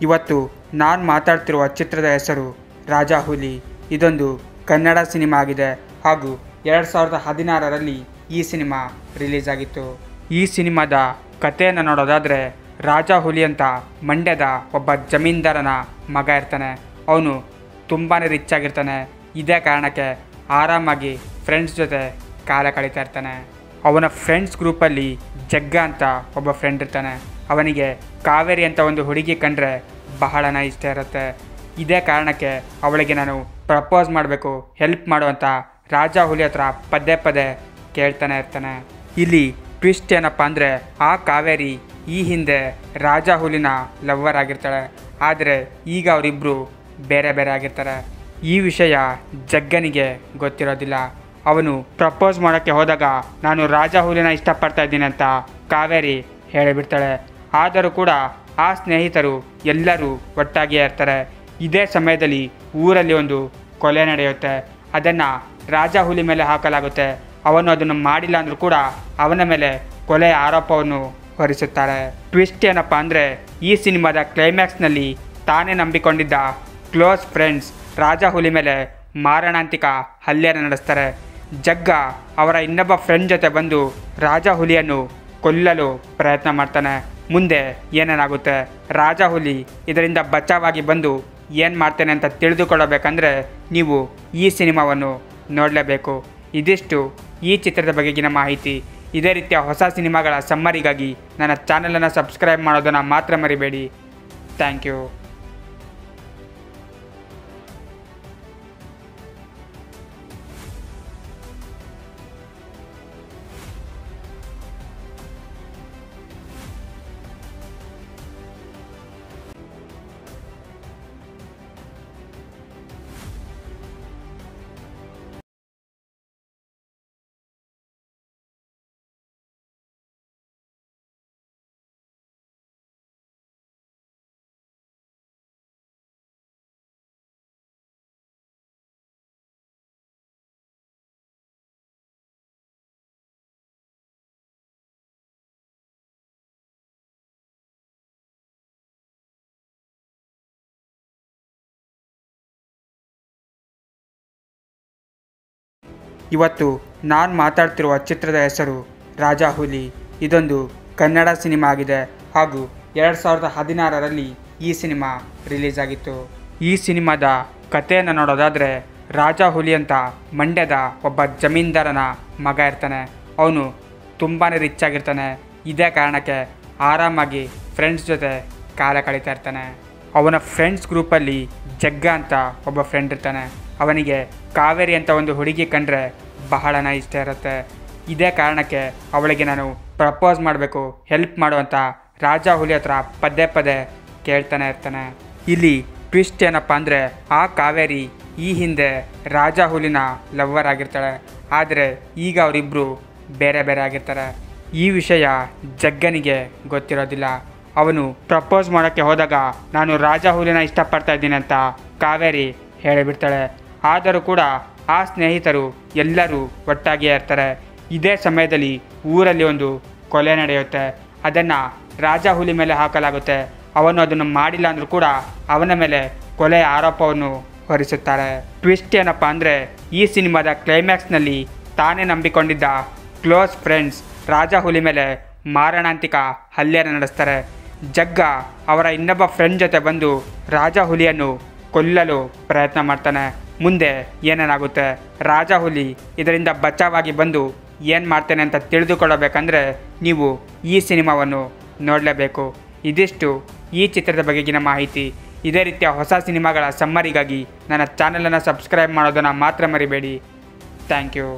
ಇವತ್ತು ನಾನು ಮಾತಾಡ್ತಿರುವ ಚಿತ್ರದ ಹೆಸರು ರಾಜಾ ಹುಲಿ ಇದೊಂದು ಕನ್ನಡ ಸಿನಿಮಾ ಆಗಿದೆ ಹಾಗೂ ಎರಡು ಸಾವಿರದ ಹದಿನಾರರಲ್ಲಿ ಈ ಸಿನಿಮಾ ರಿಲೀಸ್ ಆಗಿತ್ತು ಈ ಸಿನಿಮಾದ ಕಥೆಯನ್ನು ನೋಡೋದಾದರೆ ರಾಜಾ ಹುಲಿ ಅಂತ ಮಂಡ್ಯದ ಒಬ್ಬ ಜಮೀನ್ದಾರನ ಮಗ ಇರ್ತಾನೆ ಅವನು ತುಂಬಾ ರಿಚ್ ಆಗಿರ್ತಾನೆ ಇದೇ ಕಾರಣಕ್ಕೆ ಆರಾಮಾಗಿ ಫ್ರೆಂಡ್ಸ್ ಜೊತೆ ಕಾಲ ಕಳೀತಾ ಇರ್ತಾನೆ ಅವನ ಫ್ರೆಂಡ್ಸ್ ಗ್ರೂಪಲ್ಲಿ ಜಗ್ಗ ಅಂತ ಒಬ್ಬ ಫ್ರೆಂಡ್ ಇರ್ತಾನೆ ಅವನಿಗೆ ಕಾವೇರಿ ಅಂತ ಒಂದು ಹುಡುಗಿ ಕಂಡ್ರೆ ಬಹಳನ ಇಷ್ಟ ಇರುತ್ತೆ ಇದೇ ಕಾರಣಕ್ಕೆ ಅವಳಿಗೆ ನಾನು ಪ್ರಪೋಸ್ ಮಾಡಬೇಕು ಹೆಲ್ಪ್ ಮಾಡುವಂತ ರಾಜ ಹುಲಿ ಹತ್ರ ಪದೇ ಪದೇ ಕೇಳ್ತಾನೆ ಇರ್ತಾನೆ ಇಲ್ಲಿ ಟ್ವಿಸ್ಟ್ ಏನಪ್ಪ ಅಂದರೆ ಆ ಕಾವೇರಿ ಈ ಹಿಂದೆ ರಾಜ ಹುಲಿನ ಲವ್ವರ್ ಆಗಿರ್ತಾಳೆ ಆದರೆ ಈಗ ಅವರಿಬ್ಬರು ಬೇರೆ ಬೇರೆ ಆಗಿರ್ತಾರೆ ಈ ವಿಷಯ ಜಗ್ಗನಿಗೆ ಗೊತ್ತಿರೋದಿಲ್ಲ ಅವನು ಪ್ರಪೋಸ್ ಮಾಡೋಕ್ಕೆ ಹೋದಾಗ ನಾನು ರಾಜ ಹುಲಿನ ಇಷ್ಟಪಡ್ತಾ ಇದ್ದೀನಿ ಅಂತ ಕಾವೇರಿ ಹೇಳಿಬಿಡ್ತಾಳೆ ಆದರೂ ಕೂಡ ಆ ಸ್ನೇಹಿತರು ಎಲ್ಲರೂ ಒಟ್ಟಾಗಿಯೇ ಇರ್ತಾರೆ ಇದೇ ಸಮಯದಲ್ಲಿ ಊರಲ್ಲಿ ಒಂದು ಕೊಲೆ ನಡೆಯುತ್ತೆ ಅದನ್ನು ರಾಜ ಹುಲಿ ಮೇಲೆ ಹಾಕಲಾಗುತ್ತೆ ಅವನು ಅದನ್ನು ಮಾಡಿಲ್ಲ ಅಂದರೂ ಕೂಡ ಅವನ ಮೇಲೆ ಕೊಲೆಯ ಆರೋಪವನ್ನು ಹೊರಿಸುತ್ತಾರೆ ಟ್ವಿಸ್ಟ್ ಏನಪ್ಪ ಅಂದರೆ ಈ ಸಿನಿಮಾದ ಕ್ಲೈಮ್ಯಾಕ್ಸ್ನಲ್ಲಿ ತಾನೇ ನಂಬಿಕೊಂಡಿದ್ದ ಕ್ಲೋಸ್ ಫ್ರೆಂಡ್ಸ್ ರಾಜ ಹುಲಿ ಮೇಲೆ ಮಾರಣಾಂತಿಕ ಹಲ್ಲೆಯನ್ನು ನಡೆಸ್ತಾರೆ ಜಗ್ಗ ಅವರ ಇನ್ನೊಬ್ಬ ಫ್ರೆಂಡ್ ಜೊತೆ ಬಂದು ರಾಜ ಹುಲಿಯನ್ನು ಕೊಲ್ಲಲು ಪ್ರಯತ್ನ ಮಾಡ್ತಾನೆ ಮುಂದೆ ಏನೇನಾಗುತ್ತೆ ರಾಜ ಹುಲಿ ಇದರಿಂದ ಬಚಾವಾಗಿ ಬಂದು ಏನು ಮಾಡ್ತೇನೆ ಅಂತ ತಿಳಿದುಕೊಳ್ಳಬೇಕಂದ್ರೆ ನೀವು ಈ ಸಿನಿಮಾವನ್ನು ನೋಡಲೇಬೇಕು ಇದಿಷ್ಟು ಈ ಚಿತ್ರದ ಬಗೆಗಿನ ಮಾಹಿತಿ ಇದೇ ರೀತಿಯ ಹೊಸ ಸಿನಿಮಾಗಳ ಸಮ್ಮರಿಗಾಗಿ ನನ್ನ ಚಾನಲನ್ನು ಸಬ್ಸ್ಕ್ರೈಬ್ ಮಾಡೋದನ್ನು ಮಾತ್ರ ಮರಿಬೇಡಿ ಥ್ಯಾಂಕ್ ಯು ಇವತ್ತು ನಾನು ಮಾತಾಡ್ತಿರುವ ಚಿತ್ರದ ಹೆಸರು ರಾಜಾ ಹುಲಿ ಇದೊಂದು ಕನ್ನಡ ಸಿನಿಮಾ ಆಗಿದೆ ಹಾಗೂ ಎರಡು ಸಾವಿರದ ಹದಿನಾರರಲ್ಲಿ ಈ ಸಿನಿಮಾ ರಿಲೀಸ್ ಆಗಿತ್ತು ಈ ಸಿನಿಮಾದ ಕಥೆಯನ್ನು ನೋಡೋದಾದರೆ ರಾಜಾ ಹುಲಿ ಅಂತ ಮಂಡ್ಯದ ಒಬ್ಬ ಜಮೀನ್ದಾರನ ಮಗ ಇರ್ತಾನೆ ಅವನು ತುಂಬಾ ರಿಚ್ ಆಗಿರ್ತಾನೆ ಇದೇ ಕಾರಣಕ್ಕೆ ಆರಾಮಾಗಿ ಫ್ರೆಂಡ್ಸ್ ಜೊತೆ ಕಾಲ ಕಳೀತಾ ಇರ್ತಾನೆ ಅವನ ಫ್ರೆಂಡ್ಸ್ ಗ್ರೂಪಲ್ಲಿ ಜಗ್ಗ ಅಂತ ಒಬ್ಬ ಫ್ರೆಂಡ್ ಇರ್ತಾನೆ ಅವನಿಗೆ ಕಾವೇರಿ ಅಂತ ಒಂದು ಹುಡುಗಿ ಕಂಡ್ರೆ ಬಹಳನ ಇಷ್ಟ ಇರುತ್ತೆ ಇದೇ ಕಾರಣಕ್ಕೆ ಅವಳಿಗೆ ನಾನು ಪ್ರಪೋಸ್ ಮಾಡಬೇಕು ಹೆಲ್ಪ್ ಮಾಡುವಂತ ರಾಜ ಹುಲಿ ಹತ್ರ ಪದೇ ಪದೇ ಕೇಳ್ತಾನೆ ಇರ್ತಾನೆ ಇಲ್ಲಿ ಟ್ವಿಸ್ಟ್ ಏನಪ್ಪ ಅಂದರೆ ಆ ಕಾವೇರಿ ಈ ಹಿಂದೆ ರಾಜ ಹುಲಿನ ಲವ್ವರ್ ಆಗಿರ್ತಾಳೆ ಆದರೆ ಈಗ ಅವರಿಬ್ಬರು ಬೇರೆ ಬೇರೆ ಆಗಿರ್ತಾರೆ ಈ ವಿಷಯ ಜಗ್ಗನಿಗೆ ಗೊತ್ತಿರೋದಿಲ್ಲ ಅವನು ಪ್ರಪೋಸ್ ಮಾಡೋಕ್ಕೆ ಹೋದಾಗ ನಾನು ರಾಜ ಹುಲಿನ ಇಷ್ಟಪಡ್ತಾ ಇದ್ದೀನಿ ಅಂತ ಕಾವೇರಿ ಹೇಳಿಬಿಡ್ತಾಳೆ ಆದರೂ ಕೂಡ ಆ ಸ್ನೇಹಿತರು ಎಲ್ಲರೂ ಒಟ್ಟಾಗಿಯೇ ಇರ್ತಾರೆ ಇದೇ ಸಮಯದಲ್ಲಿ ಊರಲ್ಲಿ ಒಂದು ಕೊಲೆ ನಡೆಯುತ್ತೆ ಅದನ್ನು ರಾಜ ಹುಲಿ ಮೇಲೆ ಹಾಕಲಾಗುತ್ತೆ ಅವನು ಅದನ್ನು ಮಾಡಿಲ್ಲ ಅಂದರೂ ಕೂಡ ಅವನ ಮೇಲೆ ಕೊಲೆಯ ಆರೋಪವನ್ನು ಹೊರಿಸುತ್ತಾರೆ ಟ್ವಿಸ್ಟ್ ಏನಪ್ಪ ಅಂದರೆ ಈ ಸಿನಿಮಾದ ಕ್ಲೈಮ್ಯಾಕ್ಸ್ನಲ್ಲಿ ತಾನೇ ನಂಬಿಕೊಂಡಿದ್ದ ಕ್ಲೋಸ್ ಫ್ರೆಂಡ್ಸ್ ರಾಜ ಹುಲಿ ಮೇಲೆ ಮಾರಣಾಂತಿಕ ಹಲ್ಲೆಯನ್ನು ನಡೆಸ್ತಾರೆ ಜಗ್ಗ ಅವರ ಇನ್ನೊಬ್ಬ ಫ್ರೆಂಡ್ ಜೊತೆ ಬಂದು ರಾಜ ಹುಲಿಯನ್ನು ಕೊಲ್ಲಲು ಪ್ರಯತ್ನ ಮಾಡ್ತಾನೆ ಮುಂದೆ ಏನೇನಾಗುತ್ತೆ ರಾಜ ಹುಲಿ ಇದರಿಂದ ಬಚಾವಾಗಿ ಬಂದು ಏನು ಮಾಡ್ತೇನೆ ಅಂತ ತಿಳಿದುಕೊಳ್ಳಬೇಕಂದ್ರೆ ನೀವು ಈ ಸಿನಿಮಾವನ್ನು ನೋಡಲೇಬೇಕು ಇದಿಷ್ಟು ಈ ಚಿತ್ರದ ಬಗೆಗಿನ ಮಾಹಿತಿ ಇದೇ ರೀತಿಯ ಹೊಸ ಸಿನಿಮಾಗಳ ಸಮ್ಮರಿಗಾಗಿ ನನ್ನ ಚಾನಲನ್ನು ಸಬ್ಸ್ಕ್ರೈಬ್ ಮಾಡೋದನ್ನು ಮಾತ್ರ ಮರಿಬೇಡಿ ಥ್ಯಾಂಕ್ ಯು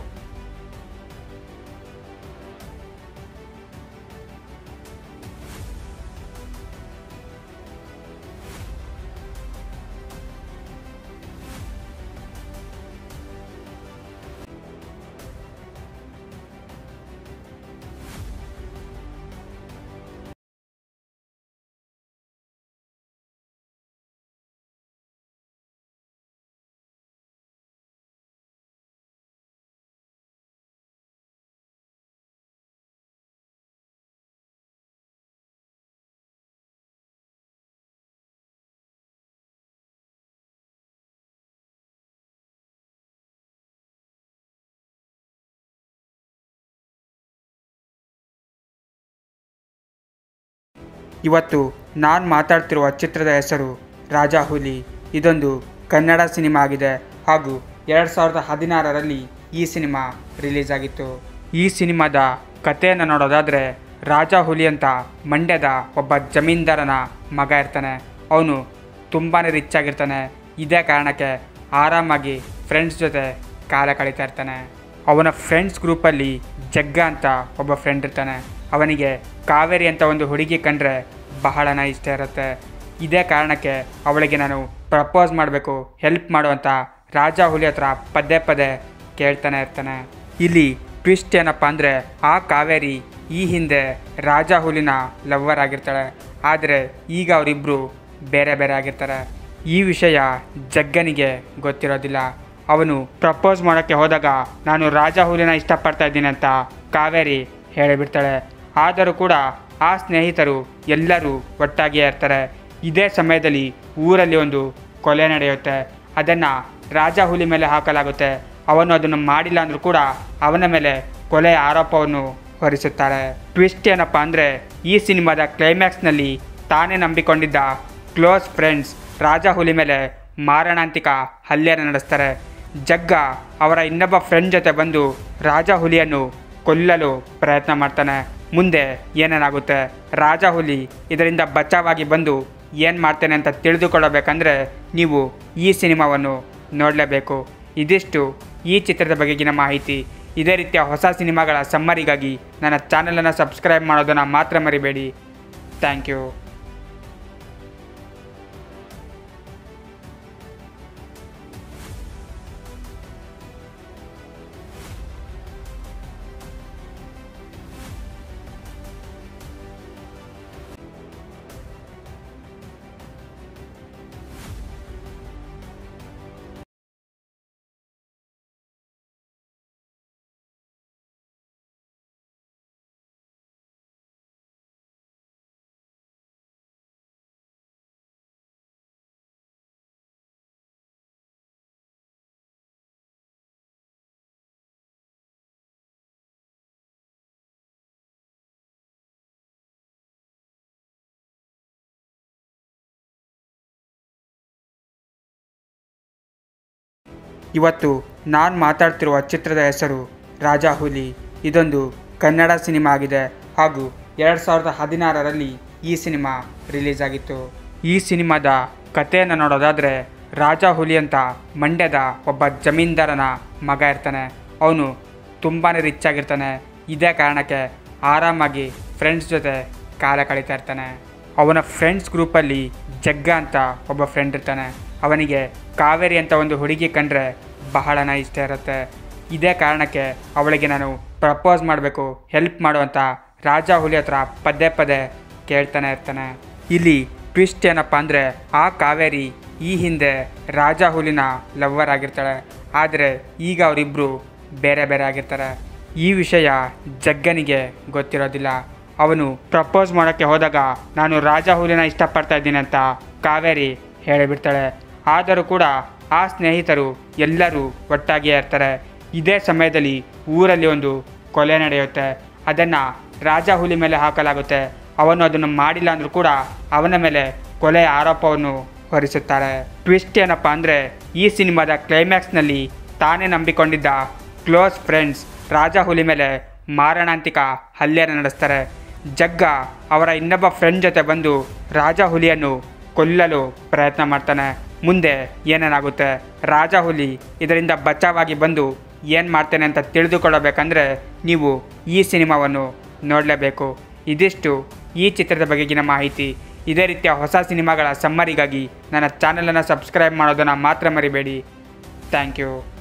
ಇವತ್ತು ನಾನು ಮಾತಾಡ್ತಿರುವ ಚಿತ್ರದ ಹೆಸರು ರಾಜಾ ಹುಲಿ ಇದೊಂದು ಕನ್ನಡ ಸಿನಿಮಾ ಆಗಿದೆ ಹಾಗೂ ಎರಡು ಸಾವಿರದ ಹದಿನಾರರಲ್ಲಿ ಈ ಸಿನಿಮಾ ರಿಲೀಸ್ ಆಗಿತ್ತು ಈ ಸಿನಿಮಾದ ಕಥೆಯನ್ನು ನೋಡೋದಾದರೆ ರಾಜಾ ಹುಲಿ ಅಂತ ಮಂಡ್ಯದ ಒಬ್ಬ ಜಮೀನ್ದಾರನ ಮಗ ಇರ್ತಾನೆ ಅವನು ತುಂಬಾ ರಿಚ್ ಆಗಿರ್ತಾನೆ ಇದೇ ಕಾರಣಕ್ಕೆ ಆರಾಮಾಗಿ ಫ್ರೆಂಡ್ಸ್ ಜೊತೆ ಕಾಲ ಕಳೀತಾ ಇರ್ತಾನೆ ಅವನ ಫ್ರೆಂಡ್ಸ್ ಗ್ರೂಪಲ್ಲಿ ಜಗ್ಗ ಅಂತ ಒಬ್ಬ ಫ್ರೆಂಡ್ ಇರ್ತಾನೆ ಅವನಿಗೆ ಕಾವೇರಿ ಅಂತ ಒಂದು ಹುಡುಗಿ ಕಂಡ್ರೆ ಬಹಳನ ಇಷ್ಟ ಇರುತ್ತೆ ಇದೇ ಕಾರಣಕ್ಕೆ ಅವಳಿಗೆ ನಾನು ಪ್ರಪೋಸ್ ಮಾಡಬೇಕು ಹೆಲ್ಪ್ ಮಾಡುವಂತ ರಾಜಾ ಹುಲಿ ಹತ್ರ ಪದೇ ಪದೇ ಕೇಳ್ತಾನೆ ಇರ್ತಾನೆ ಇಲ್ಲಿ ಟ್ವಿಸ್ಟ್ ಏನಪ್ಪ ಅಂದರೆ ಆ ಕಾವೇರಿ ಈ ಹಿಂದೆ ರಾಜಾ ಹುಲಿನ ಲವ್ವರ್ ಆಗಿರ್ತಾಳೆ ಆದರೆ ಈಗ ಅವರಿಬ್ಬರು ಬೇರೆ ಬೇರೆ ಆಗಿರ್ತಾರೆ ಈ ವಿಷಯ ಜಗ್ಗನಿಗೆ ಗೊತ್ತಿರೋದಿಲ್ಲ ಅವನು ಪ್ರಪೋಸ್ ಮಾಡೋಕ್ಕೆ ಹೋದಾಗ ನಾನು ರಾಜ ಹುಲಿನ ಇಷ್ಟಪಡ್ತಾ ಇದ್ದೀನಿ ಅಂತ ಕಾವೇರಿ ಹೇಳಿಬಿಡ್ತಾಳೆ ಆದರೂ ಕೂಡ ಆ ಸ್ನೇಹಿತರು ಎಲ್ಲರೂ ಒಟ್ಟಾಗಿಯೇ ಇರ್ತಾರೆ ಇದೇ ಸಮಯದಲ್ಲಿ ಊರಲ್ಲಿ ಒಂದು ಕೊಲೆ ನಡೆಯುತ್ತೆ ಅದನ್ನು ರಾಜ ಹುಲಿ ಮೇಲೆ ಹಾಕಲಾಗುತ್ತೆ ಅವನು ಅದನ್ನು ಮಾಡಿಲ್ಲ ಅಂದರೂ ಕೂಡ ಅವನ ಮೇಲೆ ಕೊಲೆಯ ಆರೋಪವನ್ನು ಹೊರಿಸುತ್ತಾರೆ ಟ್ವಿಸ್ಟ್ ಏನಪ್ಪ ಅಂದರೆ ಈ ಸಿನಿಮಾದ ಕ್ಲೈಮ್ಯಾಕ್ಸ್ನಲ್ಲಿ ತಾನೇ ನಂಬಿಕೊಂಡಿದ್ದ ಕ್ಲೋಸ್ ಫ್ರೆಂಡ್ಸ್ ರಾಜ ಹುಲಿ ಮೇಲೆ ಮಾರಣಾಂತಿಕ ಹಲ್ಲೆಯನ್ನು ನಡೆಸ್ತಾರೆ ಜಗ್ಗ ಅವರ ಇನ್ನೊಬ್ಬ ಫ್ರೆಂಡ್ ಜೊತೆ ಬಂದು ರಾಜ ಹುಲಿಯನ್ನು ಕೊಲ್ಲಲು ಪ್ರಯತ್ನ ಮಾಡ್ತಾನೆ ಮುಂದೆ ಏನೇನಾಗುತ್ತೆ ರಾಜ ಹುಲಿ ಇದರಿಂದ ಬಚಾವಾಗಿ ಬಂದು ಏನು ಮಾಡ್ತೇನೆ ಅಂತ ತಿಳಿದುಕೊಳ್ಳಬೇಕಂದ್ರೆ ನೀವು ಈ ಸಿನಿಮಾವನ್ನು ನೋಡಲೇಬೇಕು ಇದಿಷ್ಟು ಈ ಚಿತ್ರದ ಬಗೆಗಿನ ಮಾಹಿತಿ ಇದೇ ರೀತಿಯ ಹೊಸ ಸಿನಿಮಾಗಳ ಸಮ್ಮರಿಗಾಗಿ ನನ್ನ ಚಾನಲನ್ನು ಸಬ್ಸ್ಕ್ರೈಬ್ ಮಾಡೋದನ್ನು ಮಾತ್ರ ಮರಿಬೇಡಿ ಥ್ಯಾಂಕ್ ಯು ಇವತ್ತು ನಾನು ಮಾತಾಡ್ತಿರುವ ಚಿತ್ರದ ಹೆಸರು ರಾಜಾ ಹುಲಿ ಇದೊಂದು ಕನ್ನಡ ಸಿನಿಮಾ ಆಗಿದೆ ಹಾಗೂ ಎರಡು ಸಾವಿರದ ಹದಿನಾರರಲ್ಲಿ ಈ ಸಿನಿಮಾ ರಿಲೀಸ್ ಆಗಿತ್ತು ಈ ಸಿನಿಮಾದ ಕಥೆಯನ್ನು ನೋಡೋದಾದರೆ ರಾಜಾ ಹುಲಿ ಅಂತ ಮಂಡ್ಯದ ಒಬ್ಬ ಜಮೀನ್ದಾರನ ಮಗ ಇರ್ತಾನೆ ಅವನು ತುಂಬಾ ರಿಚ್ ಆಗಿರ್ತಾನೆ ಇದೇ ಕಾರಣಕ್ಕೆ ಆರಾಮಾಗಿ ಫ್ರೆಂಡ್ಸ್ ಜೊತೆ ಕಾಲ ಕಳೀತಾ ಇರ್ತಾನೆ ಅವನ ಫ್ರೆಂಡ್ಸ್ ಗ್ರೂಪಲ್ಲಿ ಜಗ್ಗ ಅಂತ ಒಬ್ಬ ಫ್ರೆಂಡ್ ಇರ್ತಾನೆ ಅವನಿಗೆ ಕಾವೇರಿ ಅಂತ ಒಂದು ಹುಡುಗಿ ಕಂಡ್ರೆ ಬಹಳನ ಇಷ್ಟ ಇರುತ್ತೆ ಇದೇ ಕಾರಣಕ್ಕೆ ಅವಳಿಗೆ ನಾನು ಪ್ರಪೋಸ್ ಮಾಡಬೇಕು ಹೆಲ್ಪ್ ಮಾಡುವಂತ ರಾಜ ಹುಲಿ ಹತ್ರ ಪದೇ ಪದೇ ಕೇಳ್ತಾನೆ ಇರ್ತಾನೆ ಇಲ್ಲಿ ಟ್ವಿಸ್ಟ್ ಏನಪ್ಪ ಅಂದರೆ ಆ ಕಾವೇರಿ ಈ ಹಿಂದೆ ರಾಜ ಹುಲಿನ ಲವ್ವರ್ ಆಗಿರ್ತಾಳೆ ಆದರೆ ಈಗ ಅವರಿಬ್ಬರು ಬೇರೆ ಬೇರೆ ಆಗಿರ್ತಾರೆ ಈ ವಿಷಯ ಜಗ್ಗನಿಗೆ ಗೊತ್ತಿರೋದಿಲ್ಲ ಅವನು ಪ್ರಪೋಸ್ ಮಾಡೋಕ್ಕೆ ಹೋದಾಗ ನಾನು ರಾಜ ಹುಲಿನ ಇಷ್ಟಪಡ್ತಾ ಇದ್ದೀನಿ ಅಂತ ಕಾವೇರಿ ಹೇಳಿಬಿಡ್ತಾಳೆ ಆದರೂ ಕೂಡ ಆ ಸ್ನೇಹಿತರು ಎಲ್ಲರೂ ಒಟ್ಟಾಗಿಯೇ ಇರ್ತಾರೆ ಇದೇ ಸಮಯದಲ್ಲಿ ಊರಲ್ಲಿ ಒಂದು ಕೊಲೆ ನಡೆಯುತ್ತೆ ಅದನ್ನು ರಾಜ ಹುಲಿ ಮೇಲೆ ಹಾಕಲಾಗುತ್ತೆ ಅವನು ಅದನ್ನು ಮಾಡಿಲ್ಲ ಅಂದರೂ ಕೂಡ ಅವನ ಮೇಲೆ ಕೊಲೆಯ ಆರೋಪವನ್ನು ಹೊರಿಸುತ್ತಾರೆ ಟ್ವಿಸ್ಟ್ ಏನಪ್ಪ ಅಂದರೆ ಈ ಸಿನಿಮಾದ ಕ್ಲೈಮ್ಯಾಕ್ಸ್ನಲ್ಲಿ ತಾನೇ ನಂಬಿಕೊಂಡಿದ್ದ ಕ್ಲೋಸ್ ಫ್ರೆಂಡ್ಸ್ ರಾಜ ಹುಲಿ ಮೇಲೆ ಮಾರಣಾಂತಿಕ ಹಲ್ಲೆಯನ್ನು ನಡೆಸ್ತಾರೆ ಜಗ್ಗ ಅವರ ಇನ್ನೊಬ್ಬ ಫ್ರೆಂಡ್ ಜೊತೆ ಬಂದು ರಾಜ ಹುಲಿಯನ್ನು ಕೊಲ್ಲಲು ಪ್ರಯತ್ನ ಮಾಡ್ತಾನೆ ಮುಂದೆ ಏನೇನಾಗುತ್ತೆ ರಾಜ ಹುಲಿ ಇದರಿಂದ ಬಚಾವಾಗಿ ಬಂದು ಏನು ಮಾಡ್ತೇನೆ ಅಂತ ತಿಳಿದುಕೊಳ್ಳಬೇಕಂದ್ರೆ ನೀವು ಈ ಸಿನಿಮಾವನ್ನು ನೋಡಲೇಬೇಕು ಇದಿಷ್ಟು ಈ ಚಿತ್ರದ ಬಗೆಗಿನ ಮಾಹಿತಿ ಇದೇ ರೀತಿಯ ಹೊಸ ಸಿನಿಮಾಗಳ ಸಮ್ಮರಿಗಾಗಿ ನನ್ನ ಚಾನಲನ್ನು ಸಬ್ಸ್ಕ್ರೈಬ್ ಮಾಡೋದನ್ನು ಮಾತ್ರ ಮರಿಬೇಡಿ ಥ್ಯಾಂಕ್ ಯು